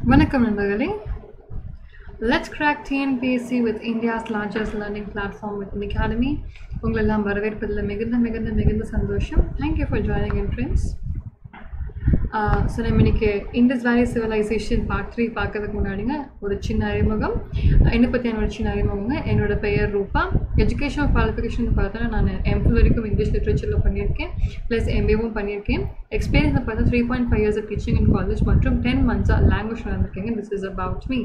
வணக்கம் நண்பர்களே let's crack TNPSC with India's largest learning platform with academy உங்களெல்லாம் வரவேற்பதில் மிகுந்த மிகுந்த மிகுந்த சந்தோஷம் thank you for joining in friends so நம்ம இன்னைக்கு Indies valley civilisation part three பார்க்கறதுக்கு முன்னாடிங்க ஒரு சின்ன அறிமுகம் என்னை பற்றி என்னோட சின்ன அறிமுகங்க என்னோட பெயர் ரூபா எஜுகேஷன் குவாலிஃபிகேஷன் பார்த்தா நான் எம்ஃபில் வரைக்கும் இங்கிலீஷ் லிட்ரேச்சரில் பண்ணியிருக்கேன் ப்ளஸ் எம்பிஏவும் பண்ணியிருக்கேன் எக்ஸ்பீரியன்ஸ் பார்த்தா three point five years teaching in college மற்றும் டென் மந்த்ஸாக லாங்குவேஜ் வந்திருக்கீங்க திஸ் இஸ் அபவுட் மீ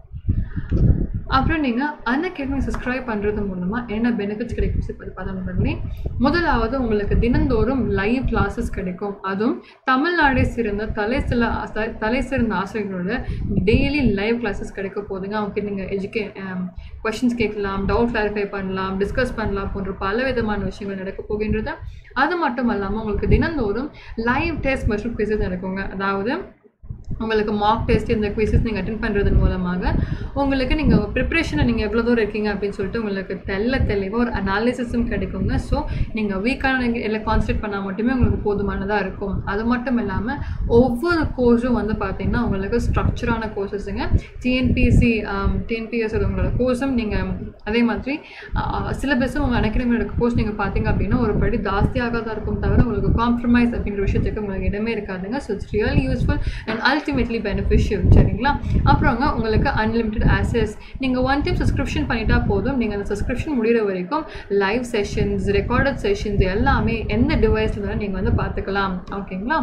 அப்புறம் நீங்கள் அன்அகாடமி சப்ஸ்கிரைப் பண்ணுறது மூலமாக என்ன பெனிஃபிட்ஸ் கிடைக்கும் இப்போ பார்த்தா நண்பர்களே முதலாவது உங்களுக்கு தினந்தோறும் லைவ் கிளாஸஸ் கிடைக்கும் அதுவும் தமிழ்நாடை சிறந்த தலை சில தலை சிறந்த ஆசிரியர்களோட டெய்லி லைவ் கிளாஸஸ் கிடைக்க போதுங்க அவங்க நீங்கள் எஜுகே கொஷின்ஸ் கேட்கலாம் டவுட் கிளாரிஃபை பண்ணலாம் டிஸ்கஸ் பண்ணலாம் போன்ற பல விதமான விஷயங்கள் நடக்க போகின்றது அது மட்டும் இல்லாமல் உங்களுக்கு தினந்தோறும் லைவ் டெஸ்ட் மற்றும் குவிசஸ் நடக்குங்க அதாவது உங்களுக்கு மார்க் டெஸ்ட் இந்த குவிசஸ் நீங்கள் அட்டன் பண்ணுறதன் மூலமாக உங்களுக்கு நீங்கள் ப்ரிப்ரேஷனை நீங்கள் எவ்வளோ தூரம் இருக்கீங்க அப்படின்னு சொல்லிட்டு உங்களுக்கு தெல்ல தெளிவாக ஒரு அனாலிசிஸும் கிடைக்குங்க ஸோ நீங்கள் வீக்கான எல்லாம் கான்சன்ட்ரேட் பண்ணால் மட்டுமே உங்களுக்கு போதுமானதாக இருக்கும் அது மட்டும் இல்லாமல் ஒவ்வொரு கோர்ஸும் வந்து பார்த்தீங்கன்னா உங்களுக்கு ஸ்ட்ரக்சரான கோர்சஸுங்க டிஎன்பிஎஸ்சி டிஎன்பிஎஸ் உங்களோட கோர்ஸும் நீங்கள் அதே மாதிரி சிலபஸும் உங்கள் அனக்கடமியோட கோர்ஸ் நீங்கள் பார்த்தீங்க அப்படின்னா ஒரு படி ஜாஸ்தியாக தான் இருக்கும் தவிர உங்களுக்கு காம்ப்ரமைஸ் அப்படின்ற விஷயத்துக்கு உங்களுக்கு இடமே இருக்காதுங்க so it's real useful and ultimately beneficial சரிங்களா அப்புறங்க உங்களுக்கு அன்லிமிட்டட் ஆக்சஸ் நீங்கள் ஒன் டைம் சப்ஸ்கிரிப்ஷன் பண்ணிட்டா போதும் நீங்கள் அந்த சப்ஸ்கிரிப்ஷன் முடிகிற வரைக்கும் லைவ் செஷன்ஸ் ரெக்கார்டட் செஷன்ஸ் எல்லாமே எந்த டிவைஸில் வேணால் நீங்கள் வந்து பார்த்துக்கலாம் ஓகேங்களா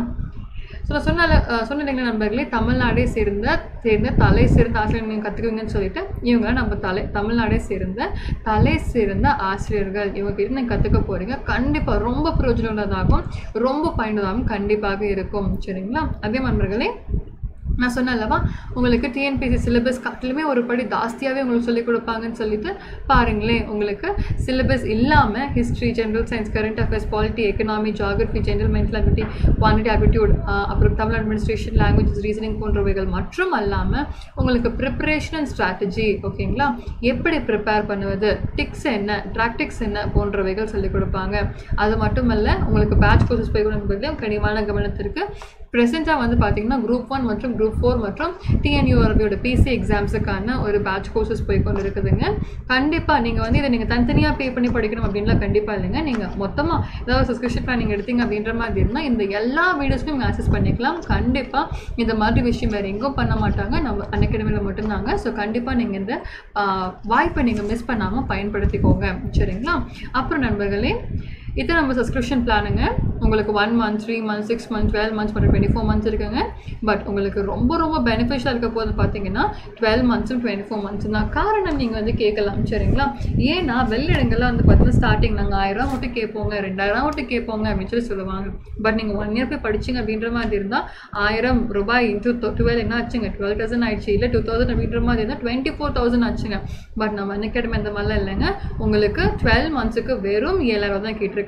ஸோ நான் சொன்ன சொன்னீங்களா நண்பர்களே தமிழ்நாடே சேர்ந்த சேர்ந்த தலை சிறந்த ஆசிரியர் நீங்கள் கற்றுக்குவீங்கன்னு சொல்லிட்டு இவங்க நம்ம தலை தமிழ்நாடே சேர்ந்த தலை சிறந்த ஆசிரியர்கள் இவங்க கிட்ட நீங்கள் கற்றுக்க போகிறீங்க கண்டிப்பாக ரொம்ப பிரயோஜனமானதாகவும் ரொம்ப பயனுள்ளதாகவும் கண்டிப்பாக இருக்கும் சரிங்களா அதே நண்பர்களே நான் சொன்னேன்லவா உங்களுக்கு டிஎன்பிசி சிலபஸ் காட்டிலுமே ஒரு படி ஜாஸ்தியாகவே உங்களுக்கு சொல்லிக் கொடுப்பாங்கன்னு சொல்லிட்டு பாருங்களேன் உங்களுக்கு சிலபஸ் இல்லாமல் history general science current affairs polity economy geography general mental ability quantity aptitude அப்புறம் தமிழ் அட்மினிஸ்ட்ரேஷன் லாங்குவேஜஸ் ரீசனிங் போன்றவைகள் மற்றும் அல்லாமல் உங்களுக்கு ப்ரிப்பரேஷன் அண்ட் ஸ்ட்ராட்டஜி ஓகேங்களா எப்படி ப்ரிப்பேர் பண்ணுவது டிக்ஸ் என்ன ட்ராக்டிக்ஸ் என்ன போன்றவைகள் சொல்லிக் கொடுப்பாங்க அது மட்டுமல்ல உங்களுக்கு பேட்ச் கோர்சஸ் போய் கூட கனிவான கவனத்திற்கு ப்ரெசென்ட்டாக வந்து பார்த்தீங்கன்னா குரூப் ஒன் மற்றும் குரூப் ஃபோர் மற்றும் டிஎன்யூஆர்பியோட பிசி எக்ஸாம்ஸுக்கான ஒரு பேட்ச் கோர்சஸ் போய் கொண்டு இருக்குதுங்க கண்டிப்பாக நீங்கள் வந்து இதை நீங்கள் தனித்தனியாக பே பண்ணி படிக்கணும் அப்படின்லாம் கண்டிப்பாக இல்லைங்க நீங்கள் மொத்தமாக ஏதாவது சப்ஸ்கிரிப்ஷன் பிளான் நீங்கள் எடுத்தீங்க அப்படின்ற மாதிரி இருந்தால் இந்த எல்லா வீடியோஸ்லையும் நீங்கள் ஆக்சஸ் பண்ணிக்கலாம் கண்டிப்பாக இந்த மாதிரி விஷயம் வேறு எங்கும் பண்ண மாட்டாங்க நம்ம அன்அகாடமியில் மட்டும்தாங்க ஸோ கண்டிப்பாக நீங்கள் இந்த வாய்ப்பை நீங்கள் மிஸ் பண்ணாமல் பயன்படுத்திக்கோங்க சரிங்களா அப்புறம் நண்பர்களே இது நம்ம சப்ஸ்கிரிப்ஷன் பிளானுங்க உங்களுக்கு one month three month six month twelve months மற்றும் டுவெண்ட்டி ஃபோர் மந்த்ஸ் இருக்குங்க பட் உங்களுக்கு ரொம்ப ரொம்ப பெனிஃபிஷியலாக இருக்க போது பார்த்தீங்கன்னா டுவெல் மந்த்ஸும் டுவெண்ட்டி ஃபோர் மந்த்ஸ் தான் காரணம் நீங்கள் வந்து கேட்கலாம் சரிங்களா ஏன்னா வெளியிடங்கள்லாம் வந்து பார்த்தீங்கன்னா ஸ்டார்டிங் நாங்கள் ஆயிரம் மட்டும் கேட்போங்க ரெண்டாயிரம் மட்டும் கேட்போங்க அப்படின்னு சொல்லி சொல்லுவாங்க பட் நீங்கள் ஒன் இயர் போய் படிச்சிங்க அப்படின்ற மாதிரி இருந்தால் ஆயிரம் ரூபாய் இன்ட்டு டுவெல் என்ன ஆச்சுங்க டுவெல் தௌசண்ட் ஆயிடுச்சு இல்லை டூ தௌசண்ட் அப்படின்ற மாதிரி இருந்தால் டுவெண்ட்டி ஃபோர் தௌசண்ட் ஆச்சுங்க பட் நம்ம அன்னைக்கிழமை இந்த மாதிரிலாம் இல்லைங்க உங்களுக்கு டுவெல் மந்த்ஸுக்கு வெறும் ஏழாயிரம் தான் கேட்டிருக்காங்க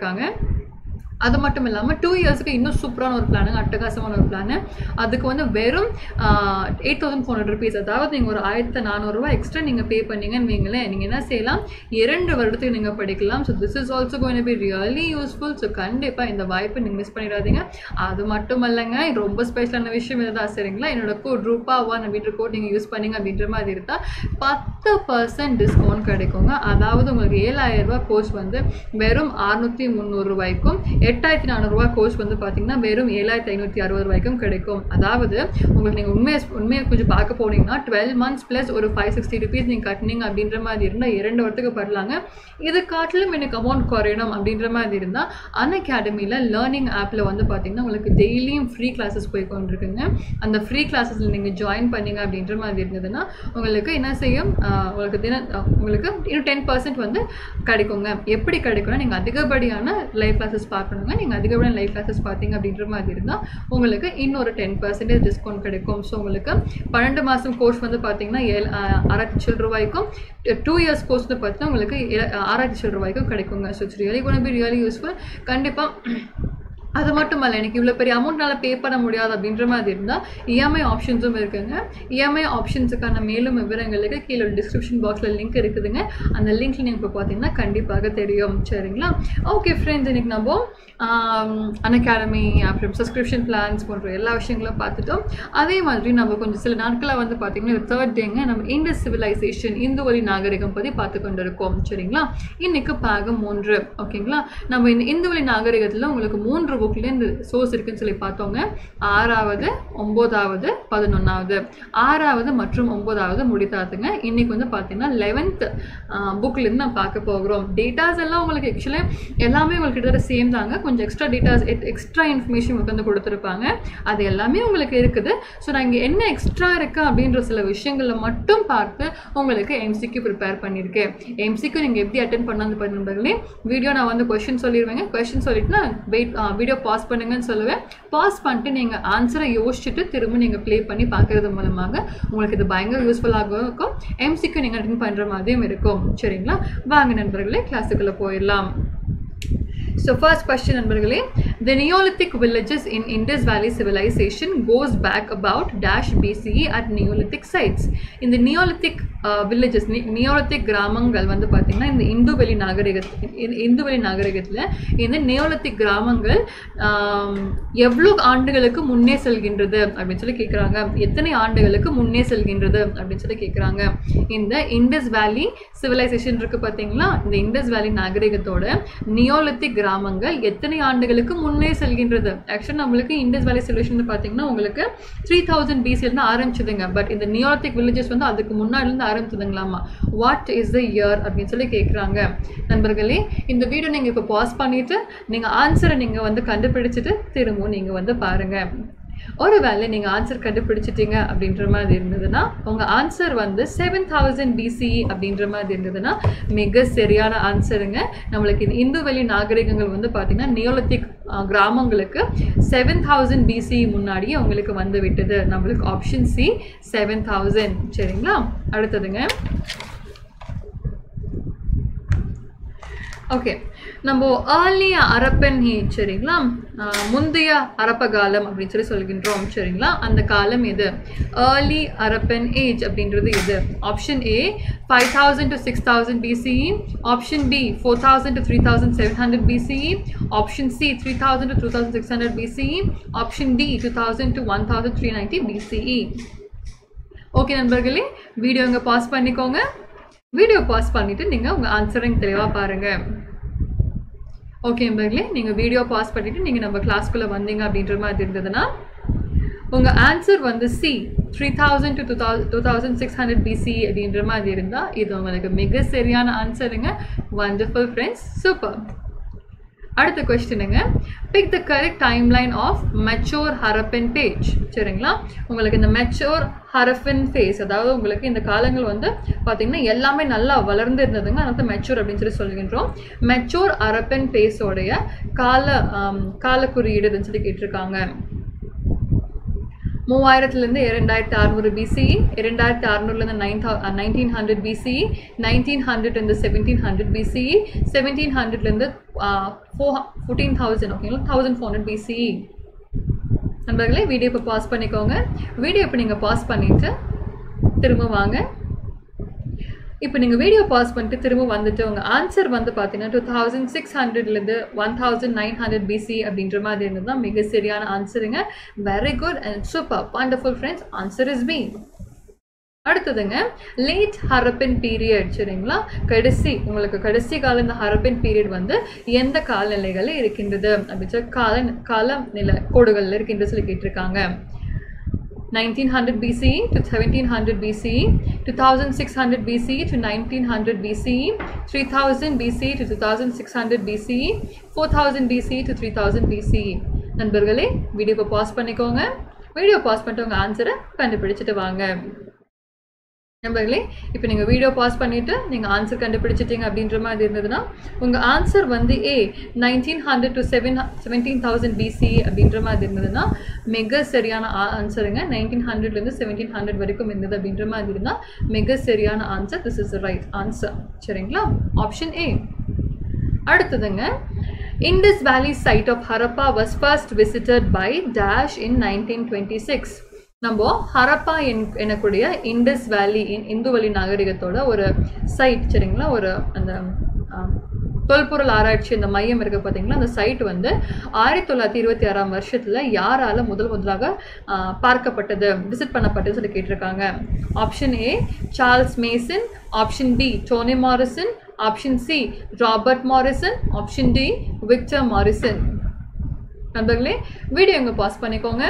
அது மட்டும் இல்லாமல் டூ இயர்ஸுக்கு இன்னும் சூப்பரான ஒரு பிளானுங்க அட்டகாசமான ஒரு பிளானு அதுக்கு வந்து வெறும் eight thousand four hundred rupees அதாவது நீங்கள் ஒரு ஆயிரத்தி நானூறுரூவா எக்ஸ்ட்ரா நீங்கள் பே பண்ணீங்கன்னு வைங்களேன் நீங்கள் என்ன செய்யலாம் இரண்டு வருடத்துக்கு நீங்கள் படிக்கலாம் so this is also going be really useful so கண்டிப்பாக இந்த வாய்ப்பை நீங்கள் மிஸ் பண்ணிடாதீங்க அது மட்டும் இல்லைங்க ரொம்ப ஸ்பெஷலான விஷயம் இதுதான் சரிங்களா என்னோட கோட் ரூபா ஒன் அப்படின்ற கோட் நீங்கள் யூஸ் பண்ணீங்க அப்படின்ற மாதிரி இருந்தால் பத்து பர்சன்ட் டிஸ்கவுண்ட் கிடைக்குங்க அதாவது உங்களுக்கு ஏழாயிரம் ரூபாய் கோர்ஸ் வந்து வெறும் அறுநூற்றி முந்நூறுரூவாய்க்கும் எட்டாயிரத்தி நானூறுரூவா கோர்ஸ் வந்து பார்த்தீங்கன்னா வெறும் ஏழாயிரத்தி ஐநூற்றி அறுபது ரூபாய்க்கும் கிடைக்கும் அதாவது உங்களுக்கு நீங்கள் உண்மையை உண்மையை கொஞ்சம் பார்க்க போனீங்கன்னா டுவெல் மந்த்ஸ் ப்ளஸ் ஒரு ஃபைவ் சிக்ஸ்டி ருபீஸ் நீங்கள் கட்டினீங்க அப்படின்ற மாதிரி இருந்தால் இரண்டு வருடத்துக்கு பரலாங்க இது காட்டிலும் எனக்கு அமௌண்ட் குறையணும் அப்படின்ற மாதிரி இருந்தால் அன் அகாடமியில் லேர்னிங் ஆப்பில் வந்து பார்த்தீங்கன்னா உங்களுக்கு டெய்லியும் ஃப்ரீ கிளாஸஸ் போய் கொண்டிருக்குங்க அந்த ஃப்ரீ கிளாஸஸில் நீங்கள் ஜாயின் பண்ணீங்க அப்படின்ற மாதிரி இருந்ததுன்னா உங்களுக்கு என்ன செய்யும் உங்களுக்கு தின உங்களுக்கு இன்னும் டென் பர்சன்ட் வந்து கிடைக்குங்க எப்படி கிடைக்கும்னா நீங்கள் அதிகப்படியான லைவ் கிளாஸஸ் பார்க்கணுங்க நீங்கள் அதிகப்படியான லைவ் கிளாஸஸ் பார்த்தீங்க அப்படின்ற மாதிரி இருந்தால் உங்களுக்கு இன்னொரு டென் பர்சன்டேஜ் டிஸ்கவுண்ட் கிடைக்கும் ஸோ உங்களுக்கு பன்னெண்டு மாதம் கோர்ஸ் வந்து பார்த்தீங்கன்னா ஏழு ஆறாயிரத்தி சில்லு ரூபாய்க்கும் டூ இயர்ஸ் கோர்ஸ் வந்து பார்த்தீங்கன்னா உங்களுக்கு ஆறாயிரத்தி சில்லு ரூபாய்க்கும் கிடைக்குங்க so it's really gonna be really useful கண்டிப்பாக அது மட்டும் இல்லை எனக்கு இவ்வளோ பெரிய அமௌண்ட்னால பே பண்ண முடியாது அப்படின்ற மாதிரி இருந்தால் இஎம்ஐ ஆப்ஷன்ஸும் இருக்குங்க இஎம்ஐ ஆப்ஷன்ஸுக்கான மேலும் விவரங்களுக்கு கீழே டிஸ்கிரிப்ஷன் பாக்ஸில் லிங்க் இருக்குதுங்க அந்த லிங்க்ல நீங்கள் இப்போ பார்த்தீங்கன்னா கண்டிப்பாக தெரியும் சரிங்களா ஓகே ஃப்ரெண்ட்ஸ் இன்னைக்கு நம்ம அன் அகாடமி அப்புறம் சப்ஸ்கிரிப்ஷன் பிளான்ஸ் போன்ற எல்லா விஷயங்களும் பார்த்துட்டோம் அதே மாதிரி நம்ம கொஞ்சம் சில நாட்களாக வந்து பார்த்தீங்கன்னா தேர்ட் டேங்க நம்ம இண்டஸ் சிவிலைசேஷன் இந்து வழி நாகரிகம் பற்றி பார்த்து கொண்டு இருக்கோம் சரிங்களா இன்னைக்கு பாகம் மூன்று ஓகேங்களா நம்ம இந்த இந்து வழி நாகரிகத்தில் உங்களுக்கு மூன்று புக்லேயே இந்த சோர்ஸ் இருக்குன்னு சொல்லி பார்த்தோங்க ஆறாவது ஒம்போதாவது பதினொன்றாவது ஆறாவது மற்றும் ஒம்போதாவது முடித்தாதுங்க இன்னைக்கு வந்து பார்த்தீங்கன்னா லெவன்த் புக்லேருந்து நம்ம பார்க்க போகிறோம் டேட்டாஸ் எல்லாம் உங்களுக்கு ஆக்சுவலாக எல்லாமே உங்களுக்கு கிட்டத்தட்ட சேம் தாங்க கொஞ்சம் எக்ஸ்ட்ரா டேட்டாஸ் எக்ஸ்ட்ரா இன்ஃபர்மேஷன் உங்களுக்கு வந்து கொடுத்துருப்பாங்க அது எல்லாமே உங்களுக்கு இருக்குது ஸோ நான் இங்கே என்ன எக்ஸ்ட்ரா இருக்கு அப்படின்ற சில விஷயங்களை மட்டும் பார்த்து உங்களுக்கு எம்சிக்கு ப்ரிப்பேர் பண்ணியிருக்கேன் எம்சிக்கு நீங்கள் எப்படி அட்டன் பண்ணாந்து பண்ணுறீங்களே வீடியோ நான் வந்து கொஷின் சொல்லிடுவேங்க கொஷின் சொல்லிட்டு நான் வெயிட் வீடியோ பாஸ் பண்ணுங்கன்னு சொல்லுவேன் பாஸ் பண்ணிட்டு நீங்கள் ஆன்சரை யோசிச்சுட்டு திரும்ப நீங்கள் ப்ளே பண்ணி பார்க்கறது மூலமாக உங்களுக்கு இது பயங்கர யூஸ்ஃபுல்லாகவும் இருக்கும் எம்சிக்கு நீங்கள் அட்டன் பண்ணுற மாதிரியும் இருக்கும் சரிங்களா வாங்க நண்பர்களே கிளாஸுக்குள்ளே போயிடலாம் ஸோ ஃபர்ஸ்ட் கொஸ்டின் நண்பர்களே the neolithic villages in Indus valley civilisation goes back about dash BCE at neolithic sites இந்த நியோலித்திக் வில்லேஜஸ் நியோலித்திக் கிராமங்கள் வந்து பார்த்திங்கன்னா இந்த இந்து வெளி நாகரிகத்தில் இந்து வெளி நாகரிகத்தில் இந்த நியோலித்திக் கிராமங்கள் எவ்வளோ ஆண்டுகளுக்கு முன்னே செல்கின்றது அப்படின்னு சொல்லி கேட்குறாங்க எத்தனை ஆண்டுகளுக்கு முன்னே செல்கின்றது அப்படின்னு சொல்லி கேட்குறாங்க இந்த இண்டஸ் வேலி சிவிலைசேஷன் இருக்கு பார்த்தீங்களா இந்த இண்டஸ் வேலி நாகரிகத்தோட நியோலித்திக் கிராமங்கள் எத்தனை ஆண்டுகளுக்கு முன்னே செல்கின்றது ஆக்சுவலி நம்மளுக்கு இண்டஸ் வேலி சிவிலைசேஷன் பார்த்தீங்கன்னா உங்களுக்கு த்ரீ தௌசண்ட் பிசிலேருந்து ஆரம்பிச்சதுங்க பட் இந்த நியோலித்திக் வில்லேஜஸ் வந்து அதுக்கு முன்னாடிலேருந்து ஆரம்பிச்சதுங்களாமா வாட் இஸ் த இயர் அப்படின்னு சொல்லி கேட்குறாங்க நண்பர்களே இந்த வீடியோ நீங்கள் இப்போ பாஸ் பண்ணிவிட்டு நீங்கள் ஆன்சரை நீங்கள் வந்து கண்டுபிடிச்சிட்டு திரும்பவும் நீங்கள் வந்து பாருங்கள் ஒருவேளை நீங்கள் ஆன்சர் கண்டுபிடிச்சிட்டீங்க அப்படின்ற மாதிரி இருந்ததுன்னா உங்கள் ஆன்சர் வந்து செவன் தௌசண்ட் பிசி அப்படின்ற மாதிரி இருந்ததுன்னா மிக சரியான ஆன்சருங்க நம்மளுக்கு இந்த இந்து வெளி நாகரிகங்கள் வந்து பார்த்திங்கன்னா நியோலத்திக் கிராமங்களுக்கு செவன் தௌசண்ட் பிசி முன்னாடியே உங்களுக்கு வந்து விட்டது நம்மளுக்கு ஆப்ஷன் சி செவன் தௌசண்ட் சரிங்களா அடுத்ததுங்க ஓகே நம்ம ஏர்லி அரப்பன் ஏஜ் சரிங்களா முந்தைய அரப்ப காலம் அப்படின்னு சொல்லி சொல்கின்றோம் சரிங்களா அந்த காலம் எது ஏர்லி அரப்பன் ஏஜ் அப்படின்றது எது option A five thousand to six thousand BCE option B four thousand to three thousand seven hundred BCE option C three thousand to two thousand six hundred BCE option D two thousand to one thousand three ninety BCE okay நண்பர்களே video இங்கே pause பண்ணிக்கோங்க video pause பண்ணிவிட்டு நீங்கள் உங்கள் ஆன்சரை தெளிவாக பாருங்கள் okay நண்பர்களே நீங்கள் வீடியோ பாஸ் பண்ணிவிட்டு நீங்கள் நம்ம கிளாஸ்க்குள்ளே வந்தீங்க அப்படின்ற மாதிரி இருந்ததுன்னா உங்கள் ஆன்சர் வந்து C three thousand to two thousand two thousand six hundred BC அப்படின்ற மாதிரி இருந்தால் இது உங்களுக்கு மிக சரியான ஆன்சருங்க வண்டர்ஃபுல் ஃப்ரெண்ட்ஸ் சூப்பர் அடுத்த கொஸ்டினுங்க pick the correct timeline of mature Harappan phase சரிங்களா உங்களுக்கு இந்த மெச்சோர் ஹரப்பன் ஃபேஸ் அதாவது உங்களுக்கு இந்த காலங்கள் வந்து பார்த்தீங்கன்னா எல்லாமே நல்லா வளர்ந்து இருந்ததுங்க அதனால மெச்சூர் அப்படின்னு சொல்லி சொல்லுகின்றோம் மெச்சோர் ஹரப்பன் பேஸோடைய கால கால குறியீடுன்னு சொல்லி கேட்டிருக்காங்க மூவாயிரத்துலேருந்து இரண்டாயிரத்தி அறுநூறு பிசி இரண்டாயிரத்தி அறுநூறுலேருந்து நைன் தௌ நைன்டீன் ஹண்ட்ரட் பிசி நைன்டீன் ஹண்ட்ரட்லேருந்து செவன்டீன் ஹண்ட்ரட் பிசி செவன்டீன் ஹண்ட்ரட்லேருந்து ஃபோர் ஃபோர்டீன் தௌசண்ட் ஓகேங்களா தௌசண்ட் ஃபோர் ஹண்ட்ரட் பிசி நண்பர்களே வீடியோ இப்போ பாஸ் பண்ணிக்கோங்க வீடியோ இப்போ நீங்கள் பாஸ் பண்ணிவிட்டு திரும்ப வாங்க இப்போ நீங்கள் வீடியோ பாஸ் பண்ணிட்டு திரும்ப வந்துட்டு உங்கள் ஆன்சர் வந்து பார்த்தீங்கன்னா டூ தௌசண்ட் சிக்ஸ் ஹண்ட்ரட்லேருந்து one thousand nine hundred BC அப்படின்ற மாதிரி இருந்தது தான் மிக சரியான ஆன்சருங்க very good and super wonderful friends answer is B அடுத்ததுங்க லேட் ஹரப்பன் பீரியட் சரிங்களா கடைசி உங்களுக்கு கடைசி கால இந்த ஹரப்பன் பீரியட் வந்து எந்த காலநிலைகளில் இருக்கின்றது அப்படின்னு சொல்லி கால கால நில கோடுகளில் இருக்கின்றது சொல்லி கேட்டிருக்காங்க 1900 BCE to 1700 BCE, 2600 BCE to 1900 BCE, 3000 BCE to 2600 BCE, 4000 BCE to 3000 BCE. நண்பர்களே வீடியோ பாஸ் பண்ணிக்கோங்க வீடியோ பாஸ் பண்ணிட்டு உங்கள் ஆன்சரை கண்டுபிடிச்சிட்டு வாங்க நண்பர்களே இப்போ நீங்கள் வீடியோ பாஸ் பண்ணிவிட்டு நீங்கள் ஆன்சர் கண்டுபிடிச்சிட்டீங்க அப்படின்ற மாதிரி இருந்ததுன்னா உங்கள் ஆன்சர் வந்து A nineteen hundred to seven seventeen thousand BC அப்படின்ற மாதிரி இருந்ததுன்னா மிக சரியான ஆன்சருங்க நைன்டீன் ஹண்ட்ரட்லேருந்து செவன்டீன் ஹண்ட்ரட் வரைக்கும் இருந்தது அப்படின்ற மாதிரி இருந்தால் மிக சரியான answer this is right answer சரிங்களா ஆப்ஷன் ஏ அடுத்ததுங்க Indus Valley site of Harappa was first visited by Dash in 1926. நம்ம ஹரப்பா என் எனக்கூடிய இண்டஸ் வேலி இந்துவெளி நாகரிகத்தோட ஒரு சைட் சரிங்களா ஒரு அந்த ஆம், தொல்பொருள் ஆராய்ச்சி அந்த மையம் இருக்கு பார்த்தீங்களா அந்த சைட் வந்து ஆயிரத்தி தொள்ளாயிரத்தி இருபத்தி ஆறாம் வருஷத்தில் யாரால முதல் முதலாக ஆ, பார்க்கப்பட்டது விசிட் பண்ணப்பட்டது சொல்லி கேட்டிருக்காங்க option A Charles Mason option B Tony Morrison option C Robert Morrison option D Victor Morrison நண்பர்களே வீடியோ இங்கே பாஸ் பண்ணிக்கோங்க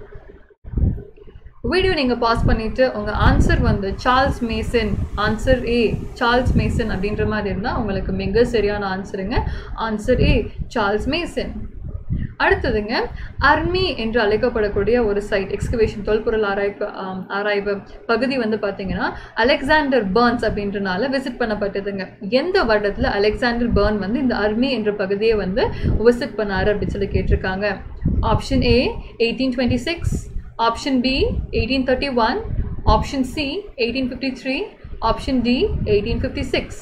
வீடியோ நீங்கள் பாஸ் பண்ணிட்டு உங்கள் ஆன்சர் வந்து Charles Mason answer A Charles Mason அப்படின்ற மாதிரி இருந்தால் உங்களுக்கு மிக சரியான ஆன்சருங்க ஆன்சர் ஏ சார்ல்ஸ் மேசன் அடுத்ததுங்க அர்மி என்று அழைக்கப்படக்கூடிய ஒரு சைட் எக்ஸ்கவேஷன் தொல்பொருள் ஆராய்ப்பு ஆம், ஆராய்வு பகுதி வந்து பார்த்தீங்கன்னா அலெக்சாண்டர் பர்ன்ஸ் அப்படின்றனால விசிட் பண்ணப்பட்டதுங்க எந்த வருடத்தில் அலெக்சாண்டர் பர்ன் வந்து இந்த அர்மி என்ற பகுதியை வந்து விசிட் பண்ணாரு அப்படின்னு சொல்லி கேட்டிருக்காங்க option A eighteen twenty six option B eighteen thirty one option C eighteen fifty three option D eighteen fifty six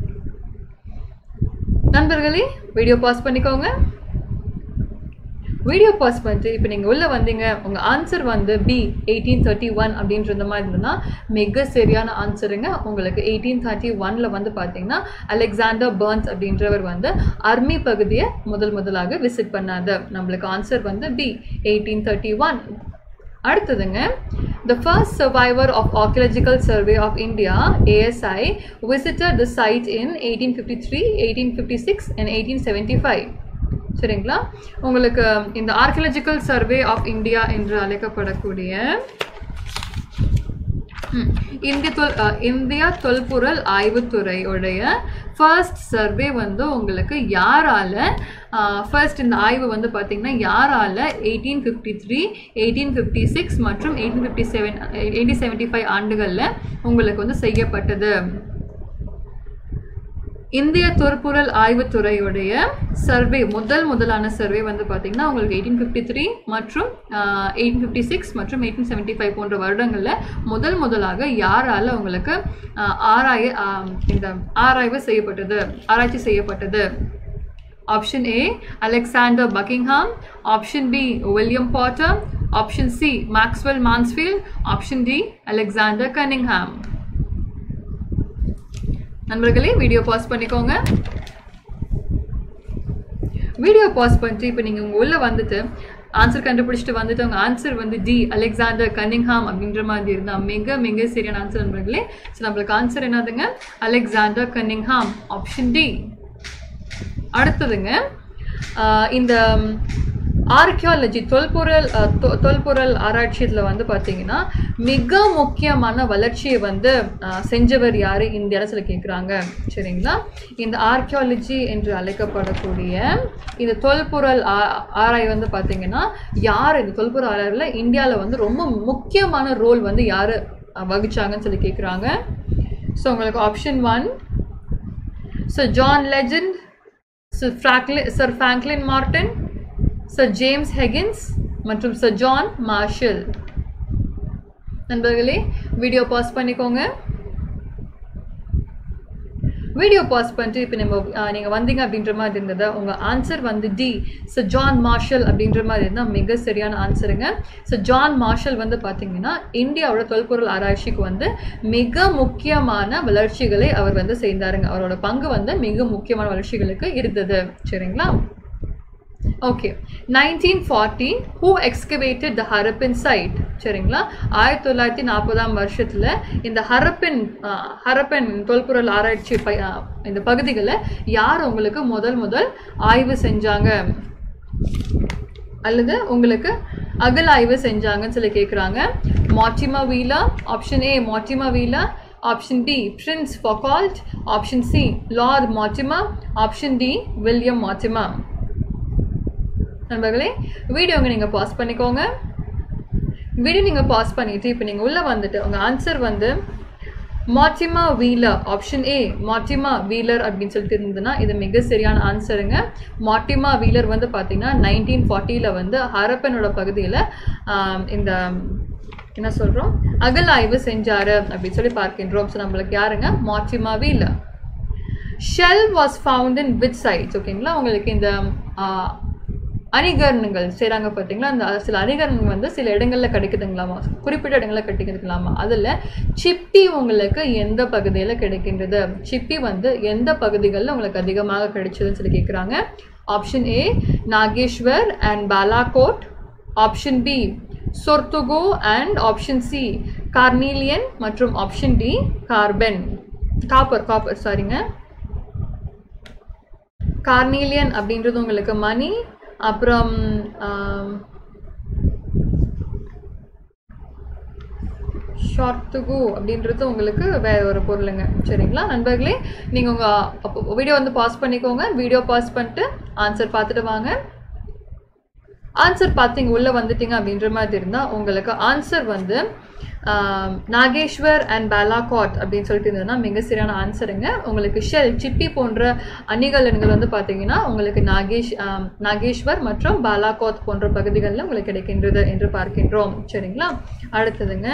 நண்பர்களே வீடியோ பாஸ் பண்ணிக்கோங்க வீடியோ பாஸ் பண்ணிட்டு இப்போ நீங்கள் உள்ளே வந்தீங்க உங்கள் ஆன்சர் வந்து பி எயிட்டீன் தேர்ட்டி ஒன் அப்படின்ற மாதிரி இருந்ததுன்னா மிக சரியான ஆன்சருங்க உங்களுக்கு எயிட்டீன் தேர்ட்டி ஒனில் வந்து பார்த்தீங்கன்னா அலெக்சாண்டர் பர்ன்ஸ் அப்படின்றவர் வந்து அர்மி பகுதியை முதல் முதலாக விசிட் பண்ணாது நம்மளுக்கு ஆன்சர் வந்து பி எயிட்டீன் தேர்ட்டி ஒன் அடுத்ததுங்க the first survivor of archaeological survey of india asi visited the site in 1853 1856 and 1875 சரிங்களா உங்களுக்கு இந்த ஆர்கியலஜிக்கல் சர்வே ஆஃப் இந்தியா என்று அழைக்கப்படக்கூடிய ம். இந்திய தொல் அ, இந்தியா தொல்பொருள் ஆய்வுத்துறையுடைய ஃபர்ஸ்ட் சர்வே வந்து உங்களுக்கு யாரால ஃபர்ஸ்ட் இந்த ஆய்வு வந்து பார்த்தீங்கன்னா யாரால eighteen fifty three eighteen fifty six மற்றும் eighteen fifty seven eighteen seventy five ஆண்டுகளில் உங்களுக்கு வந்து செய்யப்பட்டது இந்திய தொல்பொருள் ஆய்வுத்துறையுடைய சர்வே முதல் முதலான சர்வே வந்து பார்த்தீங்கன்னா உங்களுக்கு எயிட்டீன் ஃபிஃப்டி த்ரீ மற்றும் எயிட்டீன் ஃபிஃப்டி சிக்ஸ் மற்றும் எயிட்டீன் செவன்ட்டி ஃபைவ் போன்ற வருடங்களில் முதல் முதலாக யாரால உங்களுக்கு ஆஹ், ஆராய ஆஹ், இந்த ஆராய்வு செய்யப்பட்டது ஆராய்ச்சி செய்யப்பட்டது option A Alexander Buckingham option B William Potter option C Maxwell Mansfield option D Alexander Cunningham நண்பர்களே வீடியோ பாஸ் பண்ணிக்கோங்க வீடியோ பாஸ் பண்ணிட்டு இப்போ நீங்கள் உங்கள் உள்ளே வந்துட்டு ஆன்சர் கண்டுபிடிச்சிட்டு வந்துட்டு உங்கள் ஆன்சர் வந்து டி அலெக்சாண்டர் கன்னிங்ஹாம் அப்படின்ற மாதிரி இருந்தால் மிக மிக சரியான ஆன்சர் நண்பர்களே ஸோ நம்மளுக்கு ஆன்சர் என்னதுங்க அலெக்சாண்டர் கன்னிங்ஹாம் ஆப்ஷன் டி அடுத்ததுங்க ஆஹ் இந்த ஆர்கியாலஜி தொல்பொருள் ஆஹ் தொ- தொல்பொருள் ஆராய்ச்சியில் வந்து பார்த்தீங்கன்னா மிக முக்கியமான வளர்ச்சியை வந்து ஆஹ் செஞ்சவர் யார் இந்தியாவில் சில கேட்குறாங்க சரிங்களா இந்த ஆர்கியாலஜி என்று அழைக்கப்படக்கூடிய இந்த தொல்பொருள் ஆ- ஆராய் வந்து பார்த்தீங்கன்னா யார் இந்த தொல்பொருள் ஆராய்வில் இந்தியாவில் வந்து ரொம்ப முக்கியமான ரோல் வந்து யார் வகிச்சாங்கன்னு சொல்லி கேட்குறாங்க ஸோ உங்களுக்கு option one so John Legend sir Franklin sir Franklin Morton sir James Higgins மற்றும் சர் ஜான் மார்ஷல் நண்பர்களே வீடியோ பாஸ் பண்ணிக்கோங்க வீடியோ பாஸ் பண்ணிட்டு இப்போ நம்ம நீங்கள் வந்தீங்க அப்படின்ற மாதிரி இருந்தது உங்கள் ஆன்சர் வந்து டி ஸோ ஜான் மார்ஷல் அப்படின்ற மாதிரி இருந்தால் மிக சரியான ஆன்சருங்க ஸோ ஜான் மார்ஷல் வந்து பார்த்தீங்கன்னா இந்தியாவோட தொல்பொருள் ஆராய்ச்சிக்கு வந்து மிக முக்கியமான வளர்ச்சிகளை அவர் வந்து செய்தாருங்க அவரோட பங்கு வந்து மிக முக்கியமான வளர்ச்சிகளுக்கு இருந்தது சரிங்களா okay nineteen forty who excavated the Harappan site சரிங்களா ஆயிரத்தி தொள்ளாயிரத்தி நாற்பதாம் வருஷத்தில் இந்த ஹரப்பின் ஆஹ், ஹரப்பன் தொல்பொருள் ஆராய்ச்சி ப ஆஹ், இந்த பகுதிகளை யார் உங்களுக்கு முதல் முதல் ஆய்வு செஞ்சாங்க அல்லது உங்களுக்கு அகல் ஆய்வு செஞ்சாங்கன்னு சொல்லி கேட்குறாங்க Mortimer Wheeler option A Mortimer Wheeler option D prince Foucault option C lord Mortimer option D William Mortimer நண்பர்களே வீடியோங்க நீங்கள் பாஸ் பண்ணிக்கோங்க வீடியோ நீங்கள் பாஸ் பண்ணிவிட்டு இப்போ நீங்கள் உள்ளே வந்துட்டு உங்கள் ஆன்சர் வந்து Mortimer Wheeler option A Mortimer Wheeler அப்படின்னு சொல்லிட்டு இருந்ததுன்னா இது மிக சரியான ஆன்சருங்க மாட்டிமா வீலர் வந்து பார்த்தீங்கன்னா நைன்டீன் ஃபார்ட்டியில் வந்து ஹரப்பனோட பகுதியில் இந்த என்ன சொல்கிறோம் அகல் ஆய்வு செஞ்சாரு அப்படின்னு சொல்லி பார்க்கின்றோம் ஸோ நம்மளுக்கு யாருங்க Mortimer Wheeler shell was found in with sites ஓகேங்களா உங்களுக்கு இந்த ஆஹ், அணிகரணங்கள் செய்கிறாங்க பார்த்தீங்களா அந்த சில அணிகரணங்கள் வந்து சில இடங்களில் கிடைக்குதுங்களாமா குறிப்பிட்ட இடங்களில் கிடைக்குதுங்களாமா அதில் சிப்பி உங்களுக்கு எந்த பகுதியில் கிடைக்கின்றது சிப்பி வந்து எந்த பகுதிகளில் உங்களுக்கு அதிகமாக கிடைச்சதுன்னு சொல்லி கேட்குறாங்க option A Nageshwar and Balakot option B Shortugai and option C carnelian மற்றும் option D carbon copper copper சாரிங்க கார்னீலியன் அப்படின்றது உங்களுக்கு மணி அப்புறம் ஷார்ட்டுகு அப்படின்றது உங்களுக்கு வேற ஒரு பொருளுங்க சரிங்களா நண்பர்களே நீங்கள் உங்கள் வீடியோ வந்து பாஸ் பண்ணிக்கோங்க வீடியோ பாஸ் பண்ணிட்டு ஆன்சர் பார்த்துட்டு வாங்க ஆன்சர் பார்த்தீங்க உள்ளே வந்துட்டீங்க அப்படின்ற மாதிரி இருந்தால் உங்களுக்கு ஆன்சர் வந்து ஆம், நாகேஸ்வர் அண்ட் பாலாகாட் அப்படின்னு சொல்லிட்டு இருந்ததுன்னா மிக சரியான ஆன்சருங்க உங்களுக்கு ஷெல் சிப்பி போன்ற அணிகலன்கள் வந்து பார்த்தீங்கன்னா உங்களுக்கு நாகேஷ் ஆம், நாகேஸ்வர் மற்றும் பாலாகாட் போன்ற பகுதிகளில் உங்களுக்கு கிடைக்கின்றது என்று பார்க்கின்றோம் சரிங்களா அடுத்ததுங்க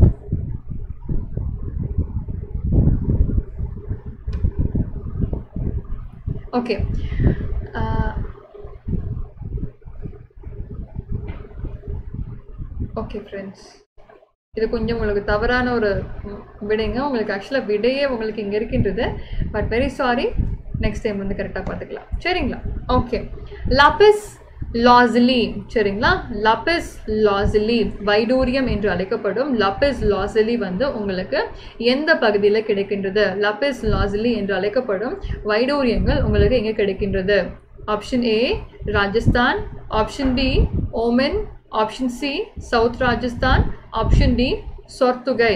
ஓகே ஓகே ஃப்ரெண்ட்ஸ் இது கொஞ்சம் உங்களுக்கு தவறான ஒரு ம், விடைங்க உங்களுக்கு ஆக்சுவலாக விடையே உங்களுக்கு இங்கே இருக்கின்றது but very sorry next time வந்து கரெக்டாக பார்த்துக்கலாம் சரிங்களா ஓகே லாபிஸ் லாஸ்லி சரிங்களா லபிஸ் லாஸ்லி வைடூரியம் என்று அழைக்கப்படும் லபிஸ் லாஸ்லி வந்து உங்களுக்கு எந்த பகுதியில் கிடைக்கின்றது லபிஸ் லாஸ்லி என்று அழைக்கப்படும் வைடூரியங்கள் உங்களுக்கு எங்கே கிடைக்கின்றது option A Rajasthan option B Oman option C south Rajasthan option D Shortugai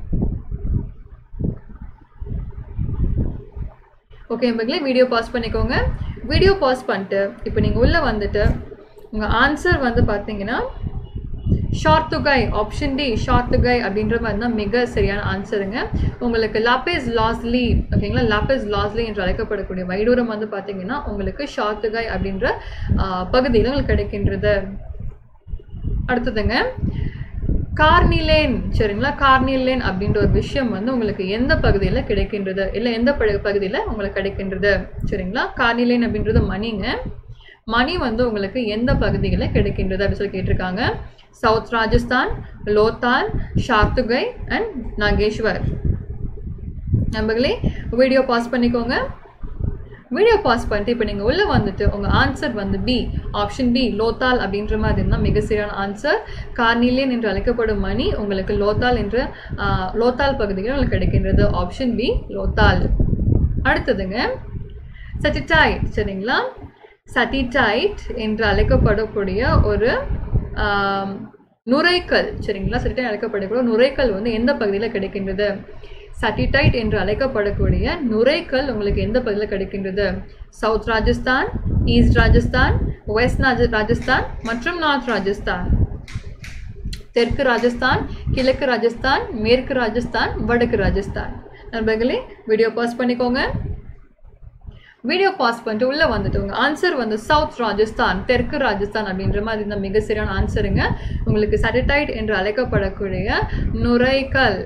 okay மக்களே வீடியோ பாஸ் பண்ணிக்கோங்க வீடியோ பாஸ் பண்ணிட்டு இப்போ நீங்கள் உள்ளே வந்துட்டு உங்கள் ஆன்சர் வந்து பார்த்தீங்கன்னா ஷார்த்துகை ஆப்ஷன் டி ஷார்த்துகை அப்படின்ற மாதிரி தான் மிக சரியான ஆன்சருங்க உங்களுக்கு லாபேஸ் லாஸ்லி ஓகேங்களா லாபேஸ் லாஸ்லி என்று அழைக்கப்படக்கூடிய வைடூரம் வந்து பார்த்தீங்கன்னா உங்களுக்கு ஷார்த்துகை அப்படின்ற பகுதியில் உங்களுக்கு கிடைக்கின்றது அடுத்ததுங்க கார்னிலேன் சரிங்களா கார்னிலேன் அப்படின்ற ஒரு விஷயம் வந்து உங்களுக்கு எந்த பகுதியில் கிடைக்கின்றது இல்லை எந்த பகு- பகுதியில் உங்களுக்கு கிடைக்கின்றது சரிங்களா கார்னிலேன் அப்படின்றது மணிங்க மணி வந்து உங்களுக்கு எந்த பகுதியில் கிடைக்கின்றது அப்படின்னு சொல்லி கேட்டிருக்காங்க சவுத் ராஜஸ்தான் லோத்தால் ஷார்த்துகை அண்ட் நாகேஸ்வர் நம்பர்களே வீடியோ பாஸ் பண்ணிக்கோங்க வீடியோ பாஸ் பண்ணிட்டு இப்போ நீங்கள் உள்ளே வந்துட்டு உங்கள் ஆன்சர் வந்து பி ஆப்ஷன் பி லோத்தால் அப்படின்ற மாதிரி இருந்தால் மிக சரியான ஆன்சர் கார்னிலியன் என்று அழைக்கப்படும் மணி உங்களுக்கு லோத்தால் என்ற ஆஹ், லோத்தால் பகுதியில் உங்களுக்கு கிடைக்கின்றது ஆப்ஷன் பி லோத்தால் அடுத்ததுங்க சட்டிடைட் சரிங்களா சட்டிடைட் என்று அழைக்கப்படக்கூடிய ஒரு ஆம், நுரைக்கல் சரிங்களா சட்டிடைட் அழைக்கப்படக்கூடிய நுரைக்கல் வந்து எந்த பகுதியில் கிடைக்கின்றது சட்டிடைட் என்று அழைக்கப்படக்கூடிய நுரைக்கல் உங்களுக்கு எந்த பகுதியில் கிடைக்கின்றது south Rajasthan east Rajasthan west ராஜ- ராஜஸ்தான் மற்றும் நார்த் ராஜஸ்தான் தெற்கு ராஜஸ்தான் கிழக்கு ராஜஸ்தான் மேற்கு ராஜஸ்தான் வடக்கு ராஜஸ்தான் நண்பர்களே வீடியோ பாஸ் பண்ணிக்கோங்க வீடியோ பாஸ் பண்ணிட்டு உள்ளே வந்துட்டு உங்கள் ஆன்சர் வந்து சவுத் ராஜஸ்தான் தெற்கு ராஜஸ்தான் அப்படின்ற மாதிரி இந்த மிக சரியான ஆன்சருங்க உங்களுக்கு சட்டிடைட் என்று அழைக்கப்படக்கூடிய நுரைக்கல்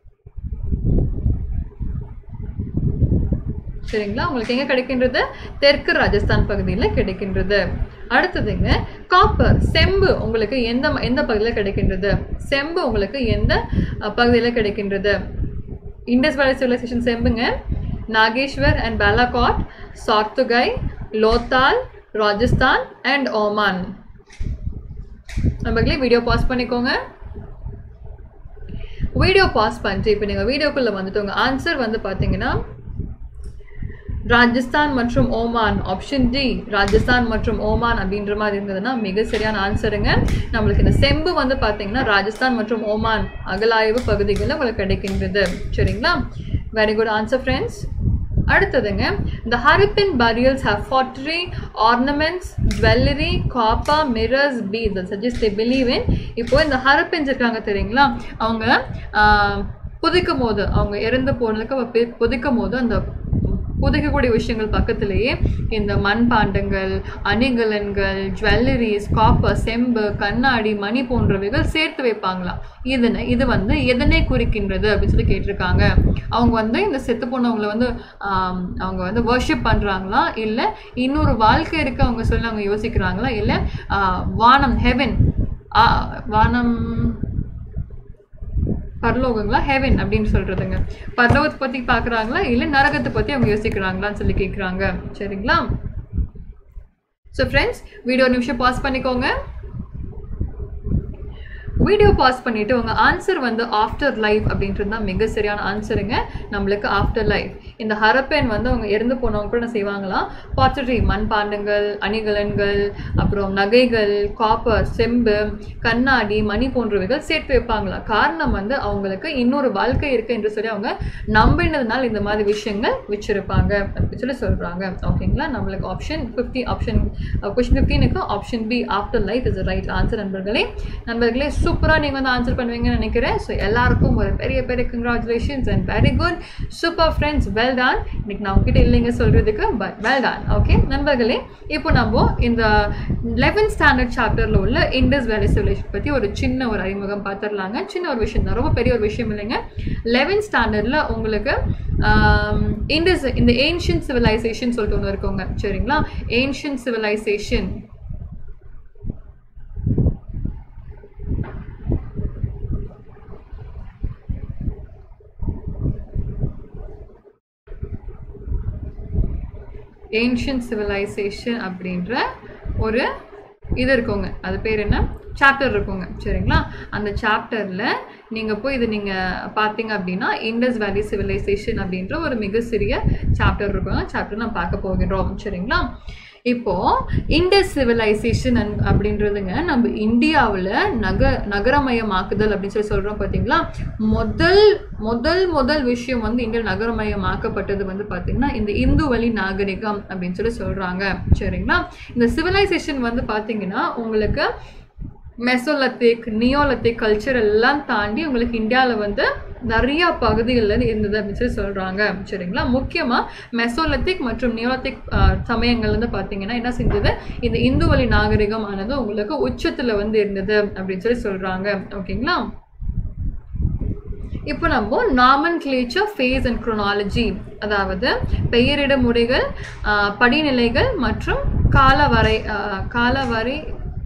சரிங்களா உங்களுக்கு எங்க கிடைக்கின்றது தெற்கு ராஜஸ்தான் பகுதியில் கிடைக்கின்றது அடுத்ததுங்க காப்பர் செம்பு உங்களுக்கு எந்த ம- எந்த பகுதியில் கிடைக்கின்றது செம்பு உங்களுக்கு எந்த அஹ், பகுதியில் கிடைக்கின்றது இண்டஸ் வேலி சிவிலைசேஷன் செம்புங்க நாகேஸ்வர் அண்ட் பாலாகாட் சார்த்துகை லோத்தால் ராஜஸ்தான் அண்ட் ஓமான் நம்மளே வீடியோ பாஸ் பண்ணிக்கோங்க வீடியோ பாஸ் பண்ணிட்டு இப்போ நீங்கள் வீடியோக்குள்ளே வந்துட்டு உங்கள் ஆன்சர் வந்து பார்த்தீங்கன்னா ராஜஸ்தான் மற்றும் ஓமான் ஆப்ஷன் டி ராஜஸ்தான் மற்றும் ஓமான் அப்படின்ற மாதிரி இருந்ததுன்னா மிக சரியான ஆன்சருங்க நம்மளுக்கு இந்த செம்பு வந்து பார்த்தீங்கன்னா ராஜஸ்தான் மற்றும் ஓமான் அகலாய்வு பகுதிகளில் உங்களுக்கு கிடைக்கின்றது சரிங்களா வெரி குட் ஆன்சர் ஃப்ரெண்ட்ஸ் அடுத்ததுங்க இந்த Harappan burials have pottery ornaments jewelry copper mirrors beads that suggest they believe in இப்போ இந்த ஹரப்பின்ஸ் இருக்காங்க தெரியுங்களா அவங்க ஆஹ், புதைக்கும் போது அவங்க இறந்து போனதுக்கு அவ பு- புதைக்கும் போது அந்த புதைக்கக்கூடிய விஷயங்கள் பக்கத்திலேயே இந்த மண்பாண்டங்கள் அணிகலன்கள் ஜுவல்லரிஸ் காப்பர் செம்பு கண்ணாடி மணி போன்றவைகள் சேர்த்து வைப்பாங்களாம் இதனை இது வந்து எதனை குறிக்கின்றது அப்படின்னு சொல்லி கேட்டிருக்காங்க அவங்க வந்து இந்த செத்து போனவங்களை வந்து ஆம், அவங்க வந்து வர்ஷிப் பண்ணுறாங்களா இல்லை இன்னொரு வாழ்க்கை இருக்கு அவங்க சொல்லி அவங்க யோசிக்கிறாங்களா இல்லை வானம் ஹெவன் வானம் பரலோகங்களா ஹெவன் அப்படின்னு சொல்றதுங்க பரலோகத்தை பத்தி பார்க்கறாங்களா இல்லை நரகத்தை பத்தி அவங்க யோசிக்கிறாங்களான்னு சொல்லி கேட்குறாங்க சரிங்களா ஸோ ஃப்ரெண்ட்ஸ் வீடியோ நிமிஷம் பாஸ் பண்ணிக்கோங்க வீடியோ பாஸ் பண்ணிட்டு உங்க ஆன்சர் வந்து ஆஃப்டர் லைஃப் அப்படின்றது தான் மிக சரியான ஆன்சருங்க நம்மளுக்கு ஆஃப்டர் லைஃப் இந்த ஹரப்பேன் வந்து அவங்க இறந்து போனவங்க கூட என்ன செய்வாங்களாம் பாட்டரி மண்பாண்டங்கள் அணிகலன்கள் அப்புறம் நகைகள் காப்பர் செம்பு கண்ணாடி மணி போன்றவைகள் சேர்த்து வைப்பாங்களாம் காரணம் வந்து அவங்களுக்கு இன்னொரு வாழ்க்கை இருக்கு என்று சொல்லி அவங்க நம்பினதுனால இந்த மாதிரி விஷயங்கள் வச்சிருப்பாங்க அப்படின்னு சொல்லி சொல்றாங்க ஓகேங்களா நம்மளுக்கு ஆப்ஷன் ஃபிஃப்டி ஆப்ஷன் கொஸ்டின் ஃபிஃப்டீனுக்கு option B after life is right answer நண்பர்களே நண்பர்களே சூப்பராக நீங்கள் வந்து ஆன்சர் பண்ணுவீங்கன்னு நினைக்கிறேன் ஸோ எல்லாருக்கும் ஒரு பெரிய பெரிய congratulations and very good super friends well done இன்னைக்கு நான் உங்ககிட்ட இல்லைங்க சொல்கிறதுக்கு பட் வெல் டான் ஓகே நண்பர்களே இப்போ நம்ம இந்த லெவன்த் ஸ்டாண்டர்ட் சாப்டரில் உள்ள இண்டஸ் வேலி சிவிலேஷன் பற்றி ஒரு சின்ன ஒரு அறிமுகம் பார்த்துடலாங்க சின்ன ஒரு விஷயம் தான் ரொம்ப பெரிய ஒரு விஷயம் இல்லைங்க லெவன்த் ஸ்டாண்டர்டில் உங்களுக்கு இண்டஸ் இந்த ஏன்ஷியன் சிவிலைசேஷன் சொல்லிட்டு ஒன்று இருக்குங்க சரிங்களா ஏன்ஷியன் சிவிலைசேஷன் ஏன்ஷியன் சிவிலைசேஷன் அப்படின்ற ஒரு இது இருக்குங்க அது பேர் என்ன சாப்டர் இருக்குங்க சரிங்களா அந்த சாப்டரில் நீங்கள் போய் இது நீங்கள் பார்த்தீங்க அப்படின்னா இண்டஸ் வேலி சிவிலைசேஷன் அப்படின்ற ஒரு மிக சிறிய சாப்டர் இருக்குங்க சாப்டர் நான் பார்க்க போகிறோம் சரிங்களா இப்போ இண்டஸ் சிவிலைசேஷன் அப்படின்றதுங்க நம்ம இந்தியாவில் நக நகரமயமாக்குதல் அப்படின்னு சொல்லி சொல்கிறோம் பார்த்தீங்களா முதல் முதல் முதல் விஷயம் வந்து இந்தியா நகரமயமாக்கப்பட்டது வந்து பார்த்தீங்கன்னா இந்த இந்து வழி நாகரிகம் அப்படின்னு சொல்லி சொல்கிறாங்க சரிங்களா இந்த சிவிலைசேஷன் வந்து பார்த்தீங்கன்னா உங்களுக்கு மெசோலத்திக் நியோலத்திக் கல்ச்சர் எல்லாம் தாண்டி உங்களுக்கு இந்தியாவில் வந்து நிறைய பகுதிகளில் இருந்தது அப்படின்னு சொல்லி சொல்கிறாங்க சரிங்களா முக்கியமாக மெசோலத்திக் மற்றும் நியோலத்திக் சமயங்கள் வந்து பார்த்தீங்கன்னா என்ன செஞ்சது இந்த இந்து வழி நாகரிகம் ஆனது உங்களுக்கு உச்சத்தில் வந்து இருந்தது அப்படின்னு சொல்லி சொல்கிறாங்க ஓகேங்களா இப்போ நம்ம nomenclature phase and chronology அதாவது பெயரிட முறைகள் ஆஹ், படிநிலைகள் மற்றும் காலவரை ஆஹ், காலவரை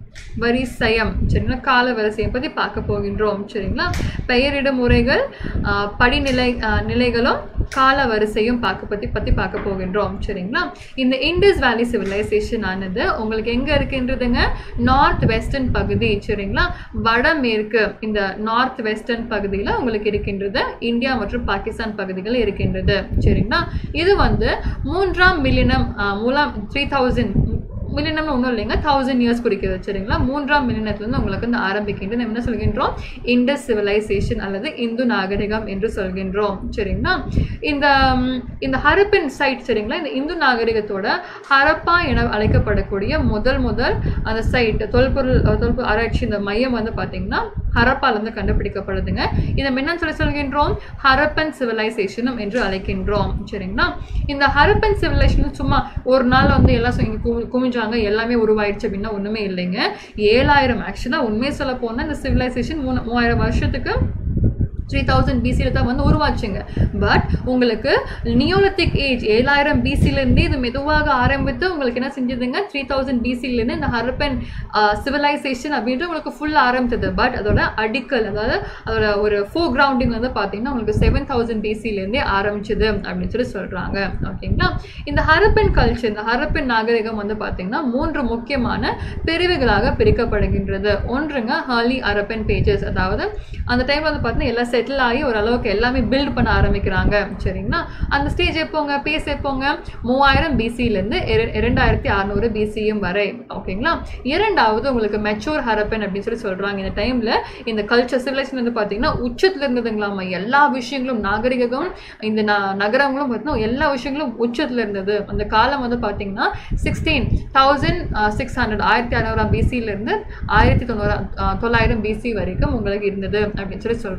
வரிசையம் சரிங்களா கால வரிசையம் பற்றி பார்க்க போகின்றோம் சரிங்களா பெயரிட முறைகள் ஆஹ், படிநிலை ஆஹ், நிலைகளும் கால வரிசையும் பார்க்க பற்றி பற்றி பார்க்க போகின்றோம் சரிங்களா இந்த இண்டஸ் வேலி சிவிலைசேஷன் ஆனது உங்களுக்கு எங்கே இருக்கின்றதுங்க நார்த் வெஸ்டர்ன் பகுதி சரிங்களா வடமேற்கு இந்த நார்த் வெஸ்டர்ன் பகுதியில் உங்களுக்கு இருக்கின்றது இந்தியா மற்றும் பாகிஸ்தான் பகுதிகள் இருக்கின்றது சரிங்களா இது வந்து மூன்றாம் மில்லினம் மூலம் த்ரீ தௌசண்ட் மில்லினம் ஒன்றும் இல்லைங்க தௌசண்ட் இயர்ஸ் குறிக்கிறது சரிங்களா மூன்றாம் மில்லினத்துலேருந்து உங்களுக்கு வந்து ஆரம்பிக்கின்றது நம்ம என்ன சொல்கின்றோம் இண்டஸ் சிவிலைசேஷன் அல்லது இந்து நாகரிகம் என்று சொல்கின்றோம் சரிங்களா இந்த ம், இந்த ஹரப்பன் சைட் சரிங்களா இந்த இந்து நாகரிகத்தோட ஹரப்பா என அழைக்கப்படக்கூடிய முதல் முதல் அந்த சைட் தொல்பொருள் அஹ், தொல்பொருள் ஆராய்ச்சி இந்த மையம் வந்து பார்த்தீங்கன்னா ஹரப்பால இருந்து கண்டுபிடிக்கப்படுதுங்க இதை நம்ம என்னன்னு சொல்லி சொல்கின்றோம் ஹரப்பன் சிவிலைசேஷனும் என்று அழைக்கின்றோம் சரிங்களா இந்த ஹரப்பன் சிவிலைசேஷன் சும்மா ஒரு நாள் வந்து எல்லாம் சொ- இங்க குமி- குமிஞ்சாங்க எல்லாமே உருவாயிடுச்சு அப்படின்னா ஒண்ணுமே இல்லைங்க ஏழாயிரம் ஆக்சுவலாக உண்மையை சொல்ல போனால் இந்த சிவிலைசேஷன் மூணு மூவாயிரம் வருஷத்துக்கு த்ரீ தௌசண்ட் பிசியில் தான் வந்து உருவாச்சுங்க பட் உங்களுக்கு நியோலத்திக் ஏஜ் ஏழாயிரம் பிசிலேருந்தே இது மெதுவாக ஆரம்பித்து உங்களுக்கு என்ன செஞ்சதுங்க த்ரீ தௌசண்ட் பிசிலேருந்து இந்த ஹரப்பன் சிவிலைசேஷன் அப்படின்ட்டு உங்களுக்கு ஃபுல்லாக ஆரம்பித்தது பட் அதோட அடிக்கல் அதாவது அதோட ஒரு ஃபோ கிரவுண்டிங் வந்து பார்த்தீங்கன்னா உங்களுக்கு செவன் தௌசண்ட் பிசிலேருந்தே ஆரம்பிச்சது அப்படின்னு சொல்லி சொல்கிறாங்க ஓகேங்களா இந்த ஹரப்பன் கல்ச்சர் இந்த ஹரப்பன் நாகரிகம் வந்து பார்த்தீங்கன்னா மூன்று முக்கியமான பிரிவுகளாக பிரிக்கப்படுகின்றது ஒன்றுங்க ஹாலி அரப்பன் பேஜஸ் அதாவது அந்த டைம்ல வந்து பார்த்தீங்கன்னா எல்லாம் செட்டில் ஆகி ஓரளவுக்கு எல்லாமே பில்ட் பண்ண ஆரம்பிக்கிறாங்க சரிங்களா அந்த ஸ்டேஜ் எப்போங்க பேஸ் எப்போங்க மூவாயிரம் பிசிலேருந்து இரண்டாயிரத்தி அறநூறு பிசியும் வரை ஓகேங்களா இரண்டாவது உங்களுக்கு மெச்சூர் ஹரப்பன் அப்படின்னு சொல்லி சொல்றாங்க இந்த டைம்ல இந்த கல்ச்சர் சிவிலைசேஷன் வந்து பார்த்தீங்கன்னா உச்சத்துல இருந்ததுங்களாமா எல்லா விஷயங்களும் நாகரிகம் இந்த ந- நகரங்களும் பார்த்தீங்கன்னா எல்லா விஷயங்களும் உச்சத்துல இருந்தது அந்த காலம் வந்து பார்த்தீங்கன்னா சிக்ஸ்டீன் தௌசண்ட் சிக்ஸ் ஹண்ட்ரட் ஆயிரத்தி அறநூறாம் பிசியிலேருந்து ஆயிரத்தி தொண்ணூறாம் தொள்ளாயிரம் பிசி வரைக்கும் உங்களுக்கு இருந்தது அப்படின்னு சொல்லி சொல்றாங்க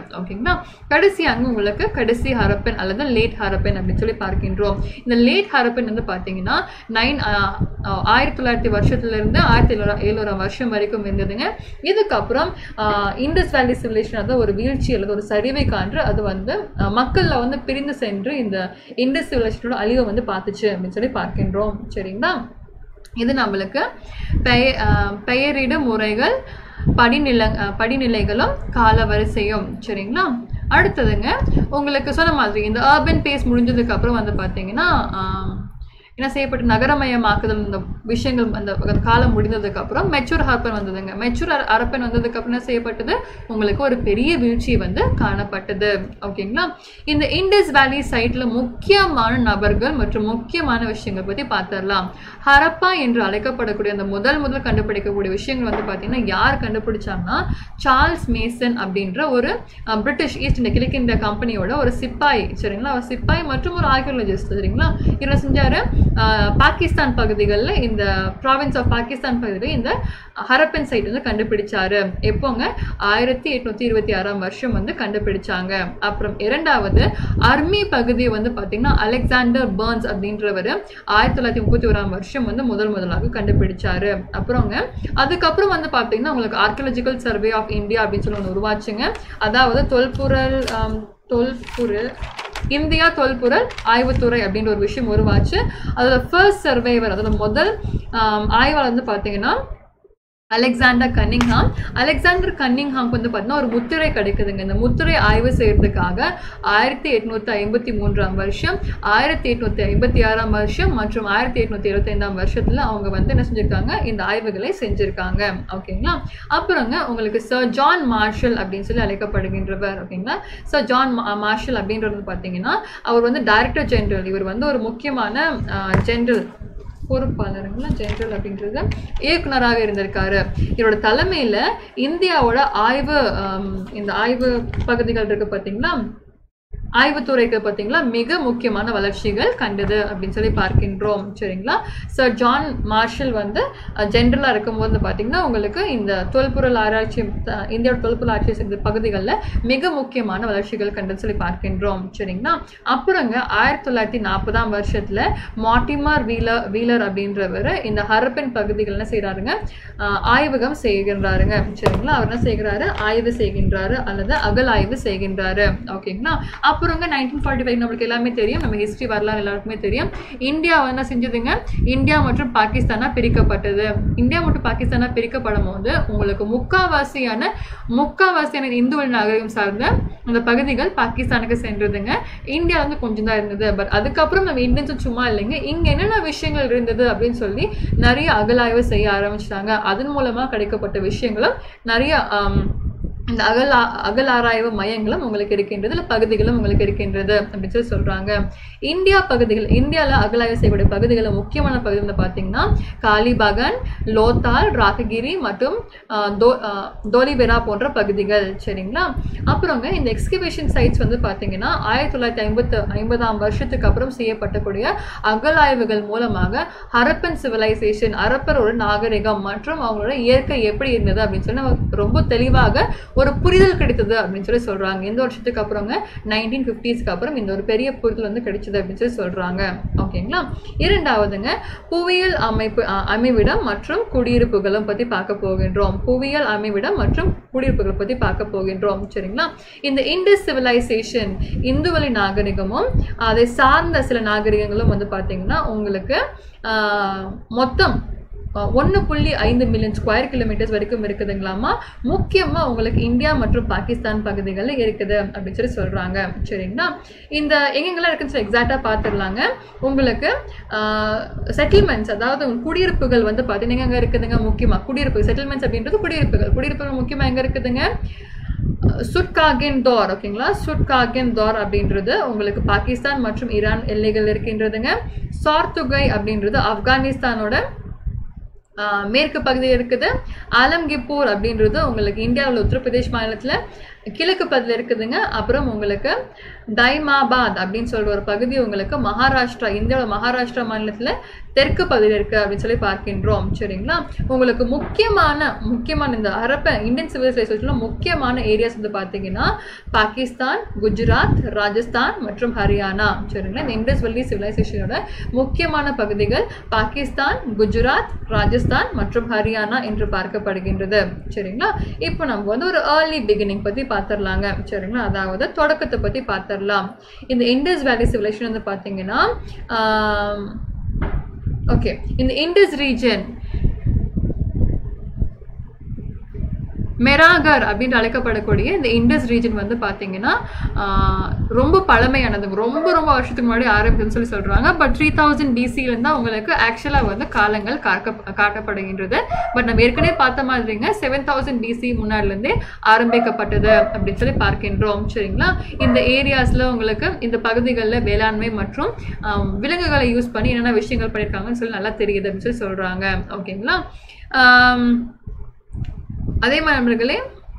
ஓகேங்களா கடைசியாக உங்களுக்கு கடைசி ஹரப்பன் அல்லது லேட் ஹரப்பன் அப்படின்னு சொல்லி பார்க்கின்றோம் இந்த லேட் ஹரப்பன் வந்து பார்த்தீங்கன்னா நைன் ஆயிரத்தி தொள்ளாயிரத்தி வருஷத்துலேருந்து ஆயிரத்தி எழுநூறு எழுநூறாம் வருஷம் வரைக்கும் இருந்ததுங்க இதுக்கப்புறம் இண்டஸ் வேலி சிவிலேஷன் அதாவது ஒரு வீழ்ச்சி அல்லது ஒரு சரிவை கான்று அது வந்து மக்களில் வந்து பிரிந்து சென்று இந்த இண்டஸ் சிவிலேஷனோட அழிவை வந்து பார்த்துச்சு அப்படின்னு சொல்லி பார்க்கின்றோம் சரிங்களா இது நம்மளுக்கு பெயர் பெயரிடு முறைகள் படிநில படிநிலைகளும் காலவரிசையும் சரிங்களா அடுத்ததுங்க உங்களுக்கு சொன்ன மாதிரி இந்த அர்பன் பேஸ் முடிஞ்சதுக்கு அப்புறம் வந்து பார்த்தீங்கன்னா என்ன செய்யப்பட்டு நகரமயமாக்குதல் இந்த விஷயங்கள் அந்த காலம் முடிந்ததுக்கு அப்புறம் மெச்சூர் ஹரப்பன் வந்ததுங்க மெச்சூர் அரப்பன் வந்ததுக்கு அப்புறம் என்ன செய்யப்பட்டது உங்களுக்கு ஒரு பெரிய வீழ்ச்சி வந்து காணப்பட்டது ஓகேங்களா இந்த இண்டஸ் வேலி சைட்ல முக்கியமான நபர்கள் மற்றும் முக்கியமான விஷயங்கள் பத்தி பார்த்துடலாம் ஹரப்பா என்று அழைக்கப்படக்கூடிய அந்த முதல் முதல் கண்டுபிடிக்கக்கூடிய விஷயங்கள் வந்து பார்த்தீங்கன்னா யார் கண்டுபிடிச்சாங்கன்னா சார்ல்ஸ் மேசன் அப்படின்ற ஒரு பிரிட்டிஷ் ஈஸ்ட் இந்தியா கிழக்கிந்திய கம்பெனியோட ஒரு சிப்பாய் சரிங்களா ஒரு சிப்பாய் மற்றும் ஒரு ஆர்கியாலஜிஸ்ட் சரிங்களா இவர் செஞ்சாரு பாகிஸ்தான் பகுதிகளில் இந்த ப்ராவின்ஸ் ஆஃப் பாகிஸ்தான் பகுதியில் இந்த ஹரப்பன் சைட் வந்து கண்டுபிடிச்சாரு எப்போங்க ஆயிரத்தி எட்நூத்தி இருபத்தி ஆறாம் வருஷம் வந்து கண்டுபிடிச்சாங்க அப்புறம் இரண்டாவது அர்மி பகுதியை வந்து பார்த்தீங்கன்னா அலெக்சாண்டர் பர்ன்ஸ் அப்படின்றவர் ஆயிரத்தி தொள்ளாயிரத்தி முப்பத்தி ஓராம் வருஷம் வந்து முதல் முதலாக கண்டுபிடிச்சாரு அப்புறங்க அதுக்கப்புறம் வந்து பார்த்தீங்கன்னா உங்களுக்கு ஆர்கியலஜிக்கல் சர்வே ஆஃப் இந்தியா அப்படின்னு சொல்லி ஒன்று உருவாச்சுங்க அதாவது தொல்பொருள் தொல்பொருள் இந்தியா தொல்பொருள் ஆய்வுத்துறை அப்படின்ற ஒரு விஷயம் உருவாச்சு அதோட ஃபர்ஸ்ட் சர்வேவர் அதோட முதல் ஆய்வாளர் வந்து பார்த்தீங்கன்னா அலெக்சாண்டர் கன்னிங்ஹாம் அலெக்சாண்டர் கன்னிங்ஹாம் வந்து பார்த்தீங்கன்னா ஒரு முத்திரை கிடைக்குதுங்க இந்த முத்திரை ஆய்வு செய்யறதுக்காக ஆயிரத்தி எட்நூத்தி ஐம்பத்தி மூன்றாம் வருஷம் ஆயிரத்தி எட்நூத்தி ஐம்பத்தி ஆறாம் வருஷம் மற்றும் ஆயிரத்தி எட்நூத்தி இருபத்தி ஐந்தாம் வருஷத்துல அவங்க வந்து என்ன செஞ்சிருக்காங்க இந்த ஆய்வுகளை செஞ்சிருக்காங்க ஓகேங்களா அப்புறங்க உங்களுக்கு சர் ஜான் மார்ஷல் அப்படின்னு சொல்லி அழைக்கப்படுகின்றவர் ஓகேங்களா சர் ஜான் மார்ஷல் அப்படின்றது பார்த்தீங்கன்னா அவர் வந்து டைரக்டர் ஜெனரல் இவர் வந்து ஒரு முக்கியமான ஜெனரல் பொறுப்பாளருங்களா ஜெனரல் அப்படின்றது இயக்குனராக இருந்திருக்காரு இவரோட தலைமையில் இந்தியாவோட ஆய்வு இந்த ஆய்வு பகுதிகள் இருக்கு பார்த்தீங்களா ஆய்வுத்துறைக்கு பார்த்தீங்களா மிக முக்கியமான வளர்ச்சிகள் கண்டது அப்படின்னு சொல்லி பார்க்கின்றோம் சரிங்களா சர் ஜான் மார்ஷல் வந்து ஜென்ரலாக இருக்கும்போது பார்த்தீங்கன்னா உங்களுக்கு இந்த தொல்பொருள் ஆராய்ச்சி இந்தியாவோட தொல்பொருள் ஆராய்ச்சி இந்த பகுதிகளில் மிக முக்கியமான வளர்ச்சிகள் கண்டது சொல்லி பார்க்கின்றோம் சரிங்களா அப்புறங்க ஆயிரத்தி தொள்ளாயிரத்தி நாற்பதாம் வருஷத்தில் மாட்டிமார் வீலர் வீலர் அப்படின்றவர் இந்த ஹரப்பன் பகுதிகள் என்ன செய்கிறாருங்க ஆய்வகம் செய்கின்றாருங்க சரிங்களா அவர் என்ன செய்கிறாரு ஆய்வு செய்கின்றாரு அல்லது அகல் ஆய்வு செய்கின்றாரு ஓகேங்களா அப்புறங்க நைன்டீன் ஃபார்ட்டி ஃபைவ் நம்மளுக்கு எல்லாமே தெரியும் நம்ம ஹிஸ்ட்ரி வரலாறு எல்லாருக்குமே தெரியும் இந்தியா என்ன செஞ்சதுங்க இந்தியா மற்றும் பாகிஸ்தானா பிரிக்கப்பட்டது இந்தியா மற்றும் பாகிஸ்தானா பிரிக்கப்படும் போது உங்களுக்கு முக்காவாசியான முக்காவாசியான இந்து நாகரிகம் சார்ந்த அந்த பகுதிகள் பாகிஸ்தானுக்கு சென்றதுங்க இந்தியா வந்து கொஞ்சம் தான் இருந்தது பட் அதுக்கப்புறம் நம்ம இந்தியன்ஸும் சும்மா இல்லைங்க இங்கே என்னென்ன விஷயங்கள் இருந்தது அப்படின்னு சொல்லி நிறைய அகலாய்வு செய்ய ஆரம்பிச்சிட்டாங்க அதன் மூலமாக கிடைக்கப்பட்ட விஷயங்களும் நிறைய இந்த அகல் அகல் ஆராய்வு மையங்களும் உங்களுக்கு இருக்கின்றது இல்லை பகுதிகளும் உங்களுக்கு இருக்கின்றது அப்படின்னு சொல்லி சொல்கிறாங்க இந்தியா பகுதிகள் இந்தியாவில் அகலாய்வு செய்யக்கூடிய பகுதிகளில் முக்கியமான பகுதி வந்து பார்த்தீங்கன்னா காலிபகன் லோத்தால் ராககிரி மற்றும் தோலிபெரா போன்ற பகுதிகள் சரிங்களா அப்புறங்க இந்த எக்ஸ்கிவேஷன் சைட்ஸ் வந்து பார்த்தீங்கன்னா ஆயிரத்தி தொள்ளாயிரத்தி ஐம்பத்து ஐம்பதாம் வருஷத்துக்கு அப்புறம் செய்யப்பட்டக்கூடிய அகலாய்வுகள் மூலமாக ஹரப்பன் சிவிலைசேஷன் அரப்பரோட நாகரிகம் மற்றும் அவங்களோட இயற்கை எப்படி இருந்தது அப்படின்னு சொல்லி நமக்கு ரொம்ப தெளிவாக ஒரு புரிதல் கிடைத்தது அப்படின்னு சொல்லி சொல்றாங்க எந்த வருஷத்துக்கு அப்புறங்க நைன்டீன் ஃபிஃப்டிஸ்க்கு அப்புறம் இந்த ஒரு பெரிய புரிதல் வந்து கிடைச்சது அப்படின்னு சொல்லி சொல்றாங்க ஓகேங்களா இரண்டாவதுங்க புவியியல் அமைப்பு அமைவிடம் மற்றும் குடியிருப்புகளும் பத்தி பார்க்க போகின்றோம் புவியியல் அமைவிடம் மற்றும் குடியிருப்புகளை பத்தி பார்க்க போகின்றோம் சரிங்களா இந்த இண்டஸ் சிவிலைசேஷன் இந்துவெளி நாகரிகமும் அதை சார்ந்த சில நாகரிகங்களும் வந்து பார்த்தீங்கன்னா உங்களுக்கு மொத்தம் ஒன்று புள்ளி ஐந்து மில்லியன் ஸ்கொயர் கிலோமீட்டர்ஸ் வரைக்கும் இருக்குதுங்களாமா முக்கியமாக உங்களுக்கு இந்தியா மற்றும் பாகிஸ்தான் பகுதிகளில் இருக்குது அப்படின்னு சொல்லி சொல்கிறாங்க சரிங்களா இந்த எங்கெங்கெல்லாம் இருக்குன்னு சொல்லி எக்ஸாக்டாக பார்த்துடலாங்க உங்களுக்கு செட்டில்மெண்ட்ஸ் அதாவது குடியிருப்புகள் வந்து பார்த்தீங்கன்னா எங்கே இருக்குதுங்க முக்கியமாக குடியிருப்பு செட்டில்மெண்ட்ஸ் அப்படின்றது குடியிருப்புகள் குடியிருப்புகள் முக்கியமாக எங்கே இருக்குதுங்க சுட்காகின் தோர் ஓகேங்களா சுட்காகின் தோர் அப்படின்றது உங்களுக்கு பாகிஸ்தான் மற்றும் ஈரான் எல்லைகள் இருக்கின்றதுங்க சார்துகை அப்படின்றது ஆப்கானிஸ்தானோட மேற்கு பகுதியில் இருக்குது ஆலம்கிப்பூர் அப்படின்றது உங்களுக்கு இந்தியாவில் உத்தரப்பிரதேஷ் மாநிலத்தில் கிழக்கு பகுதியில் இருக்குதுங்க அப்புறம் உங்களுக்கு தைமாபாத் அப்படின்னு சொல்ற ஒரு பகுதி உங்களுக்கு மகாராஷ்டிரா இந்தியாவோட மகாராஷ்டிரா மாநிலத்தில் தெற்கு பகுதியில் இருக்கு அப்படின்னு சொல்லி பார்க்கின்றோம் சரிங்களா உங்களுக்கு முக்கியமான முக்கியமான இந்த ஹரப்ப இந்தியன் சிவிலைசேஷன்ல முக்கியமான ஏரியாஸ் வந்து பார்த்தீங்கன்னா பாகிஸ்தான் குஜராத் ராஜஸ்தான் மற்றும் ஹரியானா சரிங்களா இந்த இண்டஸ் வல்லி சிவிலைசேஷனோட முக்கியமான பகுதிகள் பாகிஸ்தான் குஜராத் ராஜஸ்தான் மற்றும் ஹரியானா என்று பார்க்கப்படுகின்றது சரிங்களா இப்போ நம்ம வந்து ஒரு ஏர்லி பிகினிங் பத்தி பார்த்துடலாங்க சரிங்களா அதாவது தொடக்கத்தை பத்தி பார்த்துடலாம் இந்த இண்டஸ் வேலி சிவிலைசேஷன் வந்து பார்த்தீங்கன்னா ஓகே இந்த இண்டஸ் ரீஜன் மெராகர் அப்படின்னு அழைக்கப்படக்கூடிய இந்த இண்டஸ் ரீஜன் வந்து பார்த்தீங்கன்னா ஆஹ், ரொம்ப பழமையானது ரொம்ப ரொம்ப வருஷத்துக்கு முன்னாடி ஆரம்பிச்சுன்னு சொல்லி சொல்கிறாங்க பட் த்ரீ தௌசண்ட் பிசியிலேருந்து தான் உங்களுக்கு ஆக்சுவலாக வந்து காலங்கள் காக்க காட்டப்படுகின்றது பட் நம்ம ஏற்கனவே பார்த்த மாதிரிங்க செவன் தௌசண்ட் பிசி முன்னாடிலேருந்தே ஆரம்பிக்கப்பட்டது அப்படின்னு சொல்லி பார்க்கின்றோம் சரிங்களா இந்த ஏரியாஸில் உங்களுக்கு இந்த பகுதிகளில் வேளாண்மை மற்றும் ஆம், விலங்குகளை யூஸ் பண்ணி என்னென்ன விஷயங்கள் பண்ணியிருக்காங்கன்னு சொல்லி நல்லா தெரியுது அப்படின்னு சொல்லி சொல்கிறாங்க ஓகேங்களா ஆம், அதே மாதிரி நண்பர்களே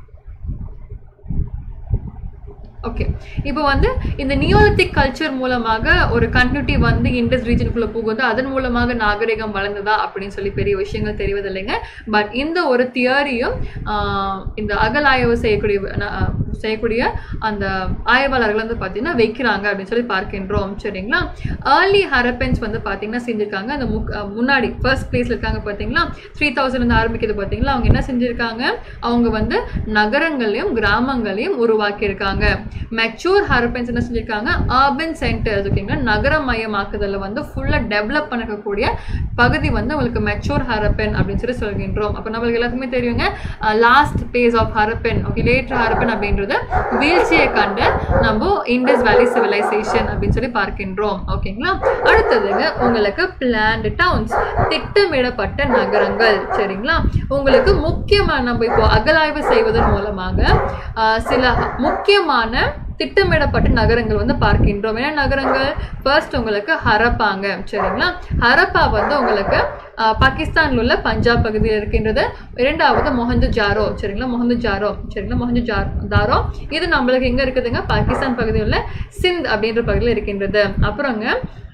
ஓகே இப்போ வந்து இந்த நியோலித்திக் கல்ச்சர் மூலமாக ஒரு கம்யூனிட்டி வந்து இண்டஸ் ரீஜனுக்குள்ள புகுந்து அதன் மூலமாக நாகரிகம் வளர்ந்ததா அப்படின்னு சொல்லி பெரிய விஷயங்கள் தெரிவதில்லைங்க பட் இந்த ஒரு தியரியும் இந்த அகலாய்வு செய்யக்கூடிய ஆஹ், செய்யக்கூடிய அந்த ஆய்வாளர்கள் வந்து பார்த்தீங்கன்னா வைக்கிறாங்க அப்படின்னு சொல்லி பார்க்கின்றோம் சரிங்களா ஏர்லி ஹரப்பன்ஸ் வந்து பார்த்தீங்கன்னா செஞ்சிருக்காங்க அந்த முக் அஹ், முன்னாடி ஃபர்ஸ்ட் பிளேஸ்ல இருக்காங்க பார்த்தீங்களா த்ரீ தௌசண்ட் ஆரம்பிக்கிறது பார்த்தீங்களா அவங்க என்ன செஞ்சிருக்காங்க அவங்க வந்து நகரங்களையும் கிராமங்களையும் உருவாக்கியிருக்காங்க மெச்சூர் ஹரப்பன்ஸ் என்ன செஞ்சிருக்காங்க அர்பன் சென்டர்ஸ் ஓகேங்களா நகரமயமாக்குதல வந்து ஃபுல்லாக டெவலப் பண்ணக்கூடிய பகுதி வந்து உங்களுக்கு மெச்சூர் ஹரப்பன் அப்படின்னு சொல்லி சொல்கின்றோம் அப்போ நம்மளுக்கு எல்லாத்துக்குமே தெரியுங்க last phase of Harappan okay later Harappan அப்படின்றது வீழ்ச்சியை கண்ட நம்ம இண்டஸ் வேலி சிவிலைசேஷன் அப்படின்னு சொல்லி பார்க்கின்றோம் ஓகேங்களா அடுத்ததுங்க உங்களுக்கு பிளான்டு டவுன்ஸ் திட்டமிடப்பட்ட நகரங்கள் சரிங்களா உங்களுக்கு முக்கியமான நம்ம இப்போ அகலாய்வு செய்வதன் மூலமாக ஆஹ், சில முக்கியமான திட்டமிடப்பட்ட நகரங்கள் வந்து பார்க்கின்றோம் என்ன நகரங்கள் ஃபர்ஸ்ட் உங்களுக்கு ஹரப்பாங்க சரிங்களா ஹரப்பா வந்து உங்களுக்கு ஆஹ், பாகிஸ்தான்ல உள்ள பஞ்சாப் பகுதியில் இருக்கின்றது இரண்டாவது மொஹந்து ஜாரோ சரிங்களா மொஹந்து ஜாரோ சரிங்களா மொஹந்து ஜார் தாரோ இது நம்மளுக்கு எங்க இருக்குதுங்க பாகிஸ்தான் பகுதியில் உள்ள சிந்த் அப்படின்ற பகுதியில் இருக்கின்றது அப்புறங்க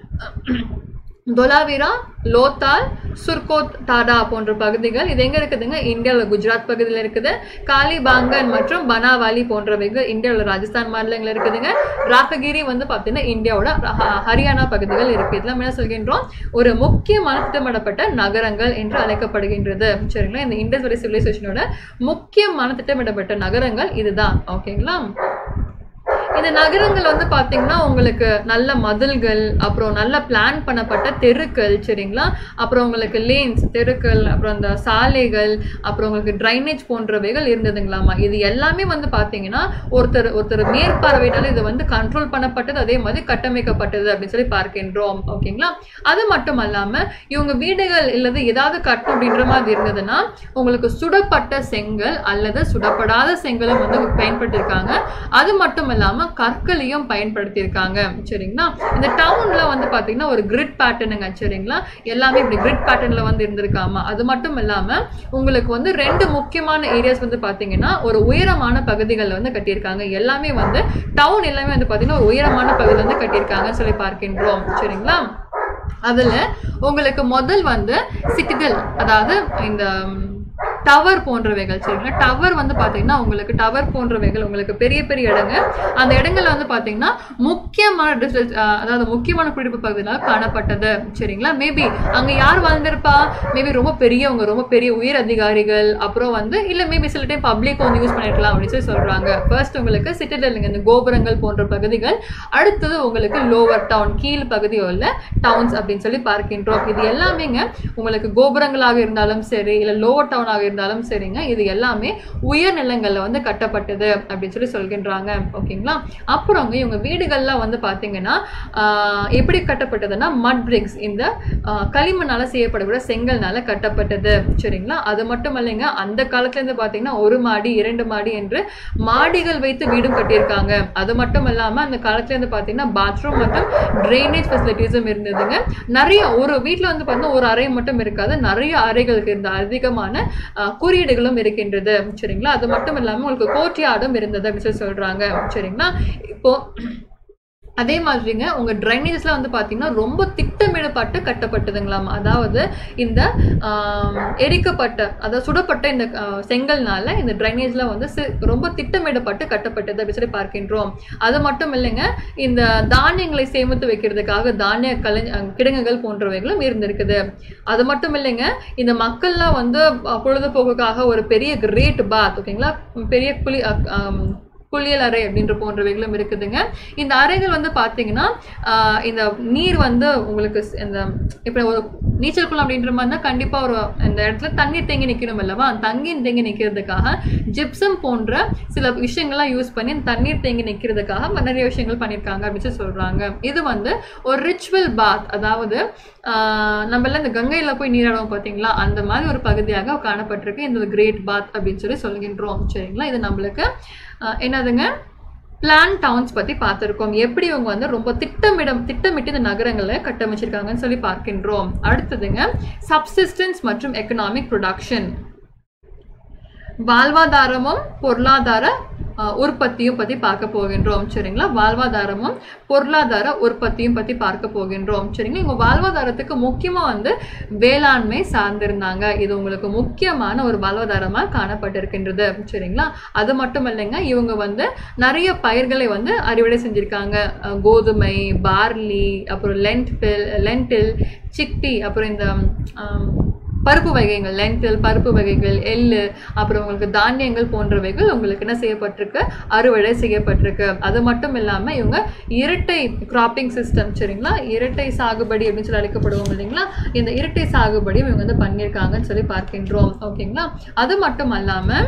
தொலாவிரா லோத்தால் சுர்கோத் தாடா போன்ற பகுதிகள் இது எங்க இருக்குதுங்க இந்தியாவில் குஜராத் பகுதியில் இருக்குது காலிபாங்கன் மற்றும் பனாவாலி போன்றவைகள் இந்தியாவில் ராஜஸ்தான் மாநிலங்கள் இருக்குதுங்க ராககிரி வந்து பார்த்தீங்கன்னா இந்தியாவோட ஹ- ஹரியானா பகுதிகள் இருக்கு இதெல்லாம் என்ன சொல்கின்றோம் ஒரு முக்கியமான திட்டமிடப்பட்ட நகரங்கள் என்று அழைக்கப்படுகின்றது சரிங்களா இந்த இண்டஸ் வரை சிவிலைசேஷனோட முக்கியமான திட்டமிடப்பட்ட நகரங்கள் இதுதான் ஓகேங்களா இந்த நகரங்கள் வந்து பாத்தீங்கன்னா உங்களுக்கு நல்ல மதில்கள் அப்புறம் நல்ல பிளான் பண்ணப்பட்ட தெருக்கள் சரிங்களா அப்புறம் உங்களுக்கு லேன்ஸ் தெருக்கள் அப்புறம் அந்த சாலைகள் அப்புறம் உங்களுக்கு ட்ரைனேஜ் போன்றவைகள் இருந்ததுங்களாமா இது எல்லாமே வந்து பாத்தீங்கன்னா ஒருத்தர் ஒருத்தர் மேற்பார்வையினால இது வந்து கண்ட்ரோல் பண்ணப்பட்டது அதே மாதிரி கட்டமைக்கப்பட்டது அப்படின்னு சொல்லி பார்க்கின்றோம் ஓகேங்களா அது மட்டும் அல்லாம இவங்க வீடுகள் இல்லது ஏதாவது கட்டணும் அப்படின்ற மாதிரி இருந்ததுன்னா உங்களுக்கு சுடப்பட்ட செங்கல் அல்லது சுடப்படாத செங்கலும் வந்து பயன்படுத்தியிருக்காங்க அது மட்டும் இல்லாம கற்களையும் பயன்படுத்தியிருக்காங்க சரிங்களா இந்த டவுன்ல வந்து பாத்தீங்கன்னா ஒரு கிரிட் பேட்டர்னுங்க சரிங்களா எல்லாமே இப்படி கிரிட் பேட்டர்ன்ல வந்து இருந்திருக்காம அது மட்டும் இல்லாம உங்களுக்கு வந்து ரெண்டு முக்கியமான ஏரியாஸ் வந்து பாத்தீங்கன்னா ஒரு உயரமான பகுதிகளில் வந்து கட்டியிருக்காங்க எல்லாமே வந்து டவுன் எல்லாமே வந்து பாத்தீங்கன்னா ஒரு உயரமான பகுதியில் வந்து கட்டியிருக்காங்கன்னு சொல்லி பார்க்கின்றோம் சரிங்களா அதுல உங்களுக்கு முதல் வந்து சிட்டிதல் அதாவது இந்த டவர் போன்றவைகள் சரிங்களா டவர் வந்து பாத்தீங்கன்னா உங்களுக்கு டவர் போன்றவைகள் உங்களுக்கு பெரிய பெரிய இடங்க அந்த இடங்கள்ல வந்து பாத்தீங்கன்னா முக்கியமான district, அஹ், அதாவது முக்கியமான குடியிருப்பு பகுதியில காணப்பட்டது சரிங்களா மேபி அங்க யார் வாழ்ந்திருப்பா மேபி ரொம்ப பெரியவங்க ரொம்ப பெரிய உயர் அதிகாரிகள் அப்புறம் வந்து இல்ல மேபி சில டைம் பப்ளிக் வந்து யூஸ் பண்ணிருக்கலாம் அப்படின்னு சொல்லி சொல்றாங்க ஃபர்ஸ்ட் உங்களுக்கு சிட்டிடலுங்க இந்த கோபுரங்கள் போன்ற பகுதிகள் அடுத்தது உங்களுக்கு லோவர் டவுன் கீழ் பகுதி உள்ள டவுன்ஸ் அப்படின்னு சொல்லி பார்க்கின்றோம் இது எல்லாமேங்க உங்களுக்கு கோபுரங்களாக இருந்தாலும் சரி இல்ல லோவர் டவுனாக இருந்தாலும் சரிங்க இது எல்லாமே உயர் நிலங்கள்ல வந்து கட்டப்பட்டது அப்படின்னு சொல்லி சொல்கின்றாங்க ஓகேங்களா அப்புறங்க இவங்க வீடுகள்லாம் வந்து பாத்தீங்கன்னா ஆஹ், எப்படி கட்டப்பட்டதுன்னா மட் பிரிக்ஸ் இந்த ஆஹ், களிமண்ணால செய்யப்படக்கூடிய செங்கல்னால கட்டப்பட்டது சரிங்களா அது மட்டும் இல்லைங்க அந்த காலத்துல இருந்து பாத்தீங்கன்னா ஒரு மாடி இரண்டு மாடி என்று மாடிகள் வைத்து வீடும் கட்டியிருக்காங்க அது மட்டும் இல்லாம அந்த காலத்துல இருந்து பாத்தீங்கன்னா பாத்ரூம் மற்றும் ட்ரைனேஜ் ஃபெசிலிட்டிஸும் இருந்ததுங்க நிறைய ஒரு வீட்ல வந்து பாத்தீங்கன்னா ஒரு அறை மட்டும் இருக்காது நிறைய அறைகளுக்கு இருந்த அதிகமான அஹ், குறியீடுகளும் இருக்கின்றது சரிங்களா அது மட்டும் இல்லாமல் உங்களுக்கு கோர்ட்யார்டும் இருந்தது அப்படின்னு சொல்லி சொல்றாங்க சரிங்களா இப்போ அதே மாதிரிங்க உங்க ட்ரைனேஜ்ல வந்து பாத்தீங்கன்னா ரொம்ப திட்டமிடப்பட்டு கட்டப்பட்டதுங்களாம் அதாவது இந்த ஆம், எரிக்கப்பட்ட அதாவது சுடப்பட்ட இந்த ஆ, செங்கல்னால இந்த ட்ரைனேஜ்ல வந்து சி- ரொம்ப திட்டமிடப்பட்டு கட்டப்பட்டது அப்படின்னு சொல்லி பார்க்கின்றோம் அது மட்டும் இல்லைங்க இந்த தானியங்களை சேமித்து வைக்கிறதுக்காக தானிய கலை அ, கிடங்குகள் போன்றவைகளும் இருந்திருக்குது அது மட்டும் இல்லைங்க இந்த மக்கள்லாம் வந்து அ, பொழுதுபோக்குக்காக ஒரு பெரிய கிரேட் பாத் ஓகேங்களா பெரிய குளி அ, ஆம், குளியல் அறை அப்படின்ற போன்றவைகளும் இருக்குதுங்க இந்த அறைகள் வந்து பார்த்தீங்கன்னா ஆஹ் இந்த நீர் வந்து உங்களுக்கு ஸ்- இந்த இப்போ ஒரு நீச்சல் குளம் அப்படின்ற மாதிரினா கண்டிப்பாக ஒரு இந்த இடத்துல தண்ணீர் தேங்கி நிற்கணும் அல்லவா தங்கி தேங்கி நிற்கிறதுக்காக ஜிப்சம் போன்ற சில விஷயங்கள்லாம் யூஸ் பண்ணி இந்த தண்ணீர் தேங்கி நிற்கிறதுக்காக நிறைய விஷயங்கள் பண்ணியிருக்காங்க அப்படின்னு சொல்லி சொல்கிறாங்க இது வந்து ஒரு ரிச்சுவல் பாத் அதாவது ஆஹ் நம்ம எல்லாம் இந்த கங்கையில் போய் நீராடுவோம் பார்த்தீங்களா அந்த மாதிரி ஒரு பகுதியாக காணப்பட்டிருக்கு இந்த கிரேட் பாத் அப்படின்னு சொல்லி சொல்கின்றோம் சரிங்களா இது நம்மளுக்கு ஆஹ் என்னதுங்க பிளான் டவுன்ஸ் பத்தி பார்த்திருக்கோம் எப்படி இவங்க வந்து ரொம்ப திட்டமிடம் திட்டமிட்டு இந்த நகரங்களை கட்டமைச்சிருக்காங்கன்னு சொல்லி பார்க்கின்றோம் அடுத்ததுங்க சப்சிஸ்டன்ஸ் மற்றும் எக்கனாமிக் ப்ரொடக்ஷன் வாழ்வாதாரமும் பொருளாதார அஹ், உற்பத்தியும் பத்தி பார்க்க போகின்றோம் சரிங்களா வாழ்வாதாரமும் பொருளாதார உற்பத்தியும் பத்தி பார்க்க போகின்றோம் சரிங்களா இவங்க வாழ்வாதாரத்துக்கு முக்கியமா வந்து வேளாண்மை சார்ந்திருந்தாங்க இது உங்களுக்கு முக்கியமான ஒரு வாழ்வாதாரமா காணப்பட்டிருக்கின்றது சரிங்களா அது மட்டும் இல்லைங்க இவங்க வந்து நிறைய பயிர்களை வந்து அறுவடை செஞ்சிருக்காங்க அஹ், கோதுமை பார்லி அப்புறம் லென்டில் லென்டில் சிக்பி அப்புறம் இந்த ஆம், பருப்பு வகைகள் லென்டில் பருப்பு வகைகள் எள்ளு அப்புறம் உங்களுக்கு தானியங்கள் போன்றவைகள் உங்களுக்கு என்ன செய்யப்பட்டிருக்கு அறுவடை செய்யப்பட்டிருக்கு அது மட்டும் இல்லாமல் இவங்க இரட்டை கிராப்பிங் சிஸ்டம் சரிங்களா இரட்டை சாகுபடி அப்படின்னு சொல்லி அழைக்கப்படுவாங்க இல்லைங்களா இந்த இரட்டை சாகுபடியும் இவங்க வந்து பண்ணியிருக்காங்கன்னு சொல்லி பார்க்கின்றோம் ஓகேங்களா அது மட்டும் அல்லாமல்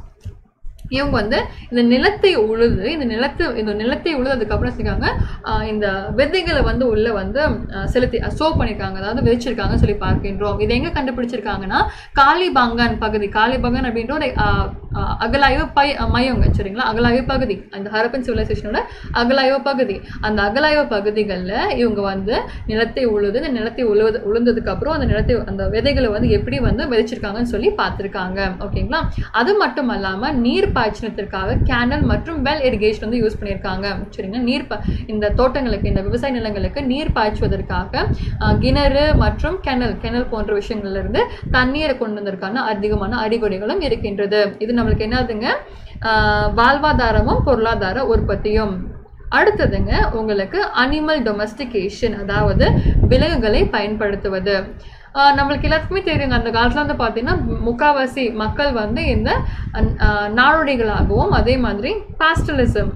இவங்க வந்து இந்த நிலத்தை உழுது இந்த நிலத்தை இந்த நிலத்தை உழுதுக்கு அப்புறம் செஞ்சாங்க இந்த விதைகளை வந்து உள்ள வந்து ஆஹ் செலுத்தி சோ பண்ணியிருக்காங்க அதாவது விதைச்சிருக்காங்கன்னு சொல்லி பார்க்கின்றோம் இதை எங்க கண்டுபிடிச்சிருக்காங்கன்னா காளிபங்கன் பகுதி காளிபங்கன் அப்படின்ற ஒரு ஆஹ், ஆஹ், அகலாய்வு பை மையங்க சரிங்களா அகலாய்வு பகுதி அந்த ஹரப்பன் சிவிலைசேஷனோட அகலாய்வு பகுதி அந்த அகலாய்வு பகுதிகளில் இவங்க வந்து நிலத்தை உழுது இந்த நிலத்தை உழுவது உழுந்ததுக்கு அப்புறம் அந்த நிலத்தை அந்த விதைகளை வந்து எப்படி வந்து விதைச்சிருக்காங்கன்னு சொல்லி பார்த்துருக்காங்க ஓகேங்களா அது மட்டும் அல்லாம நீர் பாய்ச்சனத்திற்காக கேனல் மற்றும் வெல் இரிகேஷன் வந்து யூஸ் பண்ணியிருக்காங்க சரிங்களா நீர் பா- இந்த தோட்டங்களுக்கு இந்த விவசாய நிலங்களுக்கு நீர் பாய்ச்சுவதற்காக அஹ், கிணறு மற்றும் கிணல் கிணல் போன்ற விஷயங்கள்ல இருந்து தண்ணீரை கொண்டு வந்ததற்கான அதிகமான அறிகுறிகளும் இருக்கின்றது இது நம்மளுக்கு என்னதுங்க அஹ், வாழ்வாதாரமும் பொருளாதார உற்பத்தியும் அடுத்ததுங்க உங்களுக்கு அனிமல் டொமஸ்டிகேஷன் அதாவது விலங்குகளை பயன்படுத்துவது ஆஹ் நம்மளுக்கு எல்லாருக்குமே தெரியுங்க அந்த காலத்துல வந்து பார்த்தீங்கன்னா முக்காவாசி மக்கள் வந்து இந்த அஹ், நாடோடிகளாகவும் அதே மாதிரி பாஸ்டலிசம்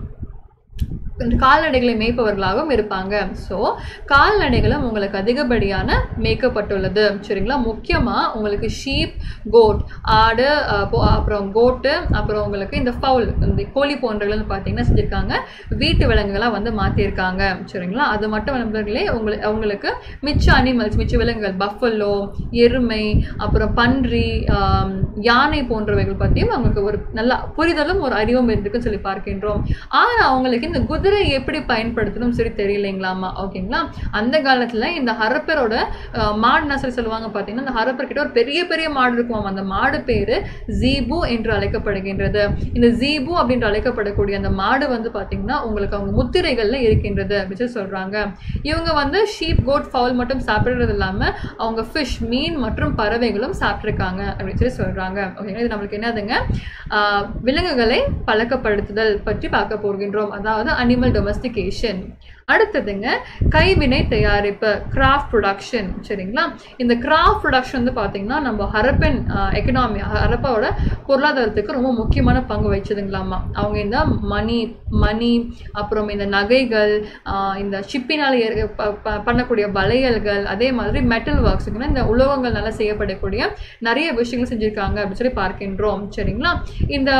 இந்த கால்நடைகளை மேய்ப்பவர்களாகவும் இருப்பாங்க ஸோ கால்நடைகளும் உங்களுக்கு அதிகப்படியான மேய்க்கப்பட்டுள்ளது சரிங்களா முக்கியமாக உங்களுக்கு ஷீப் கோட் ஆடு அஹ், போ- அப்புறம் கோட்டு அப்புறம் உங்களுக்கு இந்த ஃபவுல் இந்த கோழி போன்றவர்கள் பார்த்தீங்கன்னா செஞ்சுருக்காங்க வீட்டு விலங்குகளாக வந்து மாற்றிருக்காங்க சரிங்களா அது மட்டும் நண்பர்களே உங்களுக்கு அவங்களுக்கு மிச்ச அனிமல்ஸ் மிச்ச விலங்குகள் பஃபலோ எருமை அப்புறம் பன்றி ஆம், யானை போன்றவைகள் பற்றியும் அவங்களுக்கு ஒரு நல்ல புரிதலும் ஒரு அறிவும் இருக்குன்னு சொல்லி பார்க்கின்றோம் ஆனால் அவங்களுக்கு இந்த குதிரை எப்படி பயன்படுத்தணும் சரி தெரியலைங்களாமா ஓகேங்களா அந்த காலத்தில் இந்த ஹரப்பரோட அஹ், மாடுனா சொல்லி சொல்லுவாங்க பார்த்தீங்கன்னா இந்த ஹரப்பர் கிட்ட ஒரு பெரிய பெரிய மாடு இருக்குமாம் அந்த மாடு பேரு ஜீபு என்று அழைக்கப்படுகின்றது இந்த ஜீபு அப்படின்னு அழைக்கப்படக்கூடிய அந்த மாடு வந்து பார்த்தீங்கன்னா உங்களுக்கு அவங்க முத்திரைகள்ல இருக்கின்றது அப்படின்னு சொல்லி சொல்றாங்க இவங்க வந்து ஷீப் கோட் ஃபவுல் மட்டும் சாப்பிடுறது இல்லாம அவங்க ஃபிஷ் மீன் மற்றும் பறவைகளும் சாப்பிட்ருக்காங்க அப்படின்னு சொல்லி சொல்றாங்க ஓகேங்களா இது நம்மளுக்கு என்னதுங்க ஆஹ் விலங்குகளை பழக்கப்படுத்துதல் பற்றி பார்க்க போகின்றோம் அதாவது அனிமல் டொமஸ்டிகேஷன் அடுத்ததுங்க கைவினை தயாரிப்பு கிராஃப்ட் ப்ரொடக்ஷன் சரிங்களா இந்த கிராஃப்ட் ப்ரொடக்ஷன் வந்து பார்த்தீங்கன்னா நம்ம ஹரப்பன் எக்கனாமி ஹரப்பாவோட பொருளாதாரத்துக்கு ரொம்ப முக்கியமான பங்கு வச்சதுங்களாமா அவங்க இந்த மணி மணி அப்புறம் இந்த நகைகள் ஆஹ் இந்த ஷிப்பினால் பண்ணக்கூடிய வளையல்கள் அதே மாதிரி மெட்டல் ஒர்க்ஸுக்குன்னா இந்த உலோகங்கள்னால செய்யப்படக்கூடிய நிறைய விஷயங்கள் செஞ்சுருக்காங்க அப்படின்னு சொல்லி பார்க்கின்றோம் சரிங்களா இந்த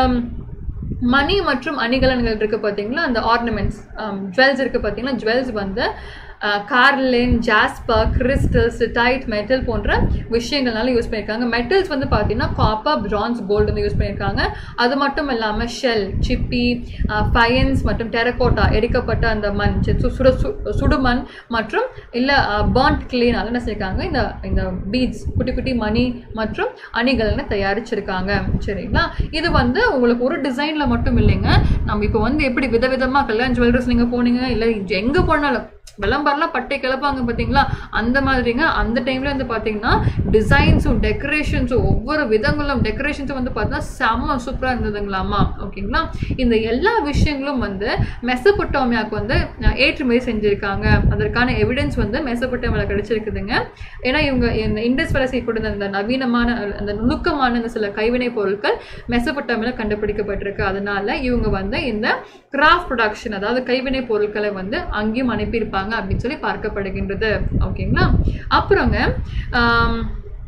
மணி மற்றும் அணிகலன்கள் இருக்கு பார்த்தீங்களா அந்த ஆர்னமெண்ட்ஸ் ஜுவல்ஸ் இருக்கு பார்த்தீங்களா ஜுவல்ஸ் வந்து கார்லின் ஜாஸ்பர் கிறிஸ்டல்ஸ் டைட் மெட்டல் போன்ற விஷயங்கள்னால யூஸ் பண்ணியிருக்காங்க மெட்டல்ஸ் வந்து பார்த்தீங்கன்னா காப்பர் பிரான்ஸ் கோல்டு வந்து யூஸ் பண்ணியிருக்காங்க அது மட்டும் இல்லாமல் ஷெல் சிப்பி ஃபயன்ஸ் மற்றும் டெரகோட்டா எரிக்கப்பட்ட அந்த மண் சு- சு- சுட சு- சுடுமண் மற்றும் இல்லை பாண்ட் கிளீனால என்ன செஞ்சிருக்காங்க இந்த இந்த பீட்ஸ் குட்டி குட்டி மணி மற்றும் அணிகள்னு தயாரிச்சிருக்காங்க சரிங்களா இது வந்து உங்களுக்கு ஒரு டிசைனில் மட்டும் இல்லைங்க நம்ம இப்போ வந்து எப்படி விதவிதமாக கல்யாண ஜுவல்லரிஸ் நீங்கள் போனீங்க இல்லை எங்கே போனாலும் விளம்பரம்லாம் பட்டை கிளப்பாங்க பார்த்தீங்களா அந்த மாதிரிங்க அந்த டைமில் வந்து பார்த்தீங்கன்னா டிசைன்ஸும் டெக்கரேஷன்ஸும் ஒவ்வொரு விதங்களும் டெக்கரேஷன்ஸும் வந்து பார்த்தீங்கன்னா செம்ம சூப்பராக இருந்ததுங்களாமா ஓகேங்களா இந்த எல்லா விஷயங்களும் வந்து மெசபொட்டோமியாவுக்கு வந்து அஹ், ஏற்றுமதி செஞ்சுருக்காங்க அதற்கான எவிடன்ஸ் வந்து மெசபொட்டோமியாவில் கிடைச்சிருக்குதுங்க ஏன்னா இவங்க இந்த இண்டஸ் வேலை செய்யக்கூடிய அந்த நவீனமான அந்த நுணுக்கமான இந்த சில கைவினை பொருட்கள் மெசபொட்டோமியாவில் கண்டுபிடிக்கப்பட்டிருக்கு அதனால இவங்க வந்து இந்த கிராஃப்ட் ப்ரொடக்ஷன் அதாவது கைவினை பொருட்களை வந்து அங்கேயும் அனுப்பியிருப்பாங்க அப்படின்னு சொல்லி பார்க்கப்படுகின்றது ஓகேங்களா அப்புறங்க ஆம்,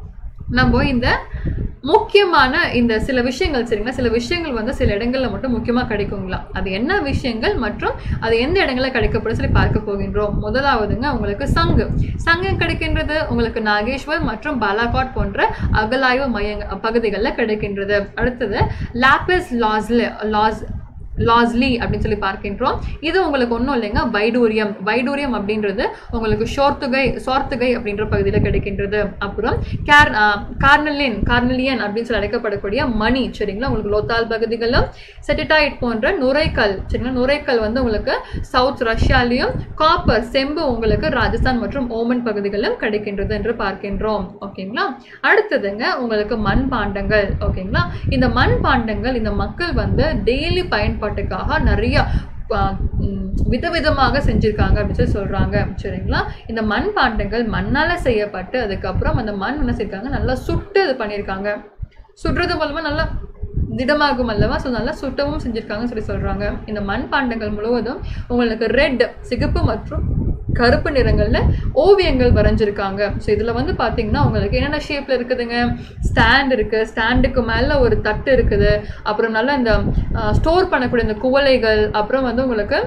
நம்ம இந்த முக்கியமான இந்த சில விஷயங்கள் சரிங்களா சில விஷயங்கள் வந்து சில இடங்கள்ல மட்டும் முக்கியமா கிடைக்குங்களா அது என்ன விஷயங்கள் மற்றும் அது எந்த இடங்கள்ல கிடைக்கப்படும் சொல்லி பார்க்க போகின்றோம் முதலாவதுங்க உங்களுக்கு சங்கு சங்கு கிடைக்கின்றது உங்களுக்கு நாகேஸ்வர் மற்றும் பாலாகாட் போன்ற அகலாய்வு மையங்க பகுதிகளில் கிடைக்கின்றது அடுத்தது லாப்பிஸ் லாஸ்ல லாஸ் லாஸ்லி அப்படின்னு சொல்லி பார்க்கின்றோம் இது உங்களுக்கு ஒன்றும் இல்லைங்க வைடூரியம் வைடூரியம் அப்படின்றது உங்களுக்கு ஷோர்த்துகை சோர்த்துகை அப்படின்ற பகுதியில் கிடைக்கின்றது அப்புறம் கேர் கார்னலின் கார்னலியன் அப்படின்னு சொல்லி அழைக்கப்படக்கூடிய மணி சரிங்களா உங்களுக்கு லோத்தால் பகுதிகளும் செட்டிடைட் போன்ற நுரைக்கல் சரிங்களா நுரைக்கல் வந்து உங்களுக்கு சவுத் ரஷ்யாலையும் காப்பர் செம்பு உங்களுக்கு ராஜஸ்தான் மற்றும் ஓமன் பகுதிகளிலும் கிடைக்கின்றது என்று பார்க்கின்றோம் ஓகேங்களா அடுத்ததுங்க உங்களுக்கு மண் பாண்டங்கள் ஓகேங்களா இந்த மண் பாண்டங்கள் இந்த மக்கள் வந்து டெய்லி பயன்பாட்டுக்காக நிறைய ஆ, ம், விதவிதமாக செஞ்சிருக்காங்க அப்படின்னு சொல்லி சொல்றாங்க சரிங்களா இந்த மண் பாண்டங்கள் மண்ணால செய்யப்பட்டு அதுக்கப்புறம் அந்த மண் என்ன செஞ்சிருக்காங்க நல்லா சுட்டு இது பண்ணியிருக்காங்க சுடுறது மூலமா நல்லா திடமாகும் அல்லவா ஸோ நல்லா சுட்டவும் செஞ்சிருக்காங்கன்னு சொல்லி சொல்றாங்க இந்த மண் பாண்டங்கள் முழுவதும் உங்களுக்கு ரெட் சிகப்பு மற்றும் கருப்பு நிறங்கள்ல ஓவியங்கள் வரைஞ்சிருக்காங்க ஸோ இதுல வந்து பாத்தீங்கன்னா உங்களுக்கு என்னென்ன ஷேப்ல இருக்குதுங்க ஸ்டாண்ட் இருக்கு ஸ்டாண்டுக்கு மேல ஒரு தட்டு இருக்குது அப்புறம் நல்லா இந்த ஸ்டோர் பண்ணக்கூடிய இந்த குவளைகள் அப்புறம் வந்து உங்களுக்கு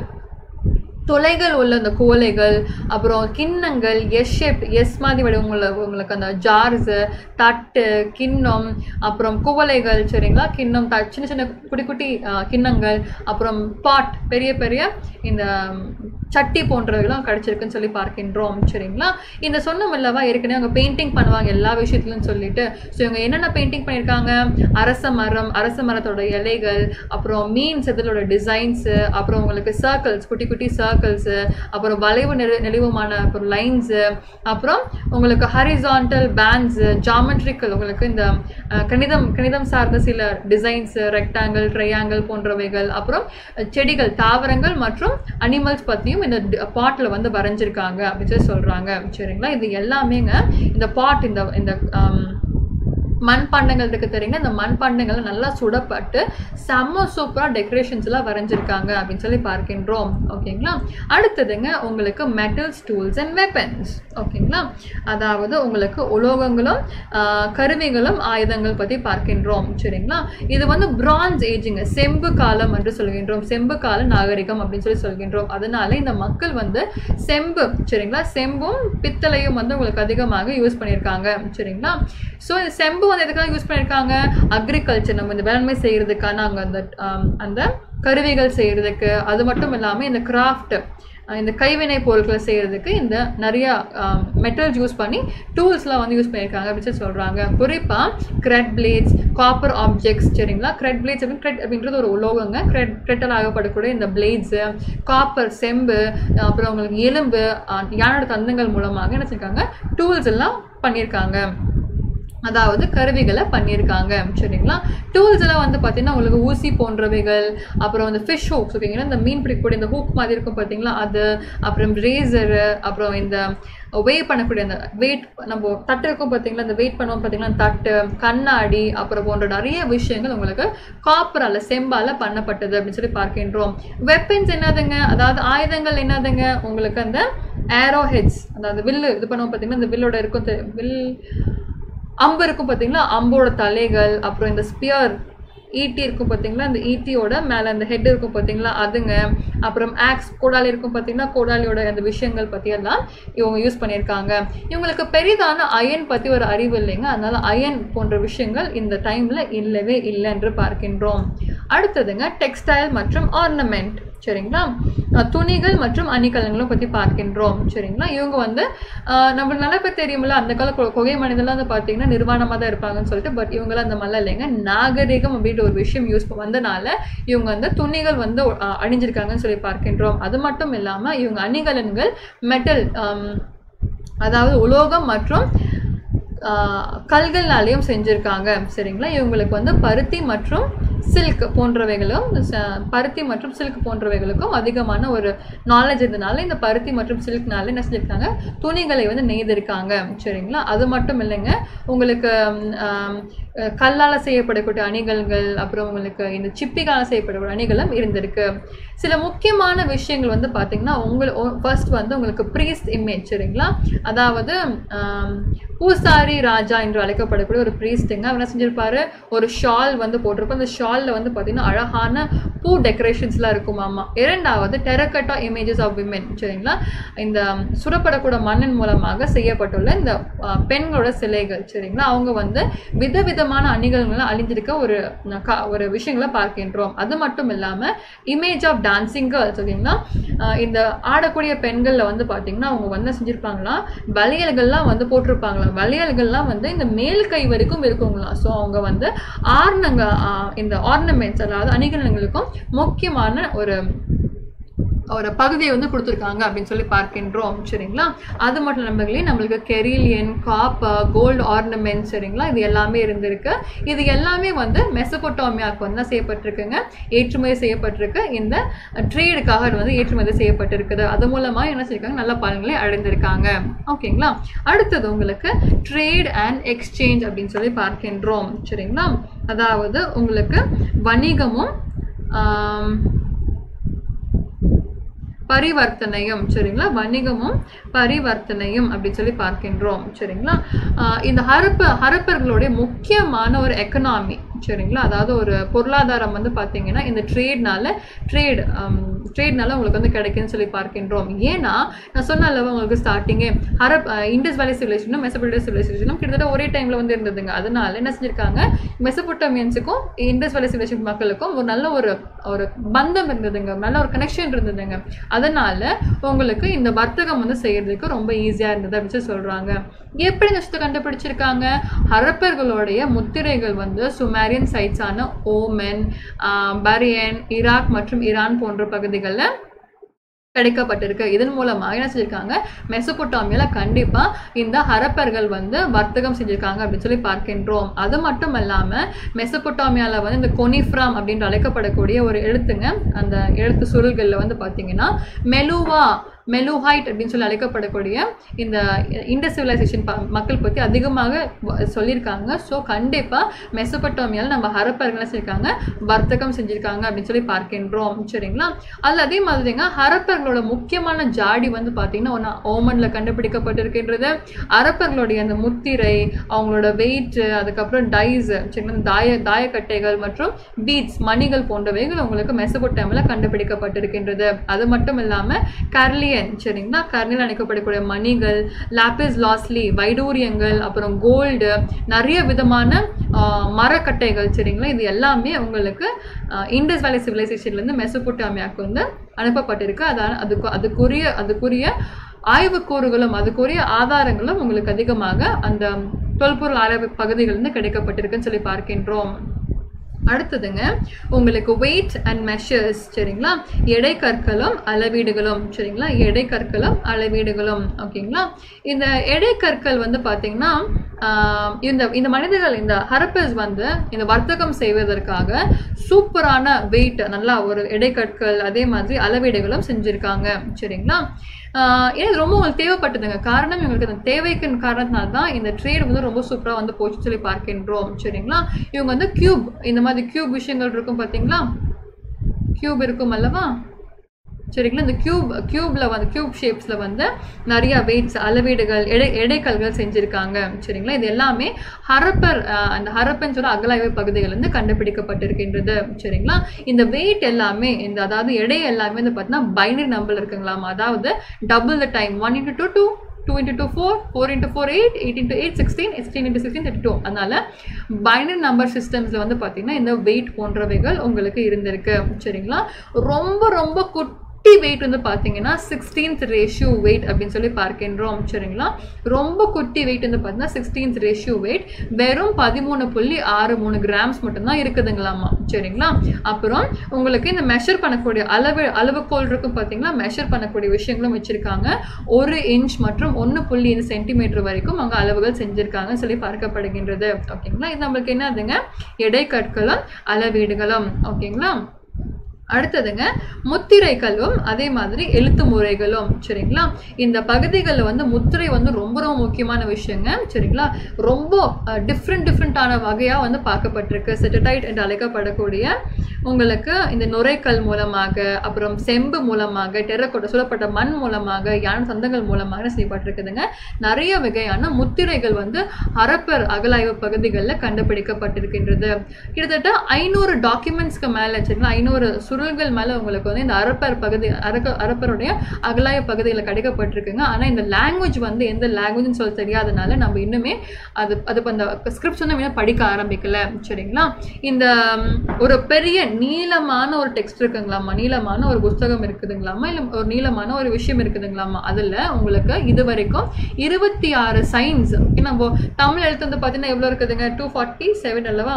துளைகள் உள்ள அந்த குவளைகள் அப்புறம் கிண்ணங்கள் எஸ் ஷேப் எஸ் மாதிரி வடிவங்கள உங்களுக்கு அந்த ஜார்ஸு தட்டு கிண்ணம் அப்புறம் குவளைகள் சரிங்களா கிண்ணம் த சின்ன சின்ன குட்டி குட்டி ஆ, கிண்ணங்கள் அப்புறம் பாட் பெரிய பெரிய இந்த ம், சட்டி போன்றவைகளும் கிடைச்சிருக்குன்னு சொல்லி பார்க்கின்றோம் சரிங்களா இந்த சொன்னோம் அல்லவா ஏற்கனவே அவங்க பெயிண்டிங் பண்ணுவாங்க எல்லா விஷயத்துலன்னு சொல்லிட்டு ஸோ இவங்க என்னென்ன பெயிண்டிங் பண்ணியிருக்காங்க அரச மரம் அரச மரத்தோட இலைகள் அப்புறம் மீன் செதிலோட டிசைன்ஸு அப்புறம் உங்களுக்கு சர்க்கிள்ஸ் குட்டி குட்டி சர்க்கிள்ஸு அப்புறம் வளைவு நெளி நெளிவுமான அப்புறம் லைன்ஸு அப்புறம் உங்களுக்கு ஹரிசான்டல் பேண்ட்ஸு ஜாமெட்ரிக்கல் உங்களுக்கு இந்த அஹ், கணிதம் கணிதம் சார்ந்த சில டிசைன்ஸு ரெக்டாங்கிள் ட்ரையாங்கிள் போன்றவைகள் அப்புறம் அஹ், செடிகள் தாவரங்கள் மற்றும் அனிமல்ஸ் பற்றியும் இந்த பாட்டில் வந்து வரைஞ்சிருக்காங்க அப்படின்னு சொல்லி சொல்கிறாங்க சரிங்களா இது எல்லாமேங்க இந்த பாட் இந்த இந்த ஆம், மண்பாண்டங்கள் இருக்கு தெரியுங்க இந்த மண்பாண்டங்கள் நல்லா சுடப்பட்டு செம்ம சூப்பராக டெக்கரேஷன்ஸ் எல்லாம் வரைஞ்சிருக்காங்க அப்படின்னு சொல்லி பார்க்கின்றோம் ஓகேங்களா அடுத்ததுங்க உங்களுக்கு மெட்டல்ஸ் டூல்ஸ் அண்ட் வெப்பன்ஸ் ஓகேங்களா அதாவது உங்களுக்கு உலோகங்களும் ஆஹ், கருவிகளும் ஆயுதங்கள் பற்றி பார்க்கின்றோம் சரிங்களா இது வந்து பிரான்ஸ் ஏஜிங்க செம்பு காலம் என்று சொல்கின்றோம் செம்பு கால நாகரிகம் அப்படின்னு சொல்லி சொல்கின்றோம் அதனால இந்த மக்கள் வந்து செம்பு சரிங்களா செம்பும் பித்தளையும் வந்து உங்களுக்கு அதிகமாக யூஸ் பண்ணியிருக்காங்க சரிங்களா ஸோ இந்த செம்பு வந்து எதுக்காக யூஸ் பண்ணியிருக்காங்க அக்ரிகல்ச்சர் நம்ம இந்த வேளாண்மை செய்யறதுக்கான அங்கே அந்த ஆம், அந்த கருவிகள் செய்யறதுக்கு அது மட்டும் இல்லாமல் இந்த கிராஃப்ட் இந்த கைவினை பொருட்களை செய்யறதுக்கு இந்த நிறைய மெட்டல்ஸ் யூஸ் பண்ணி டூல்ஸ்லாம் வந்து யூஸ் பண்ணியிருக்காங்க அப்படின்னு சொல்லி சொல்கிறாங்க குறிப்பாக கிரெட் பிளேட்ஸ் காப்பர் ஆப்ஜெக்ட்ஸ் சரிங்களா கிரெட் பிளேட்ஸ் அப்படின்னு கிரெட் அப்படின்றது ஒரு உலோகங்க கிரெட் கிரெட்டல் ஆகப்படக்கூடிய இந்த பிளேட்ஸு காப்பர் செம்பு அப்புறம் உங்களுக்கு எலும்பு அஹ், யானோட தந்தங்கள் மூலமாக என்ன செஞ்சிருக்காங்க டூல்ஸ் எல்லாம் பண்ணியிருக்காங்க அதாவது கருவிகளை பண்ணியிருக்காங்க சரிங்களா டூல்ஸ் எல்லாம் வந்து பார்த்தீங்கன்னா உங்களுக்கு ஊசி போன்றவைகள் அப்புறம் இந்த ஃபிஷ் ஹூக்ஸ் ஓகேங்களா இந்த மீன் பிடிக்கக்கூடிய இந்த ஹூக் மாதிரி இருக்கும் பார்த்தீங்களா அது அப்புறம் ரேசரு அப்புறம் இந்த வே பண்ணக்கூடிய அந்த வெயிட் நம்ம தட்டு இருக்கும் பார்த்தீங்களா இந்த வெயிட் பண்ணுவோம் பார்த்தீங்களா அந்த தட்டு கண்ணாடி அப்புறம் போன்ற நிறைய விஷயங்கள் உங்களுக்கு காப்பரால செம்பால பண்ணப்பட்டது அப்படின்னு சொல்லி பார்க்கின்றோம் வெப்பன்ஸ் என்னதுங்க அதாவது ஆயுதங்கள் என்னதுங்க உங்களுக்கு அந்த ஏரோ ஹெட்ஸ் அதாவது வில்லு இது பண்ணுவோம் பார்த்தீங்கன்னா இந்த வில்லோட இருக்கும் தெ- வில் அம்பு இருக்கும் பார்த்தீங்களா அம்போட தலைகள் அப்புறம் இந்த ஸ்பியர் ஈட்டி இருக்கும் பார்த்தீங்களா அந்த ஈட்டியோட மேலே அந்த ஹெட் இருக்கும் பார்த்தீங்களா அதுங்க அப்புறம் ஆக்ஸ் கோடாலி இருக்கும் பார்த்தீங்கன்னா கோடாலியோட அந்த விஷயங்கள் பற்றியெல்லாம் இவங்க யூஸ் பண்ணியிருக்காங்க இவங்களுக்கு பெரிதான அயன் பற்றி ஒரு அறிவு இல்லைங்க அதனால அயன் போன்ற விஷயங்கள் இந்த டைமில் இல்லவே இல்லை என்று பார்க்கின்றோம் அடுத்ததுங்க டெக்ஸ்டைல் மற்றும் ஆர்னமெண்ட் சரிங்களா அஹ் துணிகள் மற்றும் அணிகலன்களும் பற்றி பார்க்கின்றோம் சரிங்களா இவங்க வந்து அஹ் நம்மளுக்கு நல்லா பேர் தெரியுமில்ல அந்த கால கொ- கொகை மனிதெல்லாம் வந்து பார்த்தீங்கன்னா நிர்வாணமாக தான் இருப்பாங்கன்னு சொல்லிட்டு பட் இவங்களாம் அந்த மாதிரிலாம் இல்லைங்க நாகரிகம் அப்படின்ற ஒரு விஷயம் யூஸ் வந்தனால இவங்க வந்து துணிகள் வந்து அஹ், அணிஞ்சிருக்காங்கன்னு சொல்லி பார்க்கின்றோம் அது மட்டும் இல்லாமல் இவங்க அணிகலன்கள் மெட்டல் அதாவது உலோகம் மற்றும் ஆஹ், கல்கள்னாலையும் செஞ்சுருக்காங்க சரிங்களா இவங்களுக்கு வந்து பருத்தி மற்றும் சில்க் போன்றவைகளும் ச- பருத்தி மற்றும் சில்க் போன்றவைகளுக்கும் அதிகமான ஒரு நாலேஜ் இருந்தனால இந்த பருத்தி மற்றும் சில்க்னால என்ன செஞ்சுருக்காங்க துணிகளை வந்து நெய்திருக்காங்க சரிங்களா அது மட்டும் இல்லைங்க உங்களுக்கு ம், ஆம், அஹ், கல்லால செய்யப்படக்கூடிய அணிகள்கள் அப்புறம் உங்களுக்கு இந்த சிப்பிகால செய்யப்படக்கூடிய அணிகளும் இருந்திருக்கு சில முக்கியமான விஷயங்கள் வந்து பார்த்தீங்கன்னா உங்களுக்கு ஃபர்ஸ்ட் வந்து உங்களுக்கு ப்ரீஸ்ட் இமேஜ் சரிங்களா அதாவது ஆம், பூசாரி ராஜா என்று அழைக்கப்படக்கூடிய ஒரு ப்ரீஸ்ட்டுங்க அவர் என்ன செஞ்சிருப்பாரு ஒரு ஷால் வந்து போட்டிருப்போம் அந்த ஷாலில் வந்து பார்த்தீங்கன்னா அழகான பூ டெக்கரேஷன்ஸ்லாம் இருக்குமாமா இரண்டாவது டெரக்கட்டா இமேஜஸ் ஆஃப் விமென் சரிங்களா இந்த சுடப்படக்கூட மண்ணின் மூலமாக செய்யப்பட்டுள்ள இந்த அஹ், பெண்களோட சிலைகள் சரிங்களா அவங்க வந்து விதவிதமான அணிகள்களை அழிஞ்சிருக்க ஒரு ந- க- ஒரு விஷயங்களை பார்க்கின்றோம் அது மட்டும் இல்லாமல் இமேஜ் ஆஃப் டான்சிங் கேர்ள் சரிங்களா அஹ், இந்த ஆடக்கூடிய பெண்களில் வந்து பார்த்தீங்கன்னா அவங்க வந்து என்ன செஞ்சிருப்பாங்களா வளையல்கள்லாம் வந்து போட்டிருப்பாங்களாம் வளையல்கள்லாம் வந்து இந்த மேல் கை வரைக்கும் இருக்குங்களாம் ஸோ அவங்க வந்து ஆர்னங்க ஆஹ், இந்த ஆர்னமெண்ட்ஸ் அதாவது அணிகலன்களுக்கும் முக்கியமான ஒரு ஒரு பகுதியை வந்து கொடுத்துருக்காங்க அப்படின்னு சொல்லி பார்க்கின்றோம் சரிங்களா அது மட்டும் நம்பர்களே நம்மளுக்கு கெரிலியன் காப்பர் கோல்டு ஆர்னமெண்ட் சரிங்களா இது எல்லாமே இருந்திருக்கு இது எல்லாமே வந்து மெசபோட்டோமியாவுக்கு வந்து தான் செய்யப்பட்டிருக்குங்க ஏற்றுமதி செய்யப்பட்டிருக்கு இந்த ட்ரேடுக்காக இது வந்து ஏற்றுமதி செய்யப்பட்டிருக்குது அது மூலமாக என்ன செய்யிருக்காங்க நல்ல பலன்களை அடைந்திருக்காங்க ஓகேங்களா அடுத்தது உங்களுக்கு ட்ரேட் அண்ட் எக்ஸ்சேஞ்ச் அப்படின்னு சொல்லி பார்க்கின்றோம் சரிங்களா அதாவது உங்களுக்கு வணிகமும் ஆம், பரிவர்த்தனையும் சரிங்களா வணிகமும் பரிவர்த்தனையும் அப்படின்னு சொல்லி பார்க்கின்றோம் சரிங்களா ஆஹ் இந்த ஹரப்ப ஹரப்பர்களுடைய முக்கியமான ஒரு எக்கனாமி சரிங்களா அதாவது ஒரு பொருளாதாரம் வந்து பார்த்தீங்கன்னா இந்த ட்ரேட்னால ட்ரேட் ட்ரேட்னால உங்களுக்கு வந்து கிடைக்குன்னு சொல்லி பார்க்கின்றோம் ஏன்னா நான் சொன்ன அளவு உங்களுக்கு ஸ்டார்டிங்கே ஹரப் இண்டஸ் வேலி சிவிலைசேஷனும் மெசபோட்டோமியா சிவிலைசேஷனும் கிட்டத்தட்ட ஒரே டைமில் வந்து இருந்ததுங்க அதனால என்ன செஞ்சிருக்காங்க மெசபோட்டோமியன்ஸுக்கும் இண்டஸ் வேலி சிவிலைசேஷன் மக்களுக்கும் ஒரு நல்ல ஒரு ஒரு பந்தம் இருந்ததுங்க நல்ல ஒரு கனெக்ஷன் இருந்ததுங்க அதனால உங்களுக்கு இந்த வர்த்தகம் வந்து செய்யறதுக்கு ரொம்ப ஈஸியாக இருந்தது அப்படின்னு சொல்லி சொல்றாங்க எப்படி இந்த விஷயத்தை கண்டுபிடிச்சிருக்காங்க ஹரப்பர்களுடைய முத்திரைகள் வந்து சுமேரியன் சைட்ஸான ஓமன் ஆஹ், பரியன் ஈராக் மற்றும் ஈரான் போன்ற பகுதிகளில் கிடைக்கப்பட்டிருக்கு இதன் மூலமாக என்ன செஞ்சிருக்காங்க மெசபொட்டாமியால கண்டிப்பா இந்த ஹரப்பர்கள் வந்து வர்த்தகம் செஞ்சிருக்காங்க அப்படின்னு சொல்லி பார்க்கின்றோம் அது மட்டும் இல்லாம மெசபொட்டாமியால வந்து இந்த கொனிஃப்ராம் அப்படின்னு அழைக்கப்படக்கூடிய ஒரு எழுத்துங்க அந்த எழுத்து சுருள்கள்ல வந்து பாத்தீங்கன்னா மெலுவா மெலுஹைட் அப்படின்னு சொல்லி அழைக்கப்படக்கூடிய இந்த இண்டஸ் சிவிலைசேஷன் மக்கள் பற்றி அதிகமாக வ- சொல்லியிருக்காங்க ஸோ கண்டிப்பாக மெசபட்டோமியால் நம்ம ஹரப்பர்கள் செஞ்சிருக்காங்க வர்த்தகம் செஞ்சிருக்காங்க அப்படின்னு சொல்லி பார்க்கின்றோம் சரிங்களா அதில் அதே மாதிரிங்க ஹரப்பர்களோட முக்கியமான ஜாடி வந்து பார்த்தீங்கன்னா ஒன்று ஓமனில் கண்டுபிடிக்கப்பட்டிருக்கின்றது ஹரப்பர்களுடைய அந்த முத்திரை அவங்களோட வெயிட் அதுக்கப்புறம் டைஸ் சரிங்களா தாய தாயக்கட்டைகள் மற்றும் பீட்ஸ் மணிகள் போன்றவைகள் உங்களுக்கு மெசபொட்டாமில் கண்டுபிடிக்கப்பட்டிருக்கின்றது அது மட்டும் இல்லாமல் கர்லியன் சரிங்களா கர்னில் அணைக்கப்படக்கூடிய மணிகள் லாப்பிஸ் லாஸ்லி வைடூரியங்கள் அப்புறம் கோல்டு நிறைய விதமான ஆஹ், மரக்கட்டைகள் சரிங்களா இது எல்லாமே உங்களுக்கு ஆஹ், இண்டஸ் வேலி சிவிலைசேஷன்லேருந்து மெசபொட்டாமியாவுக்கு வந்து அனுப்பப்பட்டிருக்கு அதான் அதுக்கு அதுக்குரிய அதுக்குரிய ஆய்வுக்கூறுகளும் அதுக்குரிய ஆதாரங்களும் உங்களுக்கு அதிகமாக அந்த தொல்பொருள் ஆய்வு பகுதிகளிலிருந்து கிடைக்கப்பட்டிருக்குன்னு சொல்லி பார்க்கின்றோம் அடுத்ததுங்க உங்களுக்கு வெயிட் அண்ட் மெஷர்ஸ் சரிங்களா எடை கற்களும் அளவீடுகளும் சரிங்களா எடை கற்களும் அளவீடுகளும் ஓகேங்களா இந்த எடை கற்கள் வந்து பார்த்தீங்கன்னா ஆஹ், இந்த இந்த மனிதர்கள் இந்த ஹரப்பஸ் வந்து இந்த வர்த்தகம் செய்வதற்காக சூப்பரான வெயிட் நல்லா ஒரு எடை கற்கள் அதே மாதிரி அளவீடுகளும் செஞ்சுருக்காங்க சரிங்களா ஆஹ், ஏன் இது ரொம்ப உங்களுக்கு தேவைப்பட்டதுங்க காரணம் இவங்களுக்கு அந்த தேவைக்கு காரணத்தினால தான் இந்த ட்ரேட் வந்து ரொம்ப சூப்பராக வந்து போச்சு சொல்லி பார்க்கின்றோம் சரிங்களா இவங்க வந்து கியூப் இந்த மாதிரி கியூப் விஷயங்கள் இருக்கும் பார்த்தீங்களா கியூப் இருக்கும் அல்லவா சரிங்களா இந்த கியூப் கியூப்ல வந்து கியூப் ஷேப்ஸ்ல வந்து நிறைய வெயிட்ஸ் அளவீடுகள் எடை எடைக்கல்கள் செஞ்சிருக்காங்க சரிங்களா இது எல்லாமே ஹரப்பர் அஹ், அந்த ஹரப்பன் சொல்ல அகலாய்வு பகுதிகள் வந்து கண்டுபிடிக்கப்பட்டிருக்கின்றது சரிங்களா இந்த வெயிட் எல்லாமே இந்த அதாவது எடை எல்லாமே வந்து பார்த்தீங்கன்னா பைனரி நம்பர் இருக்குங்களாமா அதாவது double the time one into two two two into two four four into four eight eight into eight sixteen sixteen into sixteen thirty two அதனால பைனரி நம்பர் சிஸ்டம்ஸில் வந்து பார்த்தீங்கன்னா இந்த வெயிட் போன்றவைகள் உங்களுக்கு இருந்திருக்கு சரிங்களா ரொம்ப ரொம்ப குட்டி வெயிட் வந்து பார்த்தீங்கன்னா சிக்ஸ்டீன்த் ரேஷியோ வெயிட் அப்படின்னு சொல்லி பார்க்கின்றோம் சரிங்களா ரொம்ப குட்டி வெயிட் வந்து பார்த்தீங்கன்னா சிக்ஸ்டீன்த் ரேஷியோ வெயிட் வெறும் பதிமூணு புள்ளி ஆறு மூணு கிராம்ஸ் மட்டும்தான் இருக்குதுங்களாமா சரிங்களா அப்புறம் உங்களுக்கு இந்த மெஷர் பண்ணக்கூடிய அளவு அளவுகோல் இருக்கும் பார்த்தீங்களா மெஷர் பண்ணக்கூடிய விஷயங்களும் வச்சிருக்காங்க ஒரு இன்ச் மற்றும் ஒன்று புள்ளி ஐந்து சென்டிமீட்டர் வரைக்கும் அவங்க அளவுகள் செஞ்சிருக்காங்கன்னு சொல்லி பார்க்கப்படுகின்றது ஓகேங்களா இது நம்மளுக்கு என்னதுங்க எடை கற்களும் அளவீடுகளும் ஓகேங்களா அடுத்ததுங்க முத்திரைகளும் அதே மாதிரி எழுத்து முறைகளும் சரிங்களா இந்த பகுதிகளில் வந்து முத்திரை வந்து ரொம்ப ரொம்ப முக்கியமான விஷயங்க சரிங்களா ரொம்ப டிஃப்ரெண்ட் டிஃப்ரெண்ட்டான வகையாக வந்து பார்க்கப்பட்டிருக்கு செட்டடைட் என்று அழைக்கப்படக்கூடிய உங்களுக்கு இந்த நுரைக்கல் மூலமாக அப்புறம் செம்பு மூலமாக டெரக்கோட்டை சுடப்பட்ட மண் மூலமாக யானை சந்தங்கள் மூலமாக செய்யப்பட்டிருக்குதுங்க நிறைய வகையான முத்திரைகள் வந்து ஹரப்பர் அகலாய்வு பகுதிகளில் கண்டுபிடிக்கப்பட்டிருக்கின்றது கிட்டத்தட்ட ஐநூறு டாக்குமெண்ட்ஸ்க்கு மேலே சரிங்களா ஐநூறு சுருள்கள் மேலே உங்களுக்கு வந்து இந்த அரப்பர் பகுதி அரக்க அரப்பருடைய அகலாய பகுதியில் கிடைக்கப்பட்டிருக்குங்க ஆனால் இந்த லாங்குவேஜ் வந்து எந்த லாங்குவேஜ்னு சொல்ல தெரியாதனால நம்ம இன்னுமே அது அது இப்ப அந்த ஸ்கிரிப்ட்ஸ் வந்து இன்னும் படிக்க ஆரம்பிக்கல சரிங்களா இந்த ம், ஒரு பெரிய நீளமான ஒரு டெக்ஸ்ட் இருக்குங்களாமா நீளமான ஒரு புஸ்தகம் இருக்குதுங்களாமா இல்லை ஒரு நீளமான ஒரு விஷயம் இருக்குதுங்களாமா அதில் உங்களுக்கு இது வரைக்கும் இருபத்தி ஆறு சைன்ஸ் நம்ம தமிழ் எழுத்து வந்து பார்த்தீங்கன்னா எவ்வளோ இருக்குதுங்க டூ ஃபார்ட்டி செவன் அல்லவா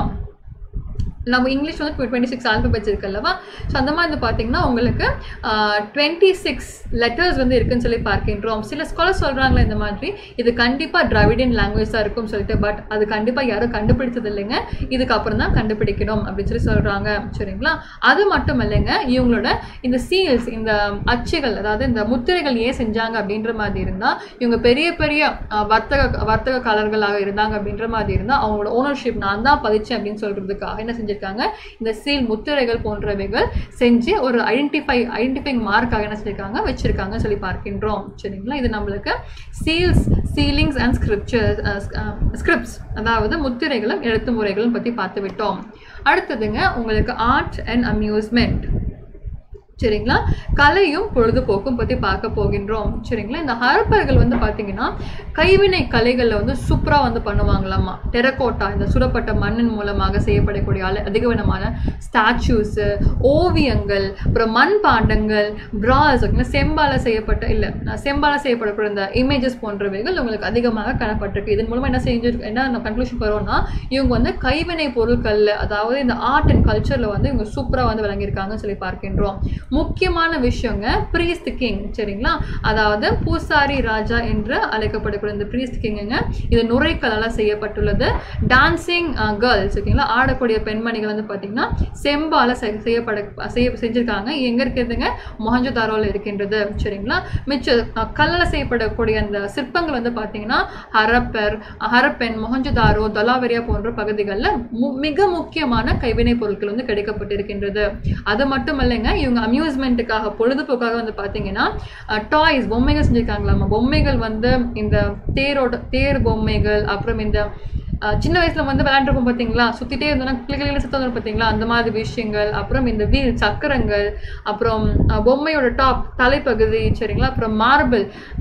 நம்ம இங்கிலீஷ் வந்து டுவெண்ட்டி சிக்ஸ் ஆல்பபெட்ஸ் இருக்கு அல்லவா ஸோ அந்த மாதிரி வந்து பார்த்தீங்கன்னா உங்களுக்கு டுவெண்ட்டி சிக்ஸ் லெட்டர்ஸ் வந்து இருக்குன்னு சொல்லி பார்க்கின்றோம் சில ஸ்காலர் சொல்கிறாங்களே இந்த மாதிரி இது கண்டிப்பாக டிராவிடியன் லாங்குவேஜ் தான் இருக்கும்னு சொல்லிட்டு பட் அது கண்டிப்பாக யாரும் கண்டுபிடிச்சது இல்லைங்க இதுக்கப்புறம் தான் கண்டுபிடிக்கணும் அப்படின்னு சொல்லி சொல்கிறாங்க சரிங்களா அது மட்டும் இல்லைங்க இவங்களோட இந்த சீல்ஸ் இந்த அச்சுகள் அதாவது இந்த முத்திரைகள் ஏன் செஞ்சாங்க அப்படின்ற மாதிரி இருந்தால் இவங்க பெரிய பெரிய அஹ், வர்த்தக வர்த்தக கலர்களாக இருந்தாங்க அப்படின்ற மாதிரி இருந்தால் அவங்களோட ஓனர்ஷிப் நான் தான் பதிச்சேன் அப்படின்னு சொல்றதுக்காக என்ன செஞ்சிருக்காங்க இந்த சீல் முத்திரைகள் போன்றவைகள் செஞ்சு ஒரு ஐடென்டிஃபை ஐடென்டிஃபைங் மார்க்காக என்ன செஞ்சிருக்காங்க வச்சிருக்காங்க சொல்லி பார்க்கின்றோம் சரிங்களா இது நம்மளுக்கு seals sealings and scriptures scripts அதாவது முத்திரைகளும் எழுத்து முறைகளும் பற்றி பார்த்து விட்டோம் அடுத்ததுங்க உங்களுக்கு ஆர்ட் அண்ட் அம்யூஸ்மெண்ட் சரிங்களா கலையும் பொழுதுபோக்கும் பற்றி பார்க்க போகின்றோம் சரிங்களா இந்த ஹரப்பர்கள் வந்து பார்த்தீங்கன்னா கைவினை கலைகளில் வந்து சூப்பராக வந்து பண்ணுவாங்களாமா டெரக்கோட்டா இந்த சுடப்பட்ட மண்ணின் மூலமாக செய்யப்படக்கூடிய அல அதிகவனமான ஸ்டாச்சூஸு ஓவியங்கள் அப்புறம் மண் பாண்டங்கள் பிராஸ் ஓகேங்களா செம்பால செய்யப்பட்ட இல்லை செம்பால செய்யப்படக்கூடிய இந்த இமேஜஸ் போன்றவைகள் உங்களுக்கு அதிகமாக காணப்பட்டிருக்கு இதன் மூலமாக என்ன செஞ்சு என்ன கன்க்ளூஷன் வரோம்னா இவங்க வந்து கைவினை பொருட்களில் அதாவது இந்த ஆர்ட் அண்ட் கல்ச்சரில் வந்து இவங்க சூப்பராக வந்து விளங்கியிருக்காங்கன்னு சொல்லி பார்க்கின்றோம் முக்கியமான விஷயங்க பிரீஸ்ட் கிங் சரிங்களா அதாவது பூசாரி ராஜா என்று அழைக்கப்படக்கூடிய இந்த பிரீஸ்ட் கிங்குங்க இது நுரைக்கலால் செய்யப்பட்டுள்ளது டான்சிங் கேர்ள்ஸ் ஓகேங்களா ஆடக்கூடிய பெண்மணிகள் வந்து பார்த்தீங்கன்னா செம்பால செய்- செய்யப்பட செய்ய செஞ்சிருக்காங்க எங்க இருக்கிறதுங்க மொஹஞ்சதாரோவில் இருக்கின்றது சரிங்களா மிச்ச அஹ், கல்லால செய்யப்படக்கூடிய அந்த சிற்பங்கள் வந்து பார்த்தீங்கன்னா ஹரப்பர் ஹரப்பென் மொஹஞ்சதாரோ தொலாவெரியா போன்ற பகுதிகளில் மிக முக்கியமான கைவினைப் பொருட்கள் வந்து கிடைக்கப்பட்டிருக்கின்றது அது மட்டும் இல்லைங்க இவங்க அம்யூஸ்மெண்ட்டுக்காக பொழுதுபோக்காக வந்து பார்த்தீங்கன்னா டாய்ஸ் பொம்மைகள் செஞ்சுருக்காங்களாமா பொம்மைகள் வந்து இந்த தேரோட தேர் பொம்மைகள் அப்புறம் இந்த அஹ், சின்ன வயசுல வந்து விளையாண்டுருப்போம் பார்த்தீங்களா சுத்திட்டே இருந்தோம்னா கிளிகளில் சுத்தம் வரும் பார்த்தீங்களா அந்த மாதிரி விஷயங்கள் அப்புறம் இந்த வீல் சக்கரங்கள் அப்புறம் அஹ், பொம்மையோட டாப் தலைப்பகுதி சரிங்களா அப்புறம் மார்பிள்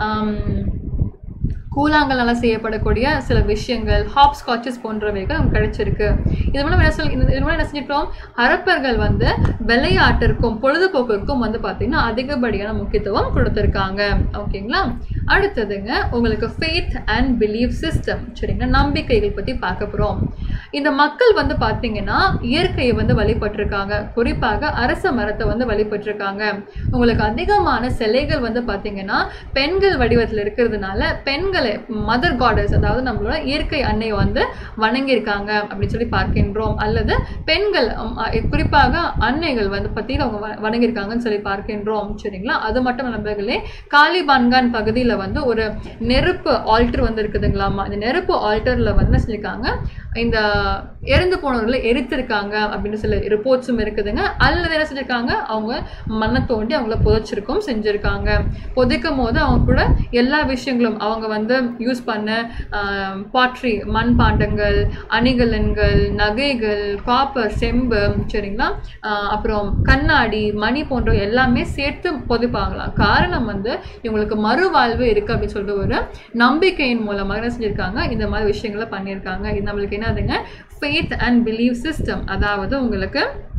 கூழாங்கல்னால செய்யப்படக்கூடிய சில விஷயங்கள் ஹாப் ஸ்காட்சஸ் போன்றவைகள் நமக்கு கிடைச்சிருக்கு இது மூலம் என்ன சொல் இது மூலம் என்ன செஞ்சிட்டோம் ஹரப்பர்கள் வந்து விளையாட்டிற்கும் பொழுதுபோக்கிற்கும் வந்து பார்த்தீங்கன்னா அதிகப்படியான முக்கியத்துவம் கொடுத்துருக்காங்க ஓகேங்களா அடுத்ததுங்க உங்களுக்கு ஃபேத் அண்ட் பிலீவ் சிஸ்டம் சரிங்களா நம்பிக்கைகள் பற்றி பார்க்க போகிறோம் இந்த மக்கள் வந்து பார்த்தீங்கன்னா இயற்கையை வந்து வழிபட்டிருக்காங்க குறிப்பாக அரச மரத்தை வந்து வழிபட்டிருக்காங்க உங்களுக்கு அதிகமான சிலைகள் வந்து பார்த்தீங்கன்னா பெண்கள் வடிவத்தில் இருக்கிறதுனால பெண்களை மதர் காடஸ் அதாவது நம்மளோட இயற்கை அன்னையை வந்து வணங்கியிருக்காங்க அப்படின்னு சொல்லி பார்க்கின்றோம் அல்லது பெண்கள் உம், அஹ், குறிப்பாக அன்னைகள் வந்து பற்றி அவங்க வ- வணங்கியிருக்காங்கன்னு சொல்லி பார்க்கின்றோம் சரிங்களா அது மட்டும் நண்பர்களே காலிபான்கான் பகுதியில் வந்து ஒரு நெருப்பு ஆல்டர் வந்து இருக்குதுங்களாமா இந்த நெருப்பு ஆல்டரில் வந்து என்ன செஞ்சிருக்காங்க இந்த இறந்து போனவர்களை எரித்திருக்காங்க அப்படின்னு சில ரிப்போர்ட்ஸும் இருக்குதுங்க அல்லது என்ன செஞ்சிருக்காங்க அவங்க மண்ணை தோண்டி அவங்கள புதைச்சிருக்கும் செஞ்சிருக்காங்க புதைக்கும் போது அவங்க கூட எல்லா விஷயங்களும் அவங்க வந்து யூஸ் பண்ண பாட்ரி மண் பாண்டங்கள் அணிகலன்கள் நகைகள் காப்பர் செம்பு சரிங்களா ஆஹ் அப்புறம் கண்ணாடி மணி போன்ற எல்லாமே சேர்த்து புதைப்பாங்களாம் காரணம் வந்து இவங்களுக்கு மறுவாழ்வு இருக்கு அப்படின்னு சொல்லிட்டு ஒரு நம்பிக்கையின் மூலமாக என்ன செஞ்சிருக்காங்க இந்த மாதிரி விஷயங்களை பண்ணியிருக்காங்க இது நம்மளுக்கு என்னதுங்க ஃபேத் அண்ட் பிலீவ் சிஸ்டம் அதாவது உங்களுக்கு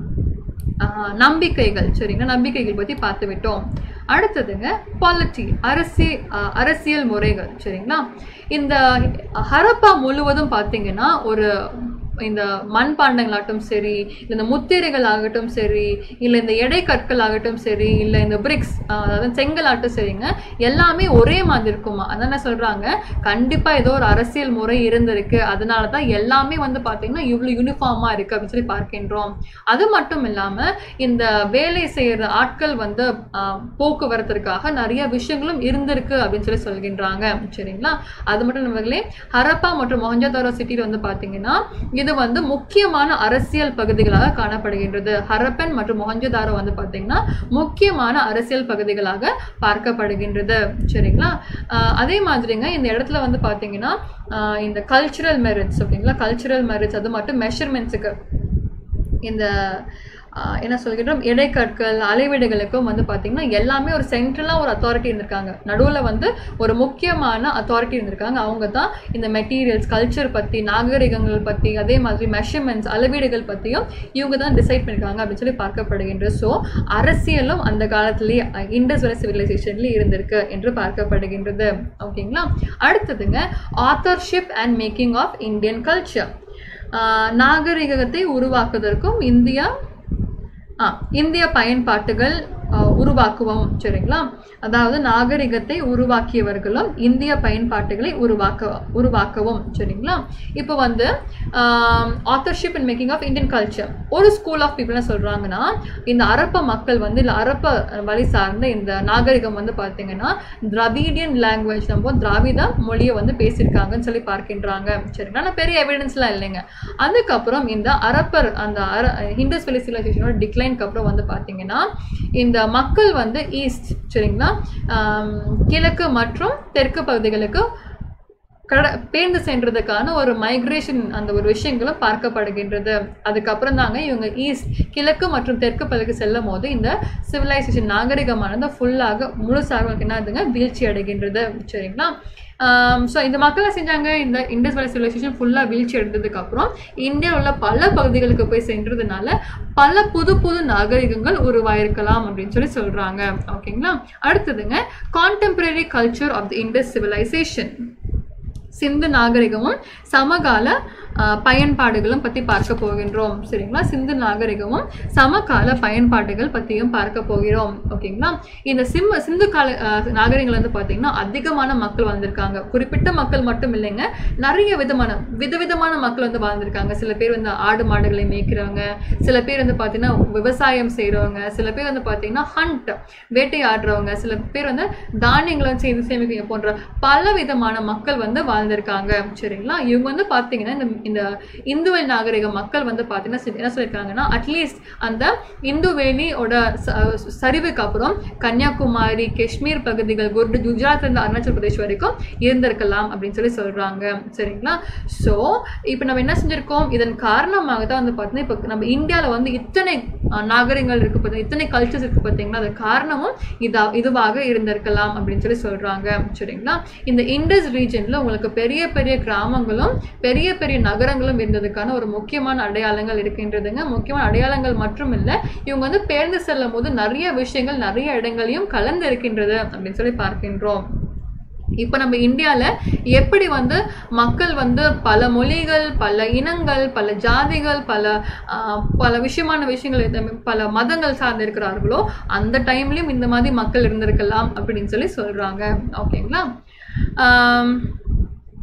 ஆஹ், நம்பிக்கைகள் சரிங்களா நம்பிக்கைகள் பற்றி பார்த்து விட்டோம் அடுத்ததுங்க பாலிட்டி அரசியல் அரசியல் முறைகள் சரிங்களா இந்த ஹரப்பா முழுவதும் பார்த்தீங்கன்னா ஒரு இந்த மண்பாண்டங்களாகட்டும் சரி இல்லை இந்த முத்திரைகள் ஆகட்டும் சரி இல்லை இந்த எடை கற்கள் ஆகட்டும் சரி இல்லை இந்த பிரிக்ஸ் அதாவது செங்கல் ஆகட்டும் சரிங்க எல்லாமே ஒரே மாதிரி இருக்குமா அதான் என்ன சொல்கிறாங்க கண்டிப்பாக ஏதோ ஒரு அரசியல் முறை இருந்திருக்கு அதனால தான் எல்லாமே வந்து பார்த்தீங்கன்னா இவ்வளோ யூனிஃபார்மாக இருக்குது அப்படின்னு சொல்லி பார்க்கின்றோம் அது மட்டும் இல்லாமல் இந்த வேலை செய்கிற ஆட்கள் வந்து ஆஹ், போக்குவரத்திற்காக நிறைய விஷயங்களும் இருந்திருக்கு அப்படின்னு சொல்லி சொல்கின்றாங்க சரிங்களா அது மட்டும் நம்மளே ஹரப்பா மற்றும் மொஹஞ்சதாரோ சிட்டியில் வந்து பார்த்தீங்கன்னா இது வந்து முக்கியமான அரசியல் பகுதிகளாக காணப்படுகின்றது ஹரப்பன் மற்றும் மொஹஞ்சதாரோ வந்து பார்த்தீங்கன்னா முக்கியமான அரசியல் பகுதிகளாக பார்க்கப்படுகின்றது சரிங்களா ஆஹ் அதே மாதிரிங்க இந்த இடத்துல வந்து பார்த்தீங்கன்னா ஆஹ் இந்த கல்ச்சுரல் மெரிட்ஸ் ஓகேங்களா கல்ச்சுரல் மெரிட்ஸ் அது மட்டும் மெஷர்மெண்ட்ஸுக்கு இந்த ஆஹ் என்ன சொல்கின்றோம் இடைக்கற்கள் அளவீடுகளுக்கும் வந்து பார்த்தீங்கன்னா எல்லாமே ஒரு சென்ட்ரலாக ஒரு அத்தாரிட்டி இருந்திருக்காங்க நடுவில் வந்து ஒரு முக்கியமான அத்தாரிட்டி இருந்திருக்காங்க அவங்க தான் இந்த மெட்டீரியல்ஸ் கல்ச்சர் பற்றி நாகரிகங்கள் பற்றி அதே மாதிரி மெஷர்மெண்ட்ஸ் அளவீடுகள் பற்றியும் இவங்க தான் டிசைட் பண்ணியிருக்காங்க அப்படின்னு சொல்லி பார்க்கப்படுகின்றது ஸோ அரசியலும் அந்த காலத்திலேயே இண்டஸ் வேலை சிவிலைசேஷன்லேயே இருந்திருக்கு என்று பார்க்கப்படுகின்றது ஓகேங்களா அடுத்ததுங்க authorship and making of Indian culture நாகரிகத்தை உருவாக்குவதற்கும் இந்தியா ஆ இந்திய பயன்பாட்டுகள் ஆ, உருவாக்குவோம் சரிங்களா அதாவது நாகரிகத்தை உருவாக்கியவர்களும் இந்திய பயன்பாட்டுகளை உருவாக்க உருவாக்கவும் சரிங்களா இப்போ வந்து authorship and making of Indian culture ஒரு ஸ்கூல் ஆஃப் பீப்புள் என்ன சொல்கிறாங்கன்னா இந்த அரப்ப மக்கள் வந்து இல்லை அரப்ப வழி சார்ந்த இந்த நாகரிகம் வந்து பார்த்தீங்கன்னா திராவிடியன் லாங்குவேஜ் நம்ம திராவிட மொழியை வந்து பேசியிருக்காங்கன்னு சொல்லி பார்க்கின்றாங்க சரிங்களா ஆனால் பெரிய எவிடன்ஸ்லாம் இல்லைங்க அதுக்கப்புறம் இந்த அரப்பர் அந்த அர ஹிண்டஸ் வெளி சிவிலைசேஷனோட டிக்ளைனுக்கு அப்புறம் வந்து பார்த்தீங்கன்னா இந்த மக்கள் வந்து ஈஸ்ட் சரிங்களா ஆம், கிழக்கு மற்றும் தெற்கு பகுதிகளுக்கு கட பேர்ந்து சென்றதுக்கான ஒரு மைக்ரேஷன் அந்த ஒரு விஷயங்களும் பார்க்கப்படுகின்றது அதுக்கப்புறம் தாங்க இவங்க ஈஸ்ட் கிழக்கு மற்றும் தெற்கு பகுதிக்கு செல்லும் போது இந்த சிவிலைசேஷன் நாகரிகமானது ஃபுல்லாக முழுசாக உங்களுக்கு என்னதுங்க வீழ்ச்சி அடைகின்றது சரிங்களா ஸோ இந்த மக்கள் என்ன செஞ்சாங்க இந்த இண்டஸ் வேலி சிவிலைசேஷன் ஃபுல்லாக வீழ்ச்சி அடைந்ததுக்கப்புறம் இந்தியாவில் உள்ள பல பகுதிகளுக்கு போய் சென்றதுனால பல புது புது நாகரிகங்கள் உருவாயிருக்கலாம் அப்படின்னு சொல்லி சொல்கிறாங்க ஓகேங்களா அடுத்ததுங்க contemporary culture of the Indus civilization Sindhu நாகரிகமும் சமகால ஆஹ், பயன்பாடுகளும் பற்றி பார்க்க போகின்றோம் சரிங்களா சிந்து நாகரிகமும் சமகால பயன்பாடுகள் பற்றியும் பார்க்க போகிறோம் ஓகேங்களா இந்த சிம்ம சிந்து கால ஆஹ், நாகரிகங்கள் வந்து பார்த்தீங்கன்னா அதிகமான மக்கள் வந்திருக்காங்க குறிப்பிட்ட மக்கள் மட்டும் இல்லைங்க நிறைய விதமான விதவிதமான மக்கள் வந்து வாழ்ந்திருக்காங்க சில பேர் வந்து ஆடு மாடுகளை மேய்க்கிறவங்க சில பேர் வந்து பார்த்தீங்கன்னா விவசாயம் செய்கிறவங்க சில பேர் வந்து பார்த்தீங்கன்னா ஹண்ட் வேட்டையாடுறவங்க சில பேர் வந்து தானியங்களை செய்து சேமிக்க போன்ற பல விதமான மக்கள் வந்து வாழ்ந்திருக்காங்க சரிங்களா இவங்க வந்து பார்த்தீங்கன்னா இந்த இந்த இந்துவெளி நாகரிக மக்கள் வந்து பார்த்தீங்கன்னா சி- என்ன சொல்லியிருக்காங்கன்னா அட்லீஸ்ட் அந்த இந்து வேலியோட ச- சரிவுக்கு அப்புறம் கன்னியாகுமரி காஷ்மீர் பகுதிகள் குர்டு குஜராத்ல இருந்து அருணாச்சல் பிரதேஷ் வரைக்கும் இருந்திருக்கலாம் அப்படின்னு சொல்லி சொல்றாங்க சரிங்களா ஸோ இப்போ நம்ம என்ன செஞ்சிருக்கோம் இதன் காரணமாக தான் வந்து பார்த்தீங்கன்னா இப்போ நம்ம இந்தியாவில் வந்து இத்தனை அஹ், நாகரிகங்கள் இருக்கு பார்த்தீங்கன்னா இத்தனை கல்ச்சர்ஸ் இருக்கு பார்த்தீங்கன்னா அது காரணமும் இதா இதுவாக இருந்திருக்கலாம் அப்படின்னு சொல்லி சொல்றாங்க சரிங்களா இந்த இண்டஸ் ரீஜன்ல உங்களுக்கு பெரிய பெரிய கிராமங்களும் பெரிய பெரிய நகரங்களும் இருந்ததுக்கான ஒரு முக்கியமான அடையாளங்கள் இருக்கின்றதுங்க முக்கியமான அடையாளங்கள் மட்டும் இல்லை இவங்க வந்து பேர்ந்து செல்லும் போது நிறைய விஷயங்கள் நிறைய இடங்களையும் கலந்து இருக்கின்றது அப்படின்னு சொல்லி பார்க்கின்றோம் இப்போ நம்ம இந்தியாவில் எப்படி வந்து மக்கள் வந்து பல மொழிகள் பல இனங்கள் பல ஜாதிகள் பல ஆஹ், பல விஷயமான விஷயங்கள் இந்த பல மதங்கள் சார்ந்து இருக்கிறார்களோ அந்த டைம்லயும் இந்த மாதிரி மக்கள் இருந்திருக்கலாம் அப்படின்னு சொல்லி சொல்றாங்க ஓகேங்களா ஆம்,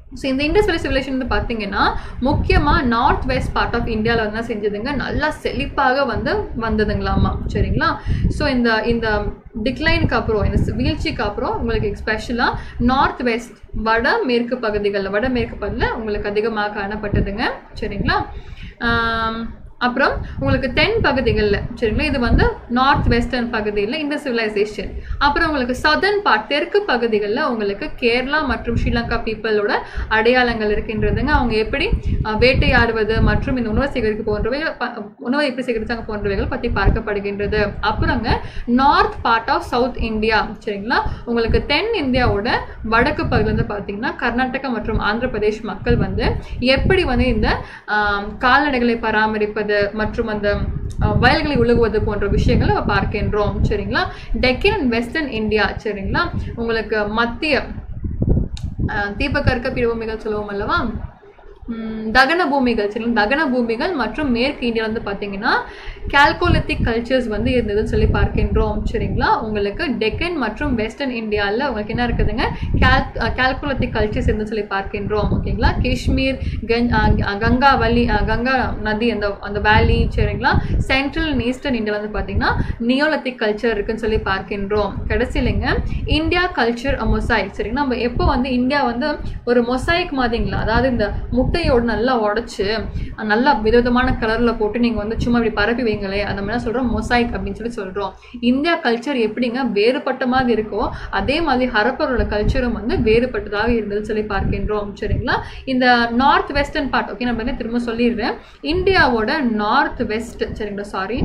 ஸோ இந்த இண்டஸ் வேலி சிவிலேஷன் வந்து பார்த்தீங்கன்னா முக்கியமாக நார்த் வெஸ்ட் பார்ட் ஆஃப் இந்தியாவில் வந்து செஞ்சதுங்க நல்லா செழிப்பாக வந்து வந்ததுங்களாமா சரிங்களா ஸோ இந்த இந்த டிக்ளைனுக்கு அப்புறம் இந்த வீழ்ச்சிக்கு அப்புறம் உங்களுக்கு ஸ்பெஷலாக நார்த் வெஸ்ட் வட மேற்கு பகுதிகளில் வட மேற்கு பகுதியில் உங்களுக்கு அதிகமாக காணப்பட்டதுங்க சரிங்களா ஆம், அப்புறம் உங்களுக்கு தென் பகுதிகளில் சரிங்களா இது வந்து நார்த் வெஸ்டர்ன் பகுதியில் இந்த சிவிலைசேஷன் அப்புறம் உங்களுக்கு சதர்ன் பார்ட் தெற்கு பகுதிகளில் உங்களுக்கு கேரளா மற்றும் ஸ்ரீலங்கா பீப்புளோட அடையாளங்கள் இருக்கின்றதுங்க அவங்க எப்படி அஹ், வேட்டையாடுவது மற்றும் இந்த உணவை சேகரிக்க போன்றவைகள் ப- உணவை எப்படி சேகரித்தாங்க போன்றவைகள் பற்றி பார்க்கப்படுகின்றது அப்புறங்க north part of south India சரிங்களா உங்களுக்கு தென் இந்தியாவோட வடக்கு பகுதியில் வந்து பார்த்தீங்கன்னா கர்நாடகா மற்றும் ஆந்திர பிரதேஷ் மக்கள் வந்து எப்படி வந்து இந்த ஆம், கால்நடைகளை பராமரிப்பது மற்றும் அந்த அஹ், வயல்களை உழுகுவது போன்ற விஷயங்களை நம்ம பார்க்கின்றோம் சரிங்களா டெக்கன் அண்ட் வெஸ்டர்ன் இந்தியா சரிங்களா உங்களுக்கு மத்திய அஹ், தீபகற்க பீடபூமிகள் சொல்லுவோம் அல்லவா ம், தகன பூமிகள் சரி தகன பூமிகள் மற்றும் மேற்கு இந்தியா வந்து பார்த்தீங்கன்னா கால்கோலித்திக் கல்ச்சர்ஸ் வந்து இருந்ததுன்னு சொல்லி பார்க்கின்றோம் சரிங்களா உங்களுக்கு டெக்கன் மற்றும் வெஸ்டர்ன் இந்தியாவில் உங்களுக்கு என்ன இருக்குதுங்க கால் கால்குலத்திக் கல்ச்சர்ஸ் இருந்து சொல்லி பார்க்கின்றோம் ஓகேங்களா காஷ்மீர் கங் அஹ் கங்கா வலி அஹ் கங்கா நதி அந்த அந்த வேலி சரிங்களா சென்ட்ரல் அண்ட் ஈஸ்டர்ன் இந்தியா வந்து பார்த்தீங்கன்னா நியோலத்திக் கல்ச்சர் இருக்குன்னு சொல்லி பார்க்கின்றோம் கடைசியிலங்க இந்தியா கல்ச்சர் மொசைக் சரிங்களா நம்ம எப்போ வந்து இந்தியா வந்து ஒரு மொசைக் மாதிரிங்களா அதாவது இந்த முட்டையோடு நல்லா உடைச்சு நல்லா விதவிதமான கலரில் போட்டு நீங்கள் வந்து சும்மா இப்படி பரப்பி வைங்களே அந்த மாதிரி சொல்கிறோம் மொசைக் அப்படின்னு சொல்லி சொல்கிறோம் இந்தியா கல்ச்சர் எப்படிங்க வேறுபட்ட மாதிரி இருக்கோ அதே மாதிரி ஹரப்பரோட கல்ச்சரும் வந்து வேறுபட்டதாக இருந்ததுன்னு சொல்லி பார்க்கின்றோம் சரிங்களா இந்த நார்த் வெஸ்டர்ன் பார்ட் ஓகே நம்ம என்ன திரும்ப சொல்லிடுறேன் இந்தியாவோட நார்த் வெஸ்ட் சரிங்களா சாரி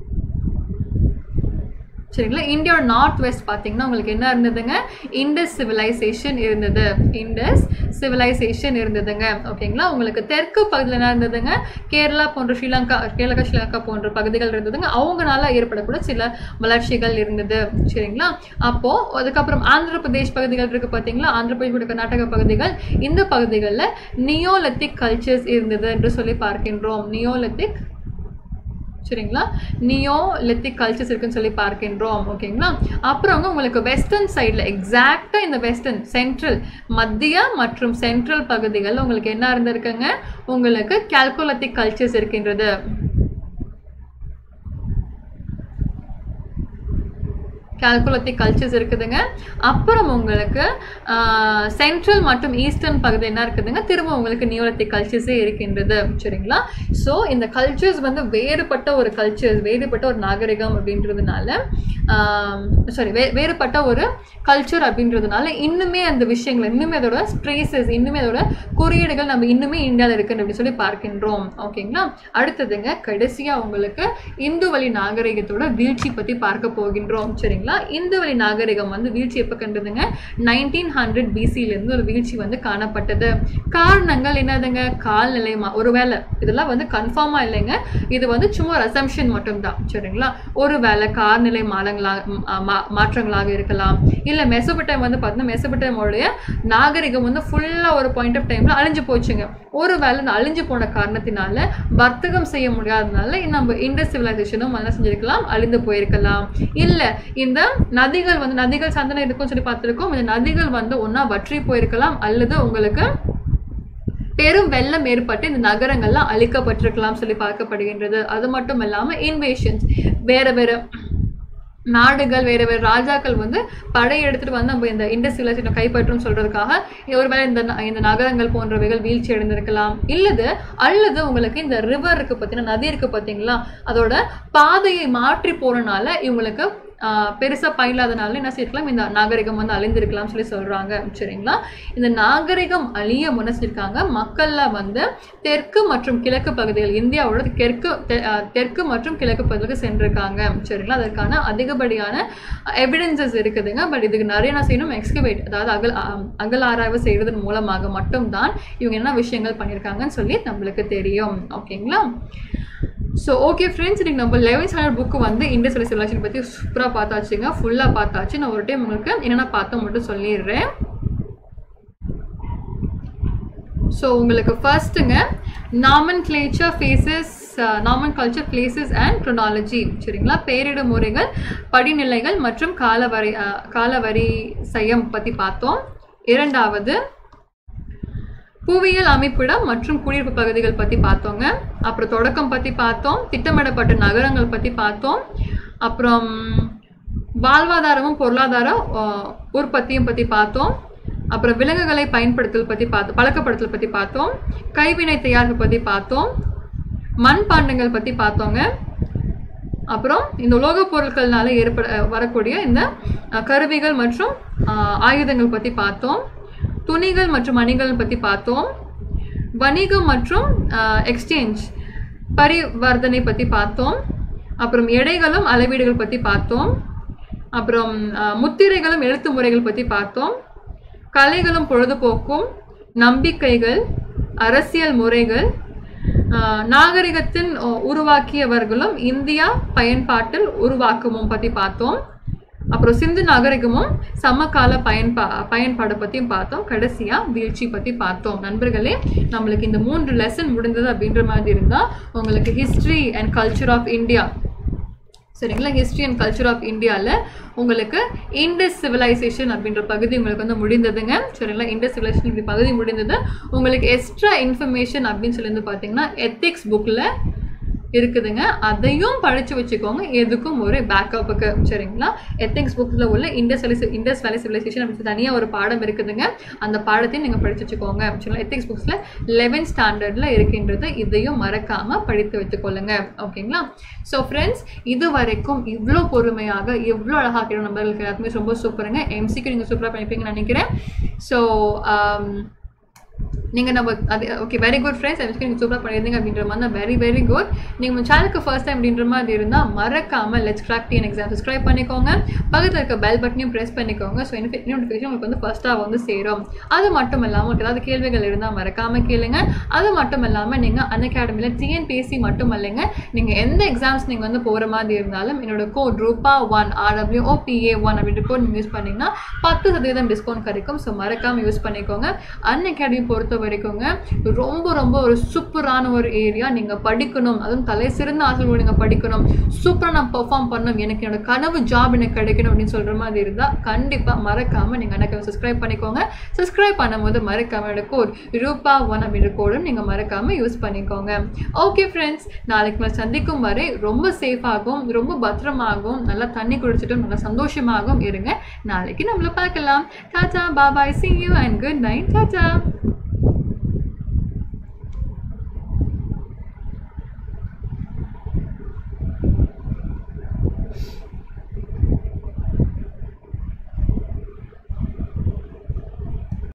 சரிங்களா இந்தியாவோட நார்த் வெஸ்ட் பார்த்தீங்கன்னா உங்களுக்கு என்ன இருந்ததுங்க இண்டஸ் சிவிலைசேஷன் இருந்தது இண்டஸ் சிவிலைசேஷன் இருந்ததுங்க ஓகேங்களா உங்களுக்கு தெற்கு பகுதியில் என்ன இருந்ததுங்க கேரளா போன்ற ஸ்ரீலங்கா கேரளா ஸ்ரீலங்கா போன்ற பகுதிகள் இருந்ததுங்க அவங்கனால ஏற்படக்கூடிய சில வளர்ச்சிகள் இருந்தது சரிங்களா அப்போ அதுக்கப்புறம் ஆந்திர பிரதேஷ் பகுதிகள் இருக்கு பார்த்தீங்களா ஆந்திர பிரதேஷ் மற்றும் கர்நாடகா பகுதிகள் இந்த பகுதிகளில் நியோலத்திக் கல்ச்சர்ஸ் இருந்தது என்று சொல்லி பார்க்கின்றோம் நியோலத்திக் சரிங்களா நியோலித்திக் கல்ச்சர்ஸ் இருக்குன்னு சொல்லி பார்க்கின்றோம் ஓகேங்களா அப்புறம் வந்து உங்களுக்கு வெஸ்டர்ன் சைடில் எக்ஸாக்டாக இந்த வெஸ்டர்ன் சென்ட்ரல் மத்திய மற்றும் சென்ட்ரல் பகுதிகளில் உங்களுக்கு என்ன இருந்திருக்குங்க உங்களுக்கு கால்குலத்திக் கல்ச்சர்ஸ் இருக்கின்றது கால்குலத்திக் கல்ச்சர்ஸ் இருக்குதுங்க அப்புறம் உங்களுக்கு சென்ட்ரல் மற்றும் ஈஸ்டர்ன் பகுதி என்ன இருக்குதுங்க திரும்ப உங்களுக்கு நியோலத்திக் கல்ச்சர்ஸே இருக்கின்றது சரிங்களா ஸோ இந்த கல்ச்சர்ஸ் வந்து வேறுபட்ட ஒரு கல்ச்சர்ஸ் வேறுபட்ட ஒரு நாகரிகம் அப்படின்றதுனால சாரி வே வேறுபட்ட ஒரு கல்ச்சர் அப்படின்றதுனால இன்னுமே அந்த விஷயங்கள் இன்னுமே அதோட ஸ்ட்ரேசஸ் இன்னுமே அதோட குறியீடுகள் நம்ம இன்னுமே இந்தியாவில் இருக்குன்னு அப்படி சொல்லி பார்க்கின்றோம் ஓகேங்களா அடுத்ததுங்க கடைசியாக உங்களுக்கு இந்து வழி நாகரிகத்தோட வீழ்ச்சி பற்றி பார்க்க போகின்றோம் சரிங்களா இந்து வழி நாகரிகம் வந்து வீழ்ச்சி எப்போ கண்டதுங்க நைன்டீன் ஹண்ட்ரட் பிசியிலேருந்து ஒரு வீழ்ச்சி வந்து காணப்பட்டது காரணங்கள் என்னதுங்க கால்நிலை மா ஒருவேளை இதெல்லாம் வந்து கன்ஃபார்மாக இல்லைங்க இது வந்து சும்மா ரசம்ஷன் மட்டும்தான் சரிங்களா ஒருவேளை கார்நிலை மாலங்களாக மா- மாற்றங்களாக இருக்கலாம் இல்லை மெசபடைம் வந்து பார்த்தீங்கன்னா மெசபடைமோடைய நாகரிகம் வந்து ஃபுல்லாக ஒரு பாயிண்ட் ஆஃப் டைமில் அழிஞ்சு போச்சுங்க ஒருவேளை இந்த அழிஞ்சு போன காரணத்தினால வர்த்தகம் செய்ய முடியாதனால நம்ம இண்டஸ் சிவிலைசேஷனும் என்ன செஞ்சிருக்கலாம் அழிந்து போயிருக்கலாம் இல்லை இந்த நதிகள் வந்து நதிகள் சந்தனம் இருக்கும்னு சொல்லி பார்த்துருக்கோம் இந்த நதிகள் வந்து ஒன்றா வற்றி போயிருக்கலாம் அல்லது உங்களுக்கு பெரும் வெள்ளம் ஏற்பட்டு இந்த நகரங்கள்லாம் அழிக்கப்பட்டிருக்கலாம் சொல்லி பார்க்கப்படுகின்றது அது மட்டும் இல்லாமல் இன்வேஷன்ஸ் வேற வேற நாடுகள் வேற வேற ராஜாக்கள் வந்து படை எடுத்துட்டு வந்து நம்ம இந்த இண்டஸ் சிவிலைசேஷனை கைப்பற்றும் சொல்றதுக்காக ஒருவேளை இந்த ந- இந்த நகரங்கள் போன்றவைகள் வீழ்ச்சி அடைந்திருக்கலாம் இல்லது அல்லது உங்களுக்கு இந்த ரிவர் இருக்கு பார்த்தீங்கன்னா நதி இருக்கு பார்த்தீங்களா அதோட பாதையை மாற்றி போறனால இவங்களுக்கு ஆஹ், பெருசா பயிலாதனால என்ன செய்யலாம் இந்த நாகரிகம் வந்து அழிந்திருக்கலாம் சொல்லி சொல்றாங்க சரிங்களா இந்த நாகரிகம் அழிய முன்னசிருக்காங்க மக்கள்ல வந்து தெற்கு மற்றும் கிழக்கு பகுதிகள் இந்தியாவோட தெற்கு தெ- ஆஹ், தெற்கு மற்றும் கிழக்கு பகுதிகளுக்கு சென்றிருக்காங்க சரிங்களா அதற்கான அதிகப்படியான எவிடன்சஸ் இருக்குதுங்க பட் இதுக்கு நிறைய என்ன செய்யணும் எக்ஸ்கவேட் அதாவது அகல் ஆஹ், அகல் ஆராய்வு செய்வதன் மூலமாக மட்டும்தான் இவங்க என்ன விஷயங்கள் பண்ணியிருக்காங்கன்னு சொல்லி நம்மளுக்கு தெரியும் ஓகேங்களா ஸோ ஓகே ஃப்ரெண்ட்ஸ் இன்னைக்கு நம்ம லெவன்த் ஸ்டாண்டர்ட் புக்கு வந்து இண்டஸ் சிவிலைசேஷன் பற்றி சூப்பராக பார்த்தாச்சுங்க ஃபுல்லாக பார்த்தாச்சு நான் ஒரு டைம் உங்களுக்கு என்னென்ன பார்த்தோம் மட்டும் சொல்லிடுறேன் ஸோ உங்களுக்கு ஃபர்ஸ்ட்டுங்க nomenclature phases nomenclature places and chronology சரிங்களா பேரிட முறைகள் படிநிலைகள் மற்றும் காலவரி அஹ், காலவரிசையம் பற்றி பார்த்தோம் இரண்டாவது புவியியல் அமைப்பிடம் மற்றும் குடியிருப்பு பகுதிகள் பற்றி பார்த்தோங்க அப்புறம் தொடக்கம் பற்றி பார்த்தோம் திட்டமிடப்பட்ட நகரங்கள் பற்றி பார்த்தோம் அப்புறம் வாழ்வாதாரமும் பொருளாதார அஹ், உற்பத்தியும் பற்றி பார்த்தோம் அப்புறம் விலங்குகளை பயன்படுத்தல் பற்றி பார்த்தோம் பழக்கப்படுத்தல் பற்றி பார்த்தோம் கைவினை தயாரிப்பு பற்றி பார்த்தோம் மண்பாண்டங்கள் பற்றி பார்த்தோங்க அப்புறம் இந்த உலோகப் பொருட்கள்னால ஏற்பட வரக்கூடிய இந்த அஹ், கருவிகள் மற்றும் அஹ், ஆயுதங்கள் பற்றி பார்த்தோம் துணிகள் மற்றும் அணிகள் பற்றி பார்த்தோம் வணிகம் மற்றும் எக்ஸ்சேஞ்ச் பரிவர்த்தனை பற்றி பார்த்தோம் அப்புறம் எடைகளும் அளவீடுகள் பற்றி பார்த்தோம் அப்புறம் அஹ், முத்திரைகளும் எழுத்து முறைகள் பற்றி பார்த்தோம் கலைகளும் பொழுதுபோக்கும் நம்பிக்கைகள் அரசியல் முறைகள் ஆஹ் நாகரிகத்தின் அஹ், உருவாக்கியவர்களும் இந்தியா பயன்பாட்டில் உருவாக்கமும் பற்றி பார்த்தோம் அப்புறம் சிந்து நாகரிகமும் சமகால பயன்பா பயன்பாடு பற்றியும் பார்த்தோம் கடைசியா வீழ்ச்சி பற்றி பார்த்தோம் நண்பர்களே நம்மளுக்கு இந்த மூன்று லெசன் முடிந்தது அப்படின்ற மாதிரி இருந்தால் உங்களுக்கு history and culture of India சரிங்களா ஹிஸ்ட்ரி அண்ட் கல்ச்சர் ஆஃப் இந்தியாவில் உங்களுக்கு இண்டஸ் சிவிலைசேஷன் அப்படின்ற பகுதி உங்களுக்கு வந்து முடிந்ததுங்க சரிங்களா இண்டஸ் சிவிலைசேஷன் இப்படி பகுதி முடிந்தது உங்களுக்கு எக்ஸ்ட்ரா இன்ஃபர்மேஷன் அப்படின்னு சொல்லி வந்து பார்த்தீங்கன்னா எத்திக்ஸ் புக்கில் இருக்குதுங்க அதையும் படித்து வச்சுக்கோங்க எதுக்கும் ஒரு பேக்கப்புக்கு சரிங்களா எத்திக்ஸ் புக்கில் உள்ள இண்டஸ் வேலி இண்டஸ் வேலி சிவிலைசேஷன் அப்படின்னு தனியாக ஒரு பாடம் இருக்குதுங்க அந்த பாடத்தையும் நீங்கள் படித்து வச்சுக்கோங்க சரிங்களா எத்திக்ஸ் புக்ஸில் லெவன்த் ஸ்டாண்டர்டில் இருக்கின்றது இதையும் மறக்காமல் படித்து வச்சுக்கொள்ளுங்க ஓகேங்களா ஸோ ஃப்ரெண்ட்ஸ் இது வரைக்கும் இவ்வளோ பொறுமையாக இவ்வளோ அழகாக கேட்ட நம்பர்களுக்கு எல்லாருமே ரொம்ப சூப்பருங்க எம்சிக்கு நீங்கள் சூப்பராக பண்ணிப்பீங்கன்னு நினைக்கிறேன் ஸோ நீங்கள் நம்ம அது ஓகே வெரி குட் ஃப்ரெண்ட்ஸ் எனக்கு நீங்கள் சூப்பராக பண்ணியிருந்தீங்க அப்படின்ற மாதிரி வெரி வெரி குட் நீங்கள் உங்கள் சேனலுக்கு ஃபர்ஸ்ட் டைம் அப்படின்ற மாதிரி இருந்தால் மறக்காமல் let's crack TN exam subscribe பண்ணிக்கோங்க பக்கத்தில் இருக்க பெல் பட்டனையும் ப்ரெஸ் பண்ணிக்கோங்க ஸோ நோட்டிஃபிகேஷன் உங்களுக்கு வந்து ஃபர்ஸ்ட்டாக வந்து சேரும் அது மட்டும் இல்லாமல் உங்களுக்கு ஏதாவது கேள்விகள் இருந்தால் மறக்காமல் கேளுங்க அது மட்டும் இல்லாமல் நீங்கள் அன் அகாடமியில் டிஎன்பிஎஸ்சி மட்டும் இல்லைங்க நீங்கள் எந்த எக்ஸாம்ஸ் நீங்கள் வந்து போகிற மாதிரி இருந்தாலும் என்னோட code Rupa one RW OPA one அப்படின்ற கோட் நீங்கள் யூஸ் பண்ணிங்கன்னா பத்து சதவீதம் டிஸ்கவுண்ட் கிடைக்கும் ஸோ மறக்காமல் யூஸ் பண்ணிக்கோங்க அன் அகாடமி பொறுத்த வரைக்குங்க ரொம்ப ரொம்ப ஒரு சூப்பரான ஒரு ஏரியா நீங்கள் படிக்கணும் அதுவும் தலை சிறந்த ஆசிரியர்கள் நீங்கள் படிக்கணும் சூப்பராக நான் பெர்ஃபார்ம் பண்ணணும் எனக்கு என்னோட கனவு ஜாப் எனக்கு கிடைக்கணும் அப்படின்னு சொல்கிற மாதிரி இருந்தால் கண்டிப்பாக மறக்காமல் நீங்கள் எனக்கு சப்ஸ்கிரைப் பண்ணிக்கோங்க சப்ஸ்கிரைப் பண்ணும்போது மறக்காம என்னோட கோட் ரூபா ஒன் அப்படின்ற கோடும் நீங்கள் மறக்காமல் யூஸ் பண்ணிக்கோங்க ஓகே ஃப்ரெண்ட்ஸ் நாளைக்கு மேலே சந்திக்கும் வரை ரொம்ப சேஃபாகவும் ரொம்ப பத்திரமாகவும் நல்லா தண்ணி குடிச்சிட்டும் நல்லா சந்தோஷமாகவும் இருங்க நாளைக்கு நம்மள பார்க்கலாம் tata bye bye see you and good night Tata